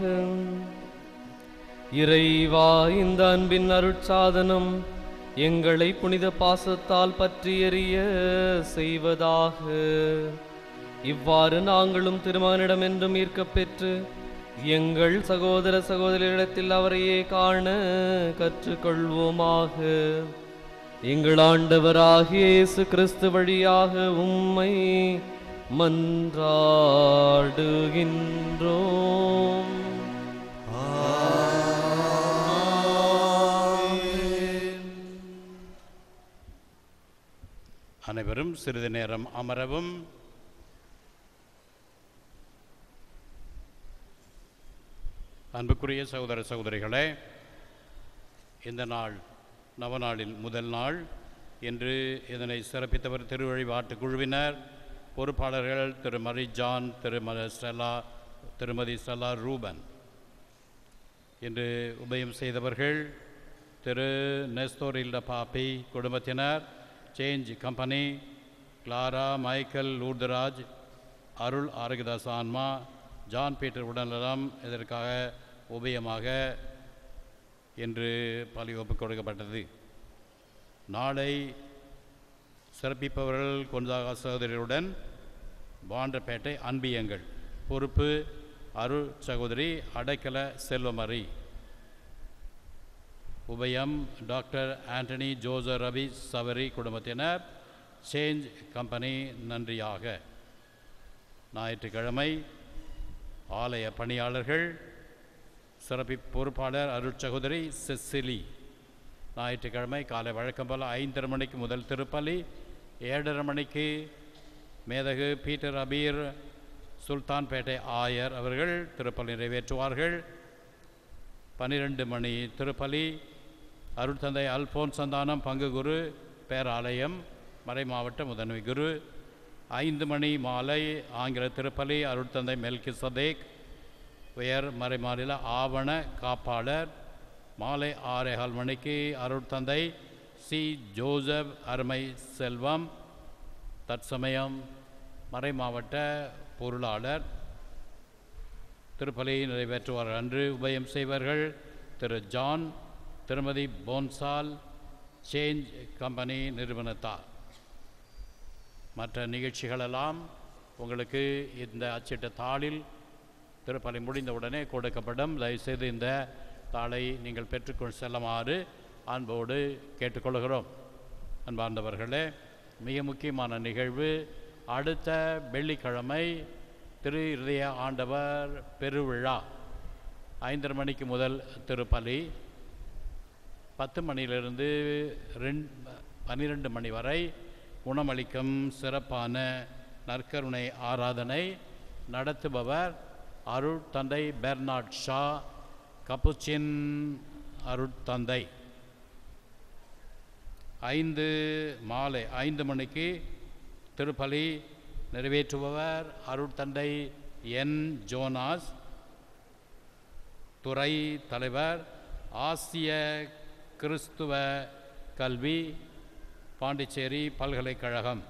Speaker 9: இறைவா இந்த அன்பின் அருட்சாதனம் எங்களை புனித பாசத்தால் பற்றி எறிய செய்வதாக இவ்வாறு நாங்களும் திருமகனிடம் என்றும் ஈர்க்கப் பெற்று எங்கள் சகோதர சகோதரிடத்தில் அவரையே காண கற்றுக்கொள்வோமாக எங்கள் ஆண்டவராகிய இயேசு கிறிஸ்து வழியாக உம்மை மன்றாடுகின்றோம்
Speaker 5: அனைவரும் சிறிது நேரம் அமரவும் அன்புக்குரிய சகோதர சகோதரிகளே இந்த நாள் நவநாளில் முதல் நாள் என்று இதனை சிறப்பித்தவர் திருவழிபாட்டு குழுவினர் பொறுப்பாளர்கள் திரு மரி ஜான் திருமதி ஸ்டெல்லா திருமதி ஸ்டெல்லா ரூபன் என்று உபயம் செய்தவர்கள் திரு நெஸ்தோர் இல்ல பாப்பி குடும்பத்தினர் change company Clara Michael Lourdraj Arul Arokiadas ஆன்மா ஜான் பீட்டர் உடல்நலம் இதற்காக உபயமாக என்று பலி ஒப்புக் கொடுக்கப்பட்டது நாளை சிறப்பிப்பவர்கள் கொன்சாகா சகோதரியுடன் வாண்டப்பேட்டை அன்பியங்கள் பொறுப்பு அருள் சகோதரி அடைக்கல செல்வமரி உபயம் டாக்டர் ஆண்டனி ஜோசர் ரவி சவரி குடும்பத்தினர் சேஞ்ச் கம்பெனி நன்றியாக ஞாயிற்றுக்கிழமை ஆலய பணியாளர்கள் சிறப்பி பொறுப்பாளர் அருள் சகோதரி செசிலி ஞாயிற்றுக்கிழமை காலை வழக்கம் போல் ஐந்தரை மணிக்கு முதல் திருப்பலி ஏழரை மணிக்கு மேதகு பீட்டர் அபீர் சுல்தான்பேட்டை ஆயர் அவர்கள் திருப்பலி நிறைவேற்றுவார்கள் பன்னிரெண்டு மணி திருப்பலி அருட்தந்தை அல்போன் சந்தானம் பங்கு குரு பேராலயம் மறைமாவட்ட முதன்மை குரு ஐந்து மணி மாலை ஆங்கில திருப்பலி அருட்தந்தை மெல்கி சதேக் உயர் மறைமாநில ஆவண காப்பாளர் மாலை ஆறேகால் மணிக்கு அருட்தந்தை சி ஜோசப் அருமை செல்வம் தற்சமயம் மறைமாவட்ட பொருளாளர் திருப்பலி நிறைவேற்றுவார் அன்று உபயம் செய்வர்கள் திரு ஜான் திருமதி போன்சால் சேஞ்ச் கம்பெனி நிறுவனத்தார் மற்ற நிகழ்ச்சிகளெல்லாம் உங்களுக்கு இந்த அச்சிட்ட தாளில் திருப்பலி முடிந்தவுடனே கொடுக்கப்படும் தயவுசெய்து இந்த தாளை நீங்கள் பெற்றுக்கொண்டு செல்லுமாறு அன்போடு கேட்டுக்கொள்கிறோம் அன்பார்ந்தவர்களே மிக முக்கியமான நிகழ்வு அடுத்த வெள்ளிக்கிழமை திரு இருதய ஆண்டவர் பெருவிழா ஐந்தரை மணிக்கு முதல் திருப்பலி பத்து மணியிலிருந்து ரெண் பன்னிரெண்டு மணி வரை குணமளிக்கும் சிறப்பான நற்கருணை ஆராதனை நடத்துபவர் அருள் தந்தை பெர்னாட் ஷா கப்புச்சின் அருட்தந்தை ஐந்து மாலை ஐந்து மணிக்கு திருப்பலி நிறைவேற்றுபவர் அருட்தந்தை என் ஜோனாஸ் துறை தலைவர் ஆசிய கிறிஸ்துவ கல்வி பாண்டிச்சேரி பல்கலைக்கழகம்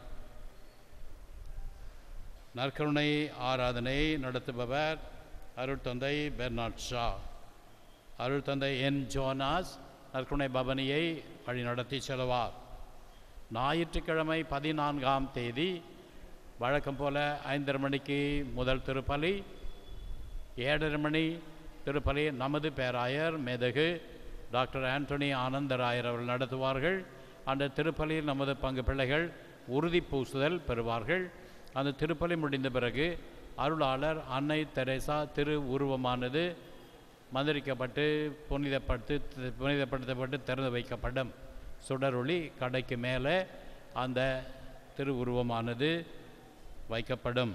Speaker 5: நற்கருணை ஆராதனை நடத்துபவர் அருட்தந்தை பெர்னாட் ஷா அருட்தந்தை என் ஜோனாஸ் நற்கருணை பவனியை வழிநடத்தி செல்வார் ஞாயிற்றுக்கிழமை பதினான்காம் தேதி வழக்கம் போல ஐந்தரை மணிக்கு முதல் திருப்பலி ஏழரை மணி திருப்பலி நமது பேராயர் மேதகு டாக்டர் ஆண்டனி ஆனந்தராயர் அவர்கள் நடத்துவார்கள் அந்த திருப்பலியில் நமது பங்கு பிள்ளைகள் உறுதி பூசுதல் பெறுவார்கள் அந்த திருப்பலி முடிந்த பிறகு அருளாளர் அன்னை தெரேசா திரு உருவமானது மந்திரிக்கப்பட்டு புனிதப்படுத்து புனிதப்படுத்தப்பட்டு திறந்து வைக்கப்படும் சுடரொளி கடைக்கு மேலே அந்த திரு உருவமானது வைக்கப்படும்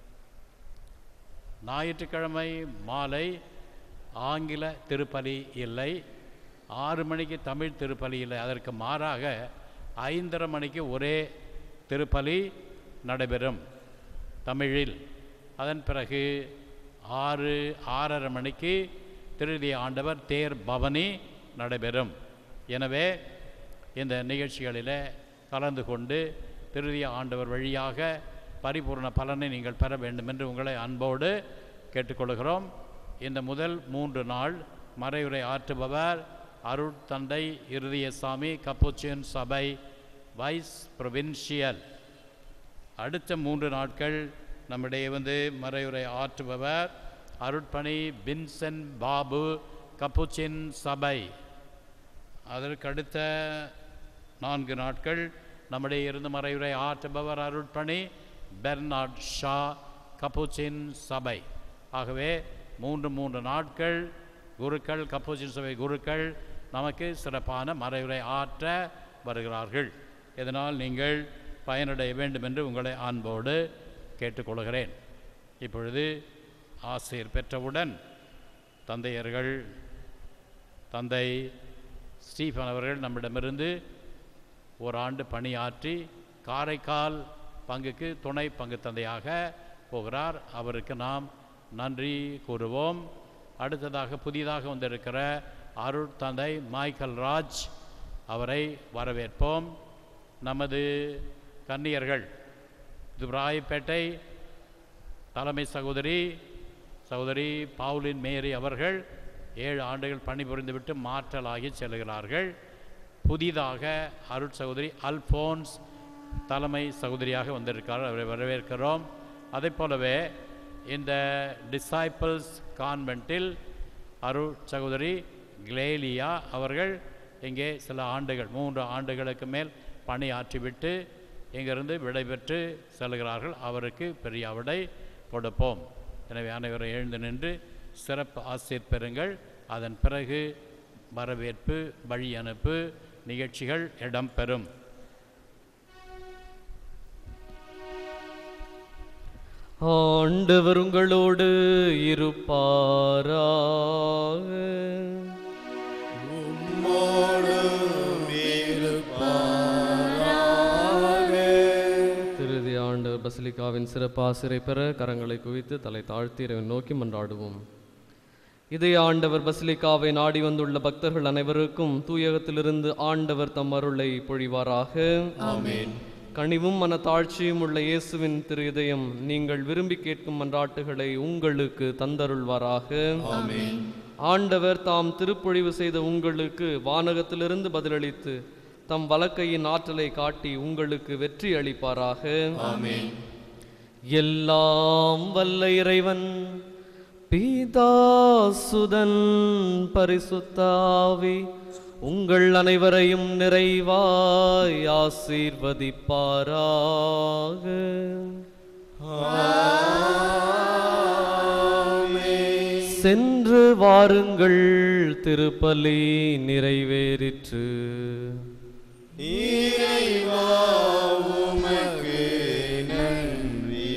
Speaker 5: ஞாயிற்றுக்கிழமை மாலை ஆங்கில திருப்பலி இல்லை ஆறு மணிக்கு தமிழ் திருப்பலி இல்லை அதற்கு மாறாக ஐந்தரை மணிக்கு ஒரே திருப்பலி நடைபெறும் தமிழில் அதன் பிறகு ஆறு ஆறரை மணிக்கு திருதி ஆண்டவர் தேர் பவனி நடைபெறும் எனவே இந்த நிகழ்ச்சிகளில் கலந்து கொண்டு திருதி ஆண்டவர் வழியாக பரிபூர்ண பலனை நீங்கள் பெற வேண்டும் என்று உங்களை அன்போடு கேட்டுக்கொள்கிறோம் இந்த முதல் மூன்று நாள் மறைவுரை ஆற்றுபவர் அருட்தந்தை இருதயசாமி கப்புச்சியன் சபை வைஸ் ப்ரொவின்ஷியல் அடுத்த மூன்று நாட்கள் நம்மிடையே வந்து மறைவுரை ஆற்றுபவர் அருட்பணி வின்சென்ட் பாபு கப்புச்சின் சபை அதற்கடுத்த நான்கு நாட்கள் நம்முடைய இருந்து மறைவுரை ஆற்றுபவர் அருட்பணி பெர்னாட் ஷா கப்புச்சின் சபை ஆகவே மூன்று மூன்று நாட்கள் குருக்கள் கப்போசின் சபை குருக்கள் நமக்கு சிறப்பான மறைவுரை ஆற்ற வருகிறார்கள் இதனால் நீங்கள் பயனடைய வேண்டும் என்று உங்களை அன்போடு கேட்டுக்கொள்கிறேன் இப்பொழுது ஆசிரியர் பெற்றவுடன் தந்தையர்கள் தந்தை ஸ்டீஃபன் அவர்கள் நம்மிடமிருந்து ஓராண்டு பணியாற்றி காரைக்கால் பங்குக்கு துணை பங்கு தந்தையாக போகிறார் அவருக்கு நாம் நன்றி கூறுவோம் அடுத்ததாக புதிதாக வந்திருக்கிற அருள் தந்தை மைக்கேல் ராஜ் அவரை வரவேற்போம் நமது கன்னியர்கள் துப்ராயப்பேட்டை தலைமை சகோதரி சகோதரி பவுலின் மேரி அவர்கள் ஏழு ஆண்டுகள் பணிபுரிந்துவிட்டு மாற்றலாகி செல்கிறார்கள் புதிதாக அருட் சகோதரி அல்போன்ஸ் தலைமை சகோதரியாக வந்திருக்கார் அவரை வரவேற்கிறோம் அதை போலவே இந்த டிசைபிள்ஸ் கான்வென்ட்டில் அருள் சகோதரி கிளேலியா அவர்கள் இங்கே சில ஆண்டுகள் மூன்று ஆண்டுகளுக்கு மேல் பணியாற்றிவிட்டு இங்கிருந்து விடைபெற்று செல்கிறார்கள் அவருக்கு பெரிய விடை கொடுப்போம் எனவே அனைவரும் எழுந்து நின்று சிறப்பு ஆசிரியர் பெறுங்கள் அதன் பிறகு வரவேற்பு வழி அனுப்பு நிகழ்ச்சிகள் இடம்பெறும்
Speaker 9: ஆண்டவர் உங்களோடு இருப்பாராக திருதி ஆண்டு பசிலிக்காவின் சிறப்பாசிரை பெற கரங்களை குவித்து தலை தாழ்த்தி இறைவன் நோக்கி மன்றாடுவோம் இதே ஆண்டவர் பசிலிக்காவை நாடி வந்துள்ள பக்தர்கள் அனைவருக்கும் தூயகத்திலிருந்து ஆண்டவர் தம் அருளை பொழிவாராக
Speaker 7: ஆமென்.
Speaker 9: கனிவும் மனத்தாழ்ச்சியும் உள்ள இயேசுவின் திரு இதயம் நீங்கள் விரும்பி கேட்கும் மன்றாட்டுகளை உங்களுக்கு தந்தருள்வாராக
Speaker 7: ஆமென்.
Speaker 9: ஆண்டவர் தாம் திருப்பொழிவு செய்த உங்களுக்கு வானகத்திலிருந்து பதிலளித்து தம் வலக்கையின் ஆற்றலை காட்டி உங்களுக்கு வெற்றி அளிப்பாராக
Speaker 7: ஆமென்.
Speaker 9: எல்லாம் வல்ல இறைவன் பீதா சுதன் பரிசுத்தாவி உங்கள் அனைவரையும் நிறைவாய் ஆசீர்வதிப்பாராக சென்று வாருங்கள் திருப்பலி நிறைவேறிற்று
Speaker 7: இறைவா உமக்கு நன்றி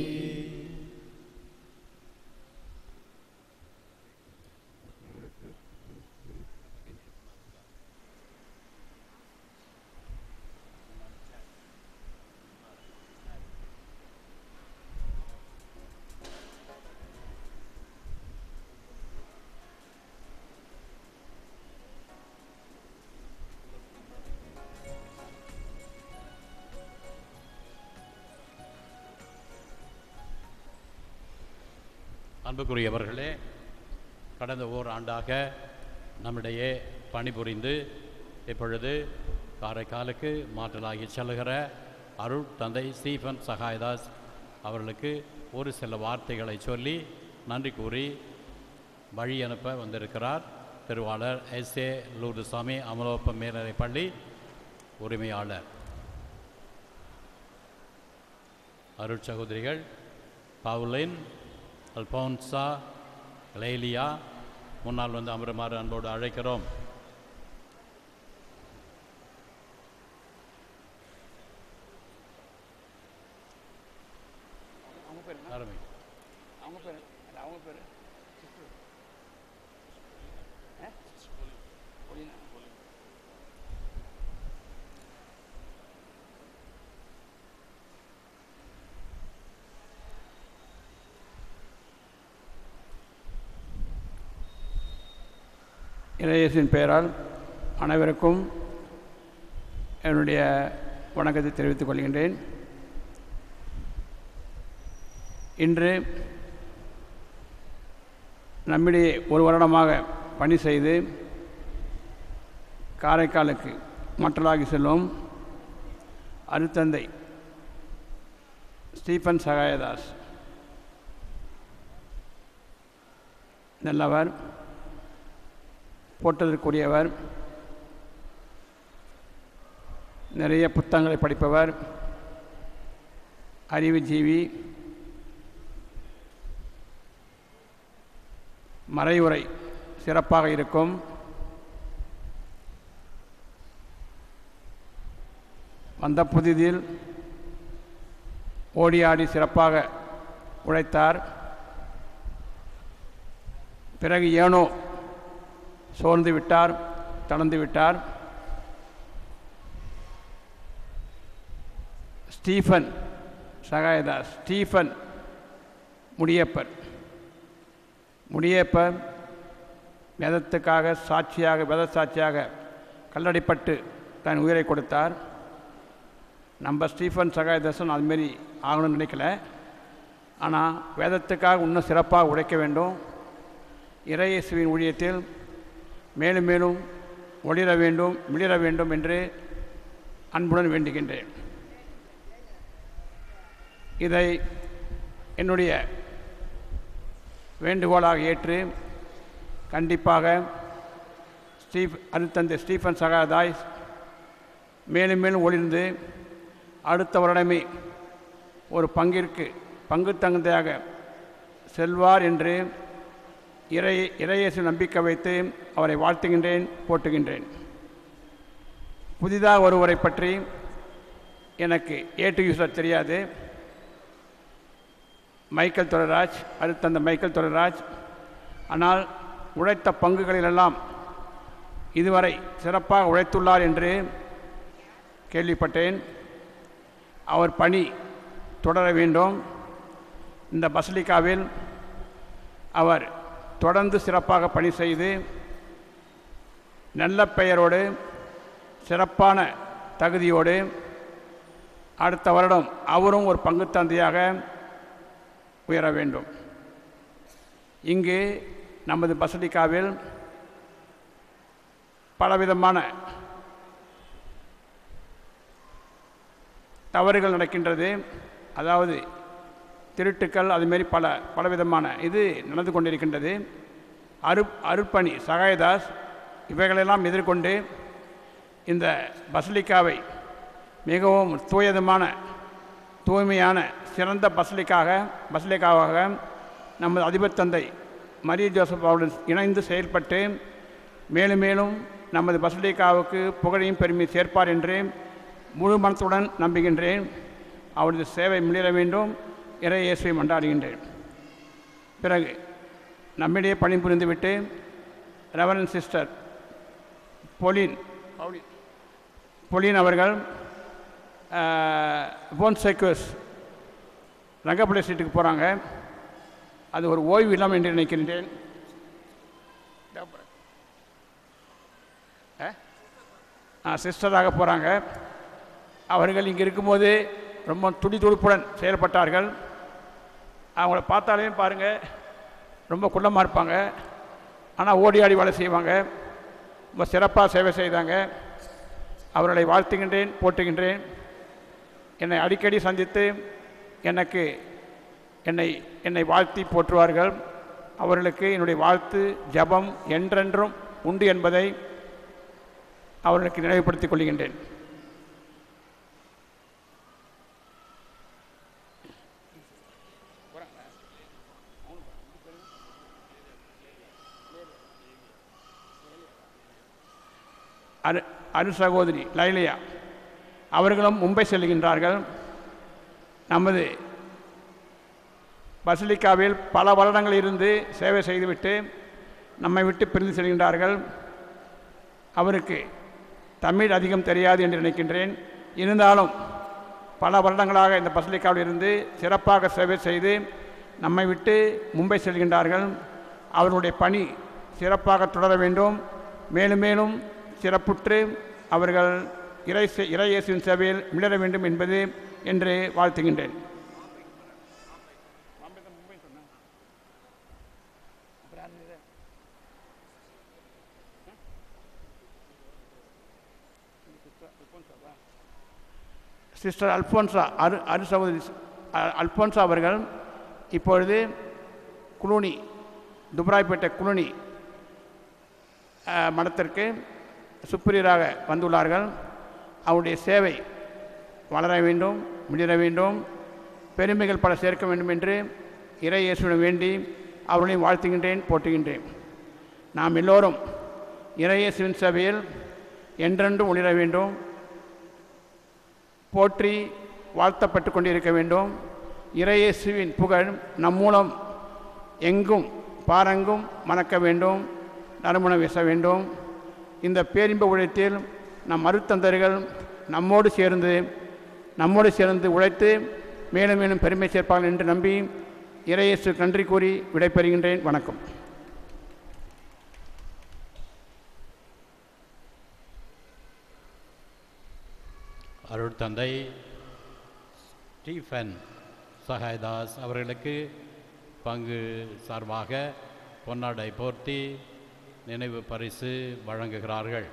Speaker 5: அன்புக்குரியவர்களே கடந்த ஓர் ஆண்டாக நம்மிடையே பணிபுரிந்து இப்பொழுது காரைக்காலுக்கு மாற்றலாகி செல்கிற அருள் தந்தை ஸ்டீஃபன் சகாயதாஸ் அவர்களுக்கு ஒரு சில வார்த்தைகளை சொல்லி நன்றி கூறி வழி அனுப்ப வந்திருக்கிறார் திருவாளர் எஸ் ஏ லூர்துசாமி அமலோப்பம் மேல்நிலை பள்ளி உரிமையாளர் அருள் சகோதரிகள் பவுலின் அல்போன்சா லேலியா முன்னால் வந்து அமருமாறு அன்போடு அழைக்கிறோம் அருமை
Speaker 13: அவங்க பேர் அவங்க பேர் இளையரசின் பெயரால் அனைவருக்கும் என்னுடைய வணக்கத்தை தெரிவித்துக் கொள்கின்றேன் இன்று நம்மிடையே ஒரு வருடமாக பணி செய்து காரைக்காலுக்கு மற்றலாகி செல்லும் அருத்தந்தை ஸ்டீஃபன் சகாயதாஸ் நல்லவர் போற்றதற்குரியவர் நிறைய புத்தகங்களை படிப்பவர் அறிவுஜீவி மறைவுரை சிறப்பாக இருக்கும் வந்த புதிதில் ஓடி ஆடி சிறப்பாக உழைத்தார் பிறகு ஏனோ சோர்ந்து விட்டார் தளர்ந்து விட்டார் ஸ்டீஃபன் சகாயதாஸ் ஸ்டீஃபன் முடியப்பர் முடியப்பர் வேதத்துக்காக சாட்சியாக வேத சாட்சியாக கல்லடிப்பட்டு தன் உயிரை கொடுத்தார் நம்ம ஸ்டீஃபன் சகாயதாசன் அதுமாரி ஆகணும்னு நினைக்கல ஆனால் வேதத்துக்காக இன்னும் சிறப்பாக உழைக்க வேண்டும் இறையேசுவின் ஊழியத்தில் மேலும் மேலும் ஒளிர வேண்டும் மிளிர வேண்டும் என்று அன்புடன் வேண்டுகின்றேன் இதை என்னுடைய வேண்டுகோளாக ஏற்று கண்டிப்பாக ஸ்டீஃப் அருத்தந்தை ஸ்டீஃபன் சகாதாய் மேலும் மேலும் ஒளிர்ந்து அடுத்த வருடமே ஒரு பங்கிற்கு பங்கு தகுந்தையாக செல்வார் என்று இறை இறையேசு நம்பிக்கை வைத்து அவரை வாழ்த்துகின்றேன் போட்டுகின்றேன் புதிதாக ஒருவரை பற்றி எனக்கு ஏ டு யூசர் தெரியாது மைக்கேல் துரைராஜ் அடுத்தந்த மைக்கேல் துரைராஜ் ஆனால் உழைத்த பங்குகளிலெல்லாம் இதுவரை சிறப்பாக உழைத்துள்ளார் என்று கேள்விப்பட்டேன் அவர் பணி தொடர வேண்டும் இந்த பசலிக்காவில் அவர் தொடர்ந்து சிறப்பாக பணி செய்து நல்ல பெயரோடு சிறப்பான தகுதியோடு அடுத்த வருடம் அவரும் ஒரு பங்கு தந்தையாக உயர வேண்டும் இங்கு நமது பசலிக்காவில் பலவிதமான தவறுகள் நடக்கின்றது அதாவது திருட்டுக்கள் அதுமாரி பல பலவிதமான இது நடந்து கொண்டிருக்கின்றது அரு அருப்பணி சகாயதாஸ் இவைகளெல்லாம் எதிர்கொண்டு இந்த பசலிக்காவை மிகவும் தூயதமான தூய்மையான சிறந்த பசலிக்காக பசலிக்காவாக நமது அதிபர் தந்தை மரிய ஜோசப் அவருடன் இணைந்து செயல்பட்டு மேலும் மேலும் நமது பசலிக்காவுக்கு புகழையும் பெருமை சேர்ப்பார் என்று முழு மனத்துடன் நம்புகின்றேன் அவரது சேவை முன்னேற வேண்டும் இறை இயேசுவை மன்றாடுகின்றேன் பிறகு நம்மிடையே பணிபுரிந்துவிட்டு ரெவரன் சிஸ்டர் பொலின் பொலின் அவர்கள் போன் சைக்கோஸ் ரங்கப்பள்ளி ஸ்ட்ரீட்டுக்கு போகிறாங்க அது ஒரு ஓய்வு இல்லம் என்று நினைக்கின்றேன் சிஸ்டராக போகிறாங்க அவர்கள் இங்கே இருக்கும்போது ரொம்ப துடி துடிப்புடன் செயல்பட்டார்கள் அவங்கள பார்த்தாலே பாருங்கள் ரொம்ப குள்ளமாக இருப்பாங்க ஆனால் ஓடி ஆடி வேலை செய்வாங்க ரொம்ப சிறப்பாக சேவை செய்தாங்க அவர்களை வாழ்த்துகின்றேன் போட்டுகின்றேன் என்னை அடிக்கடி சந்தித்து எனக்கு என்னை என்னை வாழ்த்தி போற்றுவார்கள் அவர்களுக்கு என்னுடைய வாழ்த்து ஜபம் என்றென்றும் உண்டு என்பதை அவர்களுக்கு நினைவுபடுத்திக் கொள்கின்றேன் அரு அரு சகோதரி லைலியா அவர்களும் மும்பை செல்கின்றார்கள் நமது பசிலிக்காவில் பல வருடங்கள் இருந்து சேவை செய்துவிட்டு நம்மை விட்டு பிரிந்து செல்கின்றார்கள் அவருக்கு தமிழ் அதிகம் தெரியாது என்று நினைக்கின்றேன் இருந்தாலும் பல வருடங்களாக இந்த பசலிக்காவில் இருந்து சிறப்பாக சேவை செய்து நம்மை விட்டு மும்பை செல்கின்றார்கள் அவர்களுடைய பணி சிறப்பாக தொடர வேண்டும் மேலும் மேலும் சிறப்புற்று அவர்கள் இறை இறை இயேசுவின் சேவையில் மிளர வேண்டும் என்பது என்று வாழ்த்துகின்றேன் சிஸ்டர் அல்ஃபோன்சா அரு அரு சகோதரி அ- அல்ஃபோன்சா அவர்கள் இப்பொழுது குளூனி துப்ராய்பேட்டை குளூனி அஹ், மடத்திற்கு சுப்பீரியராக வந்துள்ளார்கள் அவருடைய சேவை வளர வேண்டும் மிளிர வேண்டும் பெருமைகள் பல சேர்க்க வேண்டும் என்று இறை இயேசுவிடம் வேண்டி அவர்களையும் வாழ்த்துகின்றேன் போற்றுகின்றேன் நாம் எல்லோரும் இறை இயேசுவின் சபையில் என்றென்றும் ஒளிர வேண்டும் போற்றி வாழ்த்தப்பட்டு கொண்டிருக்க வேண்டும் இறையேசுவின் புகழ் நம் மூலம் எங்கும் பாரங்கும் மணக்க வேண்டும் நறுமண வீச வேண்டும் இந்த பேரின்ப உழைத்தில் நம் மருத்தந்தர்கள் நம்மோடு சேர்ந்து நம்மோடு சேர்ந்து உழைத்து மேலும் மேலும் பெருமை சேர்ப்பார்கள் என்று நம்பி இறையேசு நன்றி கூறி விடைபெறுகின்றேன் வணக்கம்
Speaker 5: அருட்தந்தை ஸ்டீஃபன் சகாயதாஸ் அவர்களுக்கு பங்கு சார்பாக பொன்னாடை போர்த்தி நினைவு பரிசு வழங்குகிறார்கள்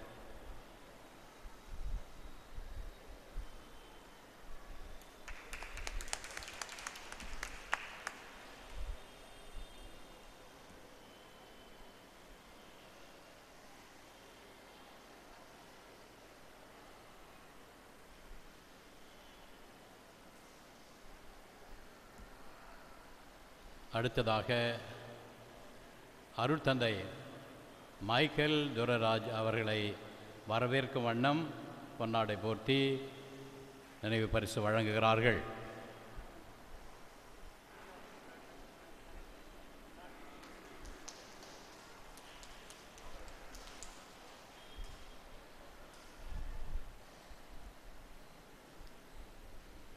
Speaker 5: அடுத்ததாக அருட்தந்தை மைக்கேல் துரராஜ் அவர்களை வரவேற்கும் வண்ணம் பொன்னாடை போர்த்தி நினைவு பரிசு வழங்குகிறார்கள்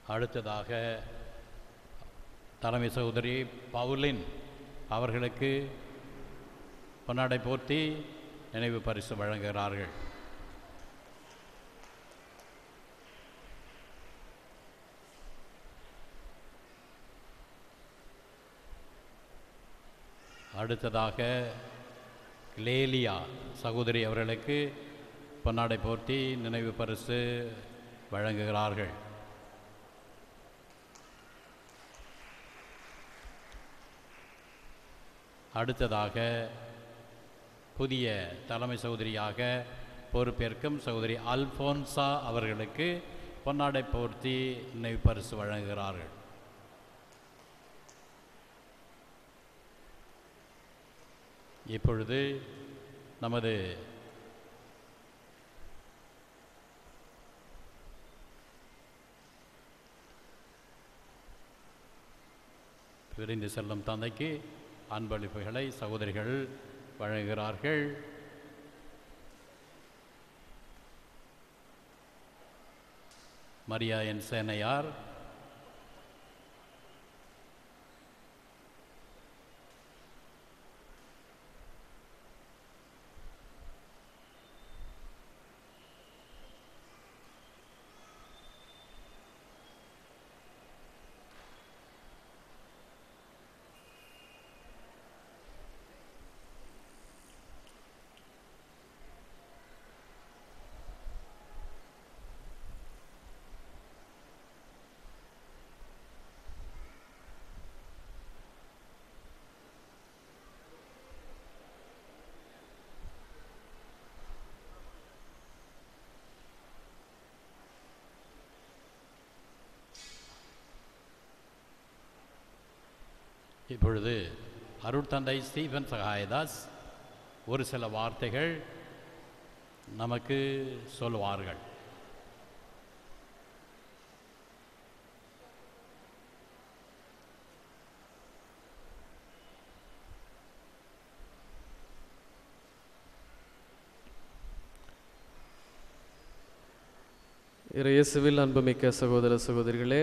Speaker 5: அடுத்ததாக தலைமை சகோதரி பவுலின் அவர்களுக்கு பொன்னாடை போர்த்தி நினைவு பரிசு வழங்குகிறார்கள் அடுத்ததாக லேலியா சகோதரி அவர்களுக்கு பொன்னாடை போர்த்தி நினைவு பரிசு வழங்குகிறார்கள் அடுத்ததாக புதிய தலைமை சகோதரியாக பொறுப்பேற்கும் சகோதரி அல்போன்சா அவர்களுக்கு பொன்னாடை போர்த்தி நினைவு பரிசு வழங்குகிறார்கள் இப்பொழுது நமது பிரிந்து செல்லும் தந்தைக்கு அன்பளிப்புகளை சகோதரிகள் வழங்குகிறார்கள் மரியா என் சேனையார் இப்பொழுது அருட்தந்தை ஸ்டீபன் சகாயதாஸ் ஒரு சில வார்த்தைகள் நமக்கு சொல்லுவார்கள்
Speaker 9: இயேசுவில் அன்புமிக்க சகோதர சகோதரிகளே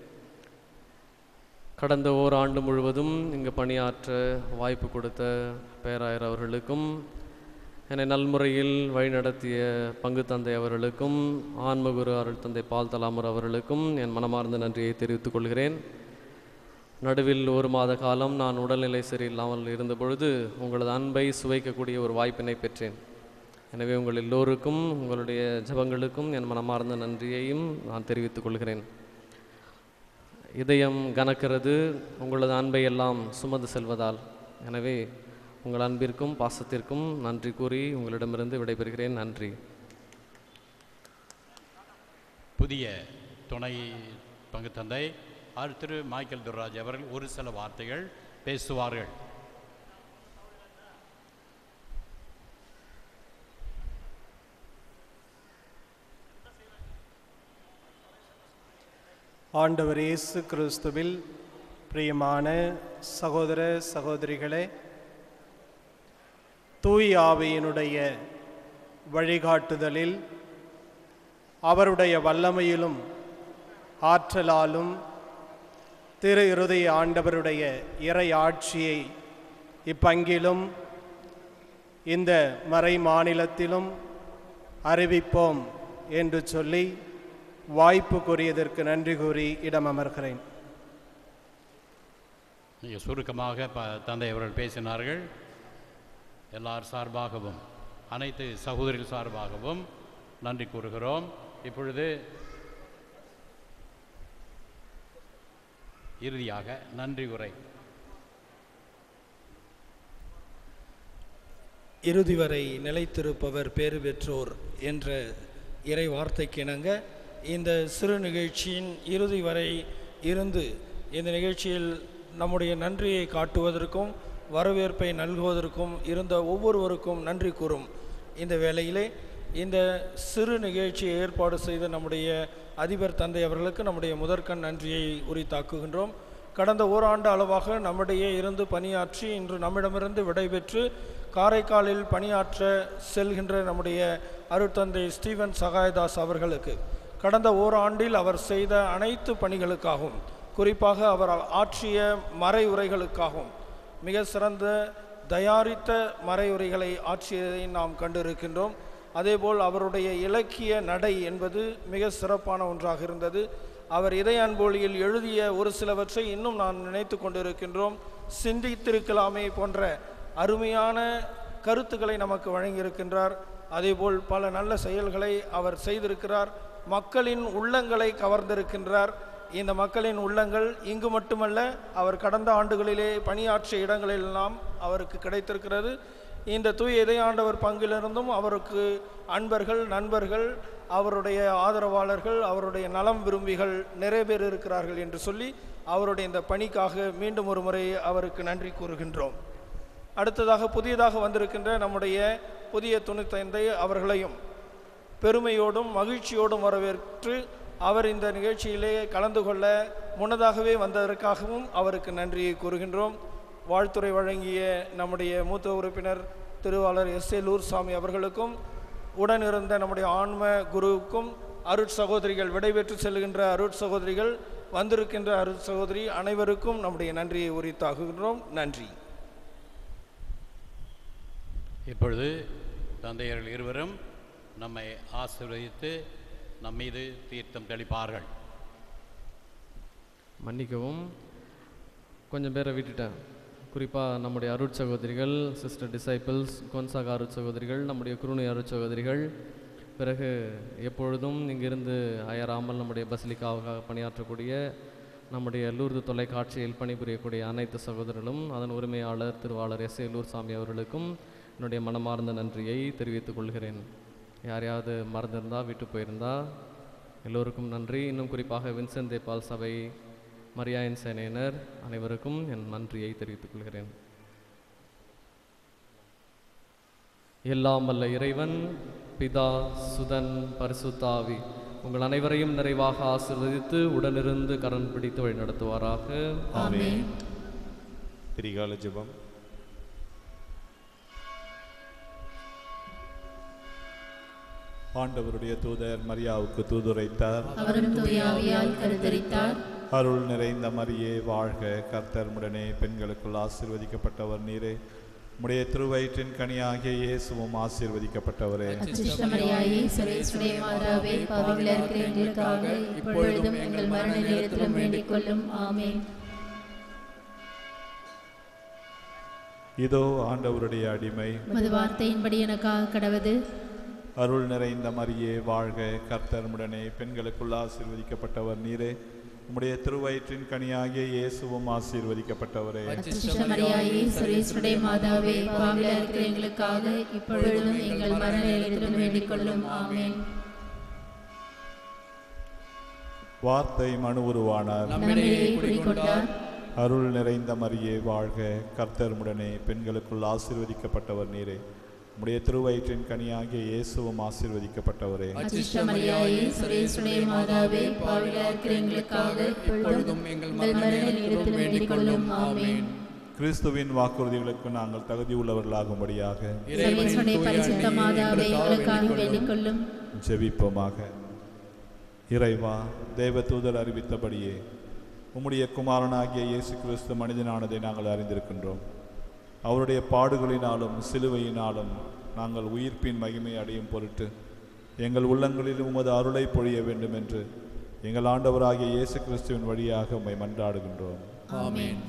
Speaker 9: கடந்த ஓராண்டு முழுவதும் இங்கு பணியாற்ற வாய்ப்பு கொடுத்த பேராயர் அவர்களுக்கும் என்னை நல்முறையில் வழிநடத்திய பங்கு தந்தை அவர்களுக்கும் ஆன்மகுரு அருள் தந்தை பால் தலாமர் அவர்களுக்கும் என் மனமார்ந்த நன்றியை தெரிவித்துக் கொள்கிறேன் நடுவில் ஒரு மாத காலம் நான் உடல்நிலை சரியில்லாமல் இருந்த பொழுது உங்களது அன்பை சுவைக்கக்கூடிய ஒரு வாய்ப்பினை பெற்றேன் எனவே உங்கள் எல்லோருக்கும் உங்களுடைய ஜபங்களுக்கும் என் மனமார்ந்த நன்றியையும் நான் தெரிவித்துக் கொள்கிறேன் இதயம் கனக்கிறது உங்களது அன்பை எல்லாம் சுமந்து செல்வதால் எனவே உங்கள் அன்பிற்கும் பாசத்திற்கும் நன்றி கூறி உங்களிடமிருந்து விடைபெறுகிறேன் நன்றி
Speaker 5: புதிய துணை பங்கு தந்தை ஆர் திரு மைக்கேல் துர்ராஜ் அவர்கள் ஒரு சில வார்த்தைகள் பேசுவார்கள்
Speaker 2: ஆண்டவர் இயேசு கிறிஸ்துவில் பிரியமான சகோதர சகோதரிகளே தூய் ஆவியினுடைய வழிகாட்டுதலில் அவருடைய வல்லமையிலும் ஆற்றலாலும் திரு இருதய ஆண்டவருடைய இறை ஆட்சியை இப்பங்கிலும் இந்த மறை மாநிலத்திலும் அறிவிப்போம் என்று சொல்லி வாய்ப்பு கூறியதற்கு நன்றி கூறி இடம் அமர்கிறேன்
Speaker 5: மிக சுருக்கமாக ப தந்தை அவர்கள் பேசினார்கள் எல்லார் சார்பாகவும் அனைத்து சகோதரிகள் சார்பாகவும் நன்றி கூறுகிறோம் இப்பொழுது இறுதியாக நன்றி உரை
Speaker 14: இறுதி வரை நிலைத்திருப்பவர் பேறு பெற்றோர் என்ற இறை வார்த்தைக்கு இணங்க இந்த சிறு நிகழ்ச்சியின் இறுதி வரை இருந்து இந்த நிகழ்ச்சியில் நம்முடைய நன்றியை காட்டுவதற்கும் வரவேற்பை நல்குவதற்கும் இருந்த ஒவ்வொருவருக்கும் நன்றி கூறும் இந்த வேளையிலே இந்த சிறு நிகழ்ச்சியை ஏற்பாடு செய்த நம்முடைய அதிபர் தந்தை அவர்களுக்கு நம்முடைய முதற்கண் நன்றியை உரித்தாக்குகின்றோம் கடந்த ஓராண்டு அளவாக நம்மிடையே இருந்து பணியாற்றி இன்று நம்மிடமிருந்து விடைபெற்று காரைக்காலில் பணியாற்ற செல்கின்ற நம்முடைய அருட்தந்தை ஸ்டீவன் சகாயதாஸ் அவர்களுக்கு கடந்த ஓராண்டில் அவர் செய்த அனைத்து பணிகளுக்காகவும் குறிப்பாக அவர் ஆற்றிய மறைவுரைகளுக்காகவும் மிக சிறந்த தயாரித்த மறைவுரைகளை ஆற்றியதை நாம் கண்டிருக்கின்றோம் அதேபோல் அவருடைய இலக்கிய நடை என்பது மிக சிறப்பான ஒன்றாக இருந்தது அவர் இதய அன்பொழியில் எழுதிய ஒரு சிலவற்றை இன்னும் நான் நினைத்து கொண்டிருக்கின்றோம் சிந்தித்திருக்கலாமே போன்ற அருமையான கருத்துக்களை நமக்கு வழங்கியிருக்கின்றார் அதேபோல் பல நல்ல செயல்களை அவர் செய்திருக்கிறார் மக்களின் உள்ளங்களை கவர்ந்திருக்கின்றார் இந்த மக்களின் உள்ளங்கள் இங்கு மட்டுமல்ல அவர் கடந்த ஆண்டுகளிலே பணியாற்றிய இடங்களெல்லாம் அவருக்கு கிடைத்திருக்கிறது இந்த தூய இதயாண்டவர் பங்கிலிருந்தும் அவருக்கு அன்பர்கள் நண்பர்கள் அவருடைய ஆதரவாளர்கள் அவருடைய நலம் விரும்பிகள் நிறைய பேர் இருக்கிறார்கள் என்று சொல்லி அவருடைய இந்த பணிக்காக மீண்டும் ஒரு முறை அவருக்கு நன்றி கூறுகின்றோம் அடுத்ததாக புதியதாக வந்திருக்கின்ற நம்முடைய புதிய துணைத்தந்தை அவர்களையும் பெருமையோடும் மகிழ்ச்சியோடும் வரவேற்று அவர் இந்த நிகழ்ச்சியிலே கலந்து கொள்ள முன்னதாகவே வந்ததற்காகவும் அவருக்கு நன்றியை கூறுகின்றோம் வாழ்த்துறை வழங்கிய நம்முடைய மூத்த உறுப்பினர் திருவாளர் எஸ் ஏ லூர்சாமி அவர்களுக்கும் உடன் இருந்த நம்முடைய ஆன்ம குருவுக்கும் அருட் சகோதரிகள் விடைபெற்று செல்கின்ற அருட் சகோதரிகள் வந்திருக்கின்ற அருட் சகோதரி அனைவருக்கும் நம்முடைய நன்றியை உரித்தாகுகின்றோம் நன்றி
Speaker 5: இப்பொழுது தந்தையர்கள் இருவரும் நம்மை ஆசீர்வதித்து நம் மீது தீர்த்தம் தெளிப்பார்கள்
Speaker 9: மன்னிக்கவும் கொஞ்சம் பேரை விட்டுட்டேன் குறிப்பாக நம்முடைய அருட் சகோதரிகள் சிஸ்டர் டிசைபிள்ஸ் கொன்சாக அருட் சகோதரிகள் நம்முடைய குருணை அருட் சகோதரிகள் பிறகு எப்பொழுதும் இங்கிருந்து அயராமல் நம்முடைய பசிலிக்காவுக்காக பணியாற்றக்கூடிய நம்முடைய லூர்து தொலைக்காட்சியில் பணிபுரியக்கூடிய அனைத்து சகோதரர்களும் அதன் உரிமையாளர் திருவாளர் எஸ் ஏ லூர்சாமி அவர்களுக்கும் என்னுடைய மனமார்ந்த நன்றியை தெரிவித்துக் கொள்கிறேன் யாரையாவது மறந்திருந்தா விட்டு போயிருந்தா எல்லோருக்கும் நன்றி இன்னும் குறிப்பாக வின்சென்ட் தேபால் சபை மரியாயன் சேனையினர் அனைவருக்கும் என் நன்றியை தெரிவித்துக் கொள்கிறேன் எல்லாம் வல்ல இறைவன் பிதா சுதன் பரிசுத்தாவி உங்கள் அனைவரையும் நிறைவாக ஆசீர்வதித்து உடனிருந்து கரண் பிடித்து வழி நடத்துவாராக
Speaker 6: ஆமென். திரிகால ஜெபம்
Speaker 15: ஆண்டவருடைய தூதர் மரியாவுக்கு தூதுரைத்தார்
Speaker 12: அவரும் தூய ஆவியால் கருத்தரித்தார்
Speaker 15: அருள் நிறைந்த மரியே வாழ்க கர்த்தர் முடனே பெண்களுக்குள் ஆசீர்வதிக்கப்பட்டவர் நீரே உடைய திருவயிற்றின் கனியாகிய இயேசுவும் ஆசீர்வதிக்கப்பட்டவரே
Speaker 12: அச்சிஷ்டமரியாயே சுரேசுடைய மாதாவே பாவிகள் இருக்கிற எங்களுக்காக இப்பொழுதும் எங்கள் மரண நேரத்திலும் வேண்டிக் கொள்ளும் ஆமென்
Speaker 15: இதோ ஆண்டவருடைய அடிமை
Speaker 3: உமது வார்த்தையின்படி எனக்காக கடவது
Speaker 15: அருள் நிறைந்த மரியே வாழ்க கர்த்தர் முடனே பெண்களுக்குள் ஆசீர்வதிக்கப்பட்டவர் நீரே உம்முடைய திருவயிற்றின் கனியாகிய இயேசுவும் ஆசீர்வதிக்கப்பட்டவரே
Speaker 12: அச்சிஷ்டமரியாயே சுரேசுடைய மாதாவே பாவிகள் இருக்கிற எங்களுக்காக இப்பொழுதும் எங்கள் மரண நேரத்திலும் வேண்டிக் கொள்ளும் ஆமென்
Speaker 15: வார்த்தை மனு உருவானார்
Speaker 12: நம்மிடையே குடிகொண்டார்
Speaker 15: அருள் நிறைந்த மரியே வாழ்க கர்த்தர் முடனே பெண்களுக்குள் ஆசீர்வதிக்கப்பட்டவர் நீரே உம்முடைய திருவயிற்றின் கனியாகிய இயேசுவும் ஆசீர்வதிக்கப்பட்டவரே
Speaker 12: அச்சிஷ்டமரியாயே சுரேசுடைய மாதாவே பாவிகள் இருக்கிற எங்களுக்காக இப்பொழுதும் எங்கள் மரண நேரத்திலும் வேண்டிக் கொள்ளும் ஆமென்
Speaker 15: கிறிஸ்துவின் வாக்குறுதிகளுக்கு நாங்கள் தகுதி உள்ளவர்களாகும்படியாக
Speaker 3: சர்வேஸ்வருடைய பரிசுத்த மாதாவே எங்களுக்காக வேண்டிக் கொள்ளும்
Speaker 15: ஜெபிப்போமாக இறைவா தேவதூதர் அறிவித்தபடியே உம்முடைய குமாரனாகிய இயேசு கிறிஸ்து மனிதனானதை நாங்கள் அறிந்திருக்கின்றோம் அவருடைய பாடுகளினாலும் சிலுவையினாலும் நாங்கள் உயிர்ப்பின் மகிமை அடையும் பொருட்டு எங்கள் உள்ளங்களில் உமது அருளை பொழிய வேண்டும் என்று எங்கள் ஆண்டவராகிய இயேசு கிறிஸ்துவின் வழியாக உம்மை மன்றாடுகின்றோம்
Speaker 7: ஆமென்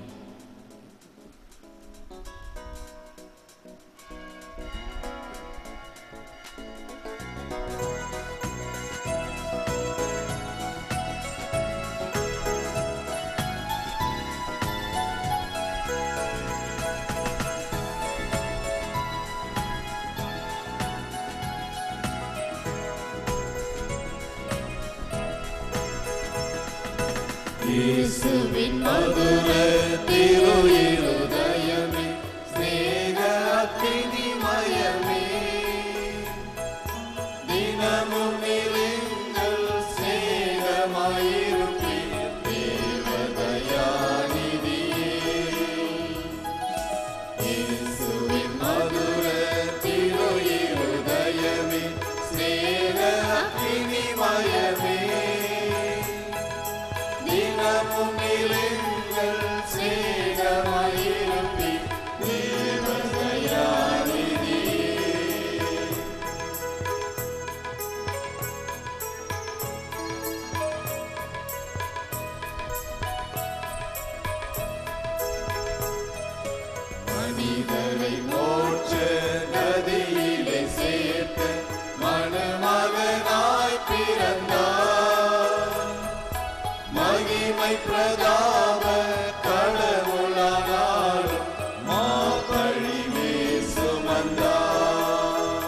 Speaker 12: இயேசுவின் மதுர திரு இருதயமே ஸ்நேக அக்கினிமயமே தினமும் நிறுங்கள் ஸ்நேகமாயிருப்பீர் தேவதயாநிதியே இயேசுவின் மதுர திரு இருதயமே ஸ்நேக அக்கினிமயமே
Speaker 7: தினமும் நிலைங்கள் சேகமாயிருப்பி தேவதயாநிதி மனிதரை மோட்ச நதியிலே சேர்த்த மணமகனாய் பிறந்தார் மகிமை பிரதாப கடவுளானாலும் மாப்பழிவே சுமந்தார்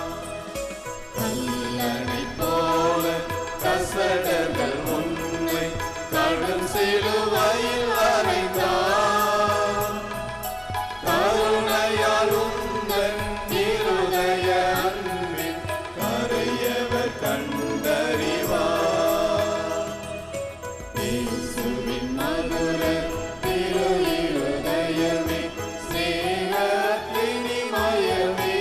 Speaker 7: கல்லணை போல கசடர்கள் உன்னை கடும் சிலுவையில் வரைந்தார் கருணையால் உந்தன் இருதய அன்பில் கரையவர் கண்டறிவார் இயேசுவின் மதுர திரு இருதயமே ஸ்நேகத்தினிமயமே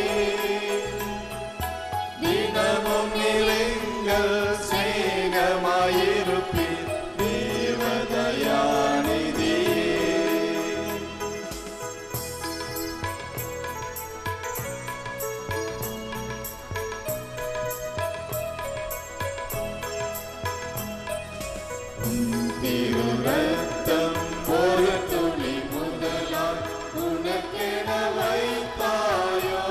Speaker 7: தினமும் நிலைங்கள் ஸ்நேகமாயிருப்பீர் தேவதயாநிதியே திரு ரத்தம் ஒரு துளி முதலாய் உனக்கென வைத்தாயோ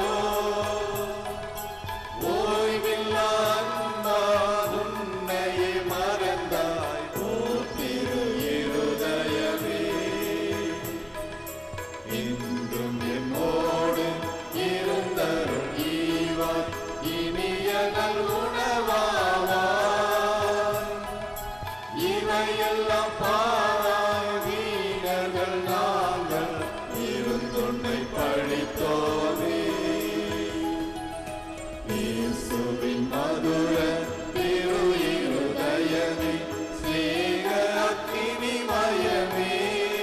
Speaker 7: ஓய்வில்லா அன்பால் உன்னையே மறந்தாய் ஓ திரு இருதயமே இன்றும் எம்மோடு இருந்தருள் ஈவாய் இனிய நல்குணவாவாய் இவையெல்லாம் பாராய் வீரர்கள் நாங்கள் இருந்துன்னை பழித்தோமே இயேசுவின் மதுர திரு இருதயமே ஸ்நேக அக்கினிமயமே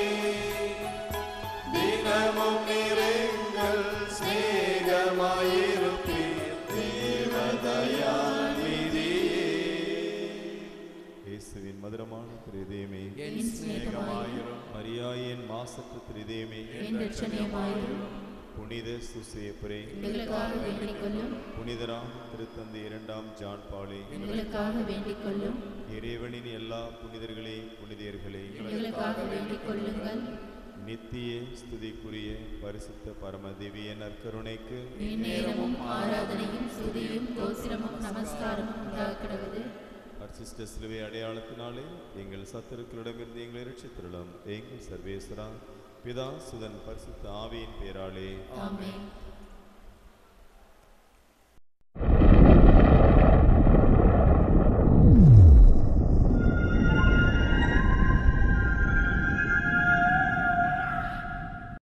Speaker 7: தினமும் நிறைங்கள் ஸ்நேகமாயிருப்பீர் தேவதயாநிதியே
Speaker 6: இயேசுவின் மதுரமான திருதயமே
Speaker 12: என் சிநேகமாயிரும்.
Speaker 6: மரியாயின் மாசற்ற திருதயமே
Speaker 12: என் இரட்சணியமாயிரும்.
Speaker 6: புனித சுசேப்பரே
Speaker 12: எங்களுக்காக வேண்டிக் கொள்ளும்.
Speaker 6: புனிதராம் திருத்தந்தை இரண்டாம் ஜான் பாலே
Speaker 12: எங்களுக்காக வேண்டிக் கொள்ளும்.
Speaker 6: இறைவனின் எல்லா புனிதர்களே புனிதர்களே
Speaker 12: எங்களுக்காக வேண்டிக் கொள்ளுங்கள்
Speaker 6: நித்திய ஸ்துதிக்குரிய பரிசுத்த பரம திவ்ய நற்கருணைக்கு
Speaker 12: இந்நேரமும் ஆராதனையும் ஸ்துதியும் தோத்திரமும் நமஸ்காரமும் உண்டாக்கிடுவது
Speaker 6: அர்ச்சிஷ்ட சிலுவை அடையாளத்தினாலே எங்கள் சத்துருக்களிடமிருந்து எங்களை ரட்சித்திருளும் எங்கள் சர்வேஸ்வரா பிதா சுதன் பரிசுத்த ஆவியின் பேராலே
Speaker 12: ஆமென்